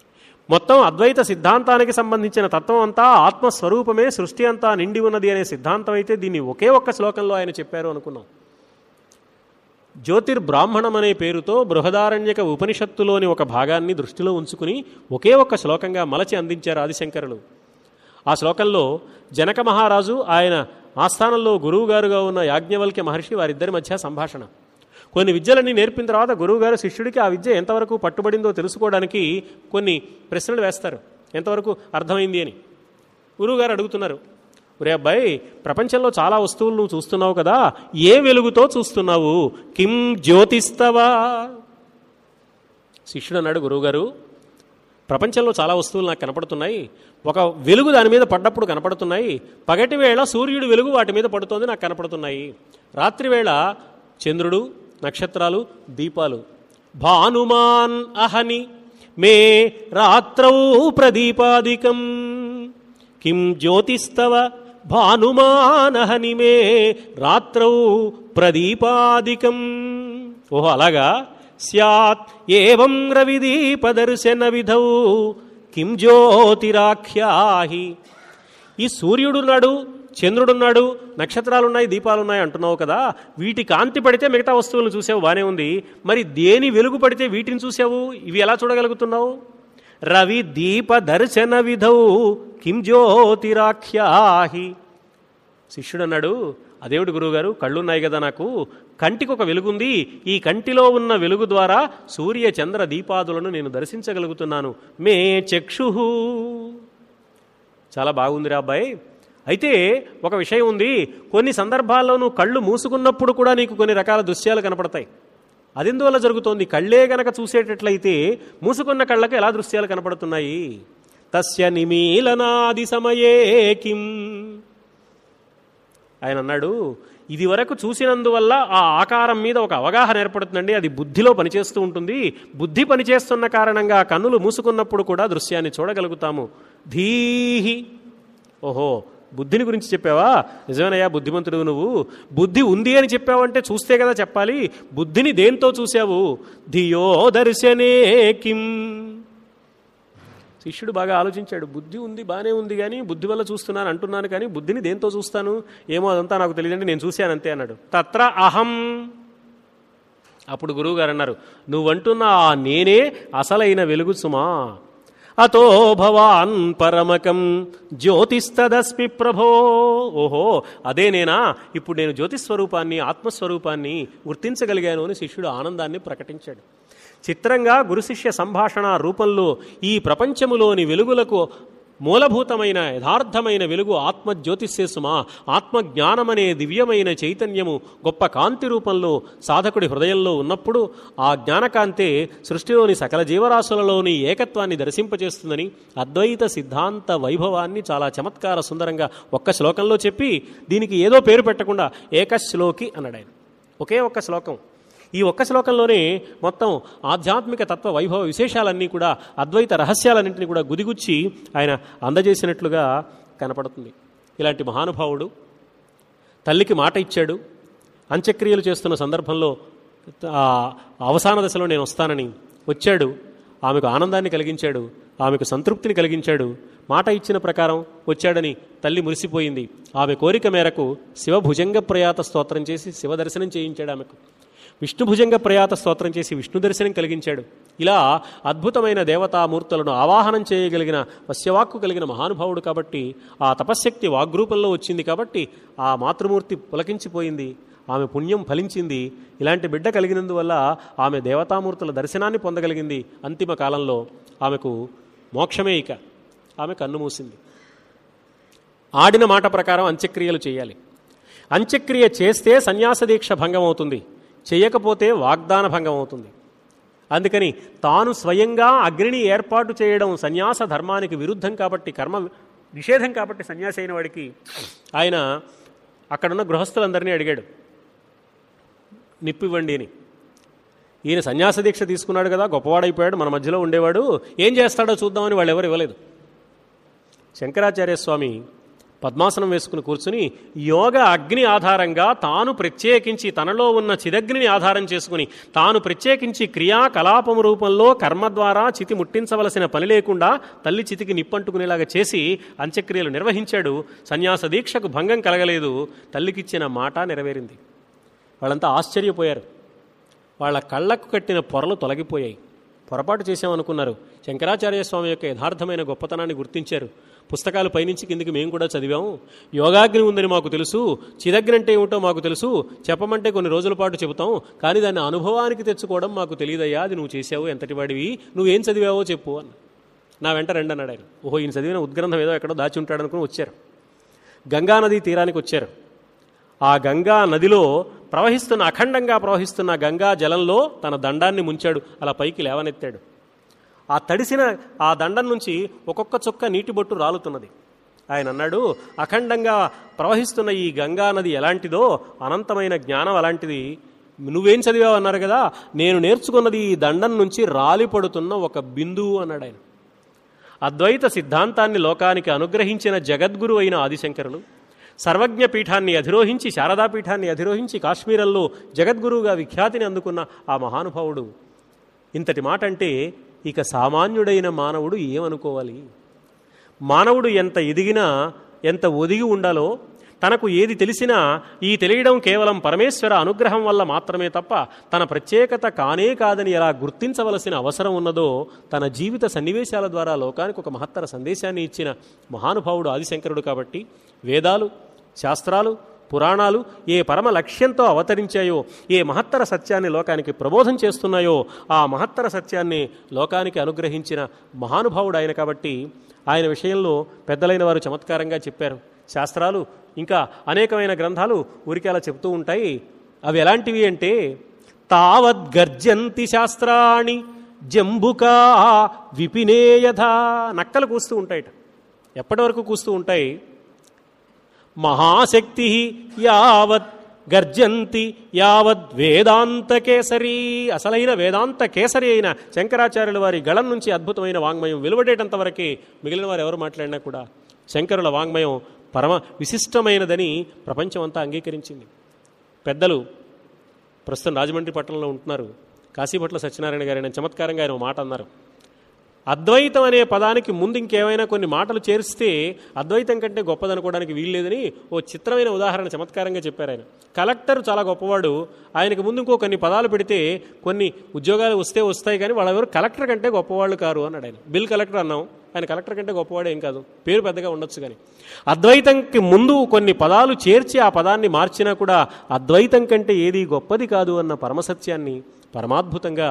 మొత్తం అద్వైత సిద్ధాంతానికి సంబంధించిన తత్వం అంతా ఆత్మస్వరూపమే సృష్టి అంతా నిండి ఉన్నది అనే సిద్ధాంతం అయితే దీన్ని ఒకే ఒక్క శ్లోకంలో ఆయన చెప్పారు అనుకున్నాం జ్యోతిర్బ్రాహ్మణం అనే పేరుతో బృహదారణ్యక ఉపనిషత్తులోని ఒక భాగాన్ని దృష్టిలో ఉంచుకుని ఒకే ఒక్క శ్లోకంగా మలచి అందించారు ఆదిశంకరులు ఆ శ్లోకంలో జనక మహారాజు ఆయన ఆస్థానంలో గురువుగారుగా ఉన్న యాజ్ఞవల్క్య మహర్షి వారిద్దరి మధ్య సంభాషణ కొన్ని విద్యలన్నీ నేర్పిన తర్వాత గురువుగారు శిష్యుడికి ఆ విద్య ఎంతవరకు పట్టుబడిందో తెలుసుకోవడానికి కొన్ని ప్రశ్నలు వేస్తారు ఎంతవరకు అర్థమైంది అని గురువుగారు అడుగుతున్నారు ఒరే అబ్బాయి ప్రపంచంలో చాలా వస్తువులు నువ్వు చూస్తున్నావు కదా ఏ వెలుగుతో చూస్తున్నావు కిం జ్యోతిస్తవా శిష్యుడు అన్నాడు గురువుగారు ప్రపంచంలో చాలా వస్తువులు నాకు కనపడుతున్నాయి ఒక వెలుగు దాని మీద పడ్డప్పుడు కనపడుతున్నాయి పగటి వేళ సూర్యుడు వెలుగు వాటి మీద పడుతోంది నాకు కనపడుతున్నాయి రాత్రి వేళ చంద్రుడు నక్షత్రాలు దీపాలు భానుమాన్ అహని మే రాత్రౌ ప్రదీపాదికం కిం జ్యోతిస్తవ భానుమానహని మే రాత్రౌ ప్రదీపాదికం ఓహో అలాగా స్యాత్ ఏవం రవిదీపదర్శన విధౌ కిం జ్యోతిరాఖ్యాహి ఈ సూర్యుడున్నాడు చంద్రుడున్నాడు నక్షత్రాలున్నాయి దీపాలున్నాయి అంటున్నావు కదా వీటి కాంతి పడితే మిగతా వస్తువులను చూసావు బానే ఉంది మరి దేని వెలుగు పడితే వీటిని చూసావు ఇవి ఎలా చూడగలుగుతున్నావు రవి దీప దర్శన విధౌ కిం జ్యోతిరాఖ్యాహి శిష్యుడు అన్నాడు అదేవిడు గురువుగారు కళ్ళున్నాయి కదా నాకు కంటికి ఒక వెలుగుంది ఈ కంటిలో ఉన్న వెలుగు ద్వారా సూర్య చంద్ర దీపాదులను నేను దర్శించగలుగుతున్నాను మే చక్షు చాలా బాగుందిరా అబ్బాయి అయితే ఒక విషయం ఉంది కొన్ని సందర్భాల్లో నువ్వు కళ్ళు మూసుకున్నప్పుడు కూడా నీకు కొన్ని రకాల దృశ్యాలు కనపడతాయి అదెందువల్ల జరుగుతోంది కళ్ళే గనక చూసేటట్లయితే మూసుకున్న కళ్ళకు ఎలా దృశ్యాలు కనపడుతున్నాయి తస్య నిమీలనాది సమయే కిం ఆయన అన్నాడు ఇది వరకు చూసినందువల్ల ఆ ఆకారం మీద ఒక అవగాహన ఏర్పడుతుందండి అది బుద్ధిలో పనిచేస్తూ ఉంటుంది బుద్ధి పనిచేస్తున్న కారణంగా కన్నులు మూసుకున్నప్పుడు కూడా దృశ్యాన్ని చూడగలుగుతాము ధీహి ఓహో బుద్ధిని గురించి చెప్పావా నిజమేనయ్యా బుద్ధిమంతుడు నువ్వు బుద్ధి ఉంది అని చెప్పావంటే చూస్తే కదా చెప్పాలి బుద్ధిని దేంతో చూశావు ధియో దర్శనే కిం శిష్యుడు బాగా ఆలోచించాడు బుద్ధి ఉంది బాగానే ఉంది కానీ బుద్ధి వల్ల చూస్తున్నాను అంటున్నాను కానీ బుద్ధిని దేంతో చూస్తాను ఏమో అదంతా నాకు తెలియదండి నేను చూశాను అంతే అన్నాడు తత్ర అహం అప్పుడు గురువు గారు అన్నారు నువ్వంటున్న ఆ నేనే అసలైన వెలుగు సుమా అతో భవాన్ పరమకం జ్యోతిస్తదస్మి ప్రభో ఓహో అదే నేనా ఇప్పుడు నేను జ్యోతిస్వరూపాన్ని ఆత్మస్వరూపాన్ని గుర్తించగలిగాను అని శిష్యుడు ఆనందాన్ని ప్రకటించాడు చిత్రంగా గురు శిష్య సంభాషణ రూపంలో ఈ ప్రపంచములోని వెలుగులకు మూలభూతమైన యథార్థమైన వెలుగు ఆత్మ జ్యోతిష్యసుమా ఆత్మజ్ఞానమనే దివ్యమైన చైతన్యము గొప్ప కాంతి రూపంలో సాధకుడి హృదయంలో ఉన్నప్పుడు ఆ జ్ఞానకాంతే సృష్టిలోని సకల జీవరాశులలోని ఏకత్వాన్ని దర్శింపచేస్తుందని అద్వైత సిద్ధాంత వైభవాన్ని చాలా చమత్కార సుందరంగా ఒక్క శ్లోకంలో చెప్పి దీనికి ఏదో పేరు పెట్టకుండా ఏకశ్లోకి అన్నాడు ఆయన ఒకే ఒక్క శ్లోకం ఈ ఒక్క శ్లోకంలోనే మొత్తం ఆధ్యాత్మిక తత్వ వైభవ విశేషాలన్నీ కూడా అద్వైత రహస్యాలన్నింటినీ కూడా గుదిగుచ్చి ఆయన అందజేసినట్లుగా కనపడుతుంది ఇలాంటి మహానుభావుడు తల్లికి మాట ఇచ్చాడు అంత్యక్రియలు చేస్తున్న సందర్భంలో ఆ అవసాన దశలో నేను వస్తానని వచ్చాడు ఆమెకు ఆనందాన్ని కలిగించాడు ఆమెకు సంతృప్తిని కలిగించాడు మాట ఇచ్చిన ప్రకారం వచ్చాడని తల్లి మురిసిపోయింది ఆమె కోరిక మేరకు శివభుజంగ ప్రయాత స్తోత్రం చేసి శివ దర్శనం చేయించాడు ఆమెకు విష్ణుభుజంగ ప్రయాత స్తోత్రం చేసి విష్ణు దర్శనం కలిగించాడు ఇలా అద్భుతమైన దేవతామూర్తులను ఆవాహనం చేయగలిగిన వశ్యవాక్కు కలిగిన మహానుభావుడు కాబట్టి ఆ తపశ్శక్తి వాగ్రూపంలో వచ్చింది కాబట్టి ఆ మాతృమూర్తి పులకించిపోయింది ఆమె పుణ్యం ఫలించింది ఇలాంటి బిడ్డ కలిగినందువల్ల ఆమె దేవతామూర్తుల దర్శనాన్ని పొందగలిగింది అంతిమ కాలంలో ఆమెకు మోక్షమే ఇక ఆమె కన్ను మూసింది ఆడిన మాట ప్రకారం అంత్యక్రియలు చేయాలి అంత్యక్రియ చేస్తే సన్యాస దీక్ష భంగం అవుతుంది చేయకపోతే వాగ్దాన భంగం అవుతుంది అందుకని తాను స్వయంగా అగ్నిని ఏర్పాటు చేయడం సన్యాస ధర్మానికి విరుద్ధం కాబట్టి కర్మ నిషేధం కాబట్టి సన్యాసి అయిన వాడికి ఆయన అక్కడున్న గృహస్థులందరినీ అడిగాడు నిప్పివ్వండి అని ఈయన సన్యాస దీక్ష తీసుకున్నాడు కదా గొప్పవాడైపోయాడు మన మధ్యలో ఉండేవాడు ఏం చేస్తాడో చూద్దామని వాళ్ళు ఎవరు ఇవ్వలేదు శంకరాచార్య స్వామి పద్మాసనం వేసుకుని కూర్చుని యోగ అగ్ని ఆధారంగా తాను ప్రత్యేకించి తనలో ఉన్న చిదగ్నిని ఆధారం చేసుకుని తాను ప్రత్యేకించి క్రియాకలాపము రూపంలో కర్మ ద్వారా చితి ముట్టించవలసిన పని లేకుండా తల్లి చితికి నిప్పంటుకునేలాగా చేసి అంత్యక్రియలు నిర్వహించాడు సన్యాస దీక్షకు భంగం కలగలేదు తల్లికిచ్చిన మాట నెరవేరింది వాళ్ళంతా ఆశ్చర్యపోయారు వాళ్ళ కళ్ళకు కట్టిన పొరలు తొలగిపోయాయి పొరపాటు చేశామనుకున్నారు శంకరాచార్య స్వామి యొక్క యథార్థమైన గొప్పతనాన్ని గుర్తించారు పుస్తకాలు పైనుంచి కిందికి మేము కూడా చదివాము యోగాగ్ని ఉందని మాకు తెలుసు చిదగ్ని అంటే ఏమిటో మాకు తెలుసు చెప్పమంటే కొన్ని రోజుల పాటు చెబుతాం కానీ దాన్ని అనుభవానికి తెచ్చుకోవడం మాకు తెలియదయ్యా అది నువ్వు చేసావు ఎంతటి వాడివి నువ్వేం చదివావో చెప్పు అన్న నా వెంట రండి అన్నాడు ఆయన ఓహో ఈయన చదివిన ఉద్గ్రంథం ఏదో ఎక్కడో దాచి ఉంటాడు అనుకుని వచ్చారు గంగానదీ తీరానికి వచ్చారు ఆ గంగా నదిలో ప్రవహిస్తున్న అఖండంగా ప్రవహిస్తున్న గంగా జలంలో తన దండాన్ని ముంచాడు అలా పైకి లేవనెత్తాడు ఆ తడిసిన ఆ దండం నుంచి ఒక్కొక్క చుక్క నీటి బొట్టు రాలుతున్నది ఆయన అన్నాడు అఖండంగా ప్రవహిస్తున్న ఈ గంగా నది ఎలాంటిదో అనంతమైన జ్ఞానం అలాంటిది నువ్వేం చదివావు అన్నారు కదా నేను నేర్చుకున్నది ఈ దండం నుంచి రాలిపడుతున్న ఒక బిందువు అన్నాడు ఆయన అద్వైత సిద్ధాంతాన్ని లోకానికి అనుగ్రహించిన జగద్గురు అయిన ఆదిశంకరులు సర్వజ్ఞ పీఠాన్ని అధిరోహించి శారదా పీఠాన్ని అధిరోహించి కాశ్మీరంలో జగద్గురువుగా విఖ్యాతిని అందుకున్న ఆ మహానుభావుడు ఇంతటి మాట అంటే ఇక సామాన్యుడైన మానవుడు ఏమనుకోవాలి మానవుడు ఎంత ఎదిగినా ఎంత ఒదిగి ఉండాలో తనకు ఏది తెలిసినా ఈ తెలియడం కేవలం పరమేశ్వర అనుగ్రహం వల్ల మాత్రమే తప్ప తన ప్రత్యేకత కానే కాదని ఎలా గుర్తించవలసిన అవసరం ఉన్నదో తన జీవిత సన్నివేశాల ద్వారా లోకానికి ఒక మహత్తర సందేశాన్ని ఇచ్చిన మహానుభావుడు ఆదిశంకరుడు కాబట్టి వేదాలు శాస్త్రాలు పురాణాలు ఏ పరమ లక్ష్యంతో అవతరించాయో ఏ మహత్తర సత్యాన్ని లోకానికి ప్రబోధం చేస్తున్నాయో ఆ మహత్తర సత్యాన్ని లోకానికి అనుగ్రహించిన మహానుభావుడు ఆయన కాబట్టి ఆయన విషయంలో పెద్దలైన వారు చమత్కారంగా చెప్పారు శాస్త్రాలు ఇంకా అనేకమైన గ్రంథాలు ఊరికి అలా చెప్తూ ఉంటాయి అవి ఎలాంటివి అంటే తావద్గర్జంతి శాస్త్రాణి జంబుకా విపినేయథ నక్కలు కూస్తూ ఉంటాయట ఎప్పటి వరకు కూస్తూ ఉంటాయి మహాశక్తి యావత్ గర్జంతి యావద్ వేదాంత కేసరి అసలైన వేదాంత కేసరి అయిన శంకరాచార్యుల వారి గళం నుంచి అద్భుతమైన వాంగ్మయం వెలువడేటంత వరకే మిగిలిన వారు ఎవరు మాట్లాడినా కూడా శంకరుల వాంగ్మయం పరమ విశిష్టమైనదని ప్రపంచం అంతా అంగీకరించింది పెద్దలు ప్రస్తుతం రాజమండ్రి పట్టణంలో ఉంటున్నారు కాశీపట్ల సత్యనారాయణ గారు ఆయన చమత్కారంగా ఆయన ఒక మాట అన్నారు అద్వైతం అనే పదానికి ముందు ఇంకేమైనా కొన్ని మాటలు చేరిస్తే అద్వైతం కంటే గొప్పదనుకోవడానికి వీల్లేదని ఓ చిత్రమైన ఉదాహరణ చమత్కారంగా చెప్పారు ఆయన కలెక్టర్ చాలా గొప్పవాడు ఆయనకు ముందు ఇంకో కొన్ని పదాలు పెడితే కొన్ని ఉద్యోగాలు వస్తే వస్తాయి కానీ వాళ్ళెవరు కలెక్టర్ కంటే గొప్పవాళ్ళు కారు అన్నాడు ఆయన బిల్ కలెక్టర్ అన్నాం ఆయన కలెక్టర్ కంటే గొప్పవాడు ఏం కాదు పేరు పెద్దగా ఉండొచ్చు కానీ అద్వైతంకి ముందు కొన్ని పదాలు చేర్చి ఆ పదాన్ని మార్చినా కూడా అద్వైతం కంటే ఏది గొప్పది కాదు అన్న పరమసత్యాన్ని పరమాద్భుతంగా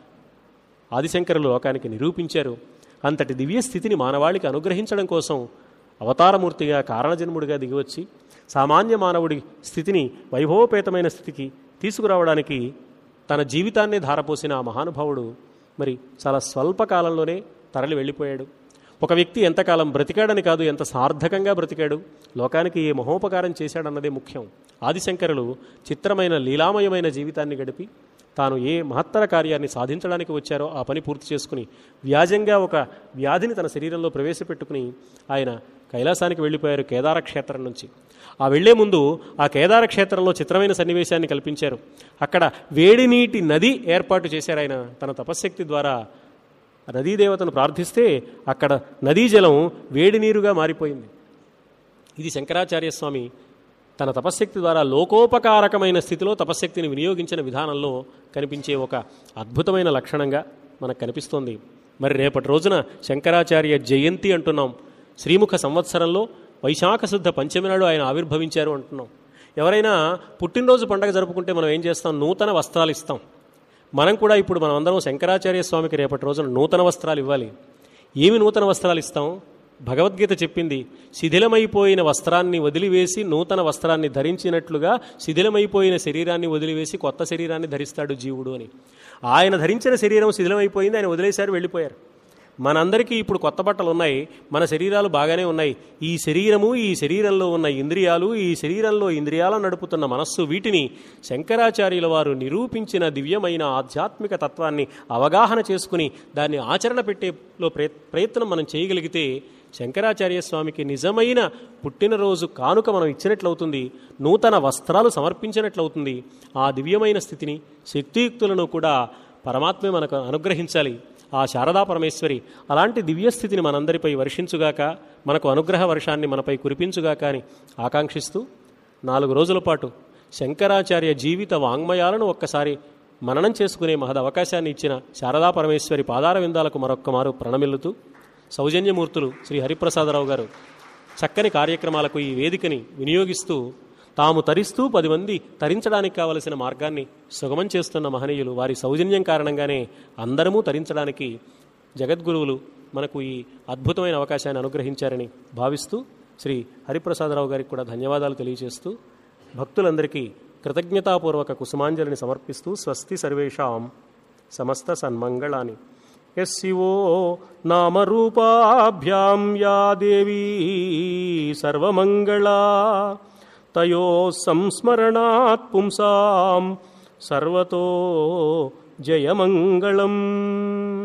ఆదిశంకరులు లోకానికి నిరూపించారు అంతటి దివ్య స్థితిని మానవాళికి అనుగ్రహించడం కోసం అవతారమూర్తిగా కారణజన్ముడిగా దిగివచ్చి సామాన్య మానవుడి స్థితిని వైభవపేతమైన స్థితికి తీసుకురావడానికి తన జీవితాన్నే ధారపోసిన ఆ మహానుభావుడు మరి చాలా స్వల్ప కాలంలోనే తరలి వెళ్ళిపోయాడు ఒక వ్యక్తి ఎంతకాలం బ్రతికాడని కాదు ఎంత సార్థకంగా బ్రతికాడు లోకానికి ఏ మహోపకారం చేశాడన్నదే ముఖ్యం ఆదిశంకరులు చిత్రమైన లీలామయమైన జీవితాన్ని గడిపి తాను ఏ మహత్తర కార్యాన్ని సాధించడానికి వచ్చారో ఆ పని పూర్తి చేసుకుని వ్యాజంగా ఒక వ్యాధిని తన శరీరంలో ప్రవేశపెట్టుకుని ఆయన కైలాసానికి వెళ్ళిపోయారు కేదార క్షేత్రం నుంచి ఆ వెళ్లే ముందు ఆ కేదార క్షేత్రంలో చిత్రమైన సన్నివేశాన్ని కల్పించారు అక్కడ వేడి నీటి నది ఏర్పాటు చేశారు ఆయన తన తపశ్శక్తి ద్వారా నదీదేవతను ప్రార్థిస్తే అక్కడ నదీ జలం వేడి నీరుగా మారిపోయింది ఇది శంకరాచార్య స్వామి తన తపశ్శక్తి ద్వారా లోకోపకారకమైన స్థితిలో తపశ్శక్తిని వినియోగించిన విధానంలో కనిపించే ఒక అద్భుతమైన లక్షణంగా మనకు కనిపిస్తోంది మరి రేపటి రోజున శంకరాచార్య జయంతి అంటున్నాం శ్రీముఖ సంవత్సరంలో వైశాఖ శుద్ధ పంచమి నాడు ఆయన ఆవిర్భవించారు అంటున్నాం ఎవరైనా పుట్టినరోజు పండగ జరుపుకుంటే మనం ఏం చేస్తాం నూతన వస్త్రాలు ఇస్తాం మనం కూడా ఇప్పుడు మనం అందరం శంకరాచార్య స్వామికి రేపటి రోజున నూతన వస్త్రాలు ఇవ్వాలి ఏమి నూతన వస్త్రాలు ఇస్తాం భగవద్గీత చెప్పింది శిథిలమైపోయిన వస్త్రాన్ని వదిలివేసి నూతన వస్త్రాన్ని ధరించినట్లుగా శిథిలమైపోయిన శరీరాన్ని వదిలివేసి కొత్త శరీరాన్ని ధరిస్తాడు జీవుడు అని ఆయన ధరించిన శరీరం శిథిలమైపోయింది ఆయన వదిలేశారు వెళ్ళిపోయారు మనందరికీ ఇప్పుడు కొత్త బట్టలు ఉన్నాయి మన శరీరాలు బాగానే ఉన్నాయి ఈ శరీరము ఈ శరీరంలో ఉన్న ఇంద్రియాలు ఈ శరీరంలో ఇంద్రియాలను నడుపుతున్న మనస్సు వీటిని శంకరాచార్యుల వారు నిరూపించిన దివ్యమైన ఆధ్యాత్మిక తత్వాన్ని అవగాహన చేసుకుని దాన్ని ఆచరణ పెట్టేలో ప్రయత్- ప్రయత్నం మనం చేయగలిగితే శంకరాచార్య స్వామికి నిజమైన పుట్టినరోజు కానుక మనం ఇచ్చినట్లవుతుంది నూతన వస్త్రాలు సమర్పించినట్లవుతుంది ఆ దివ్యమైన స్థితిని శక్తియుక్తులను కూడా పరమాత్మే మనకు అనుగ్రహించాలి ఆ శారదా పరమేశ్వరి అలాంటి దివ్యస్థితిని మనందరిపై వర్షించుగాక మనకు అనుగ్రహ వర్షాన్ని మనపై కురిపించుగాక అని ఆకాంక్షిస్తూ నాలుగు రోజుల పాటు శంకరాచార్య జీవిత వాంగ్మయాలను ఒక్కసారి మననం చేసుకునే మహద్ అవకాశాన్ని ఇచ్చిన శారదా పరమేశ్వరి పాదార విందాలకు మరొక్క మారు ప్రణమిల్లుతూ సౌజన్యమూర్తులు శ్రీ హరిప్రసాదరావు గారు చక్కని కార్యక్రమాలకు ఈ వేదికని వినియోగిస్తూ తాము తరిస్తూ పది మంది తరించడానికి కావలసిన మార్గాన్ని సుగమం చేస్తున్న మహనీయులు వారి సౌజన్యం కారణంగానే అందరము తరించడానికి జగద్గురువులు మనకు ఈ అద్భుతమైన అవకాశాన్ని అనుగ్రహించారని భావిస్తూ శ్రీ హరిప్రసాదరావు గారికి కూడా ధన్యవాదాలు తెలియజేస్తూ భక్తులందరికీ కృతజ్ఞతాపూర్వక కుసుమాంజలిని సమర్పిస్తూ స్వస్తి సర్వేషాం సమస్త సన్మంగళాని యశివో నామరూపాభ్యాం యా దేవీ సర్వమంగళా తయో సంస్మరణాత్ పుంసాం సర్వతో జయమంగళం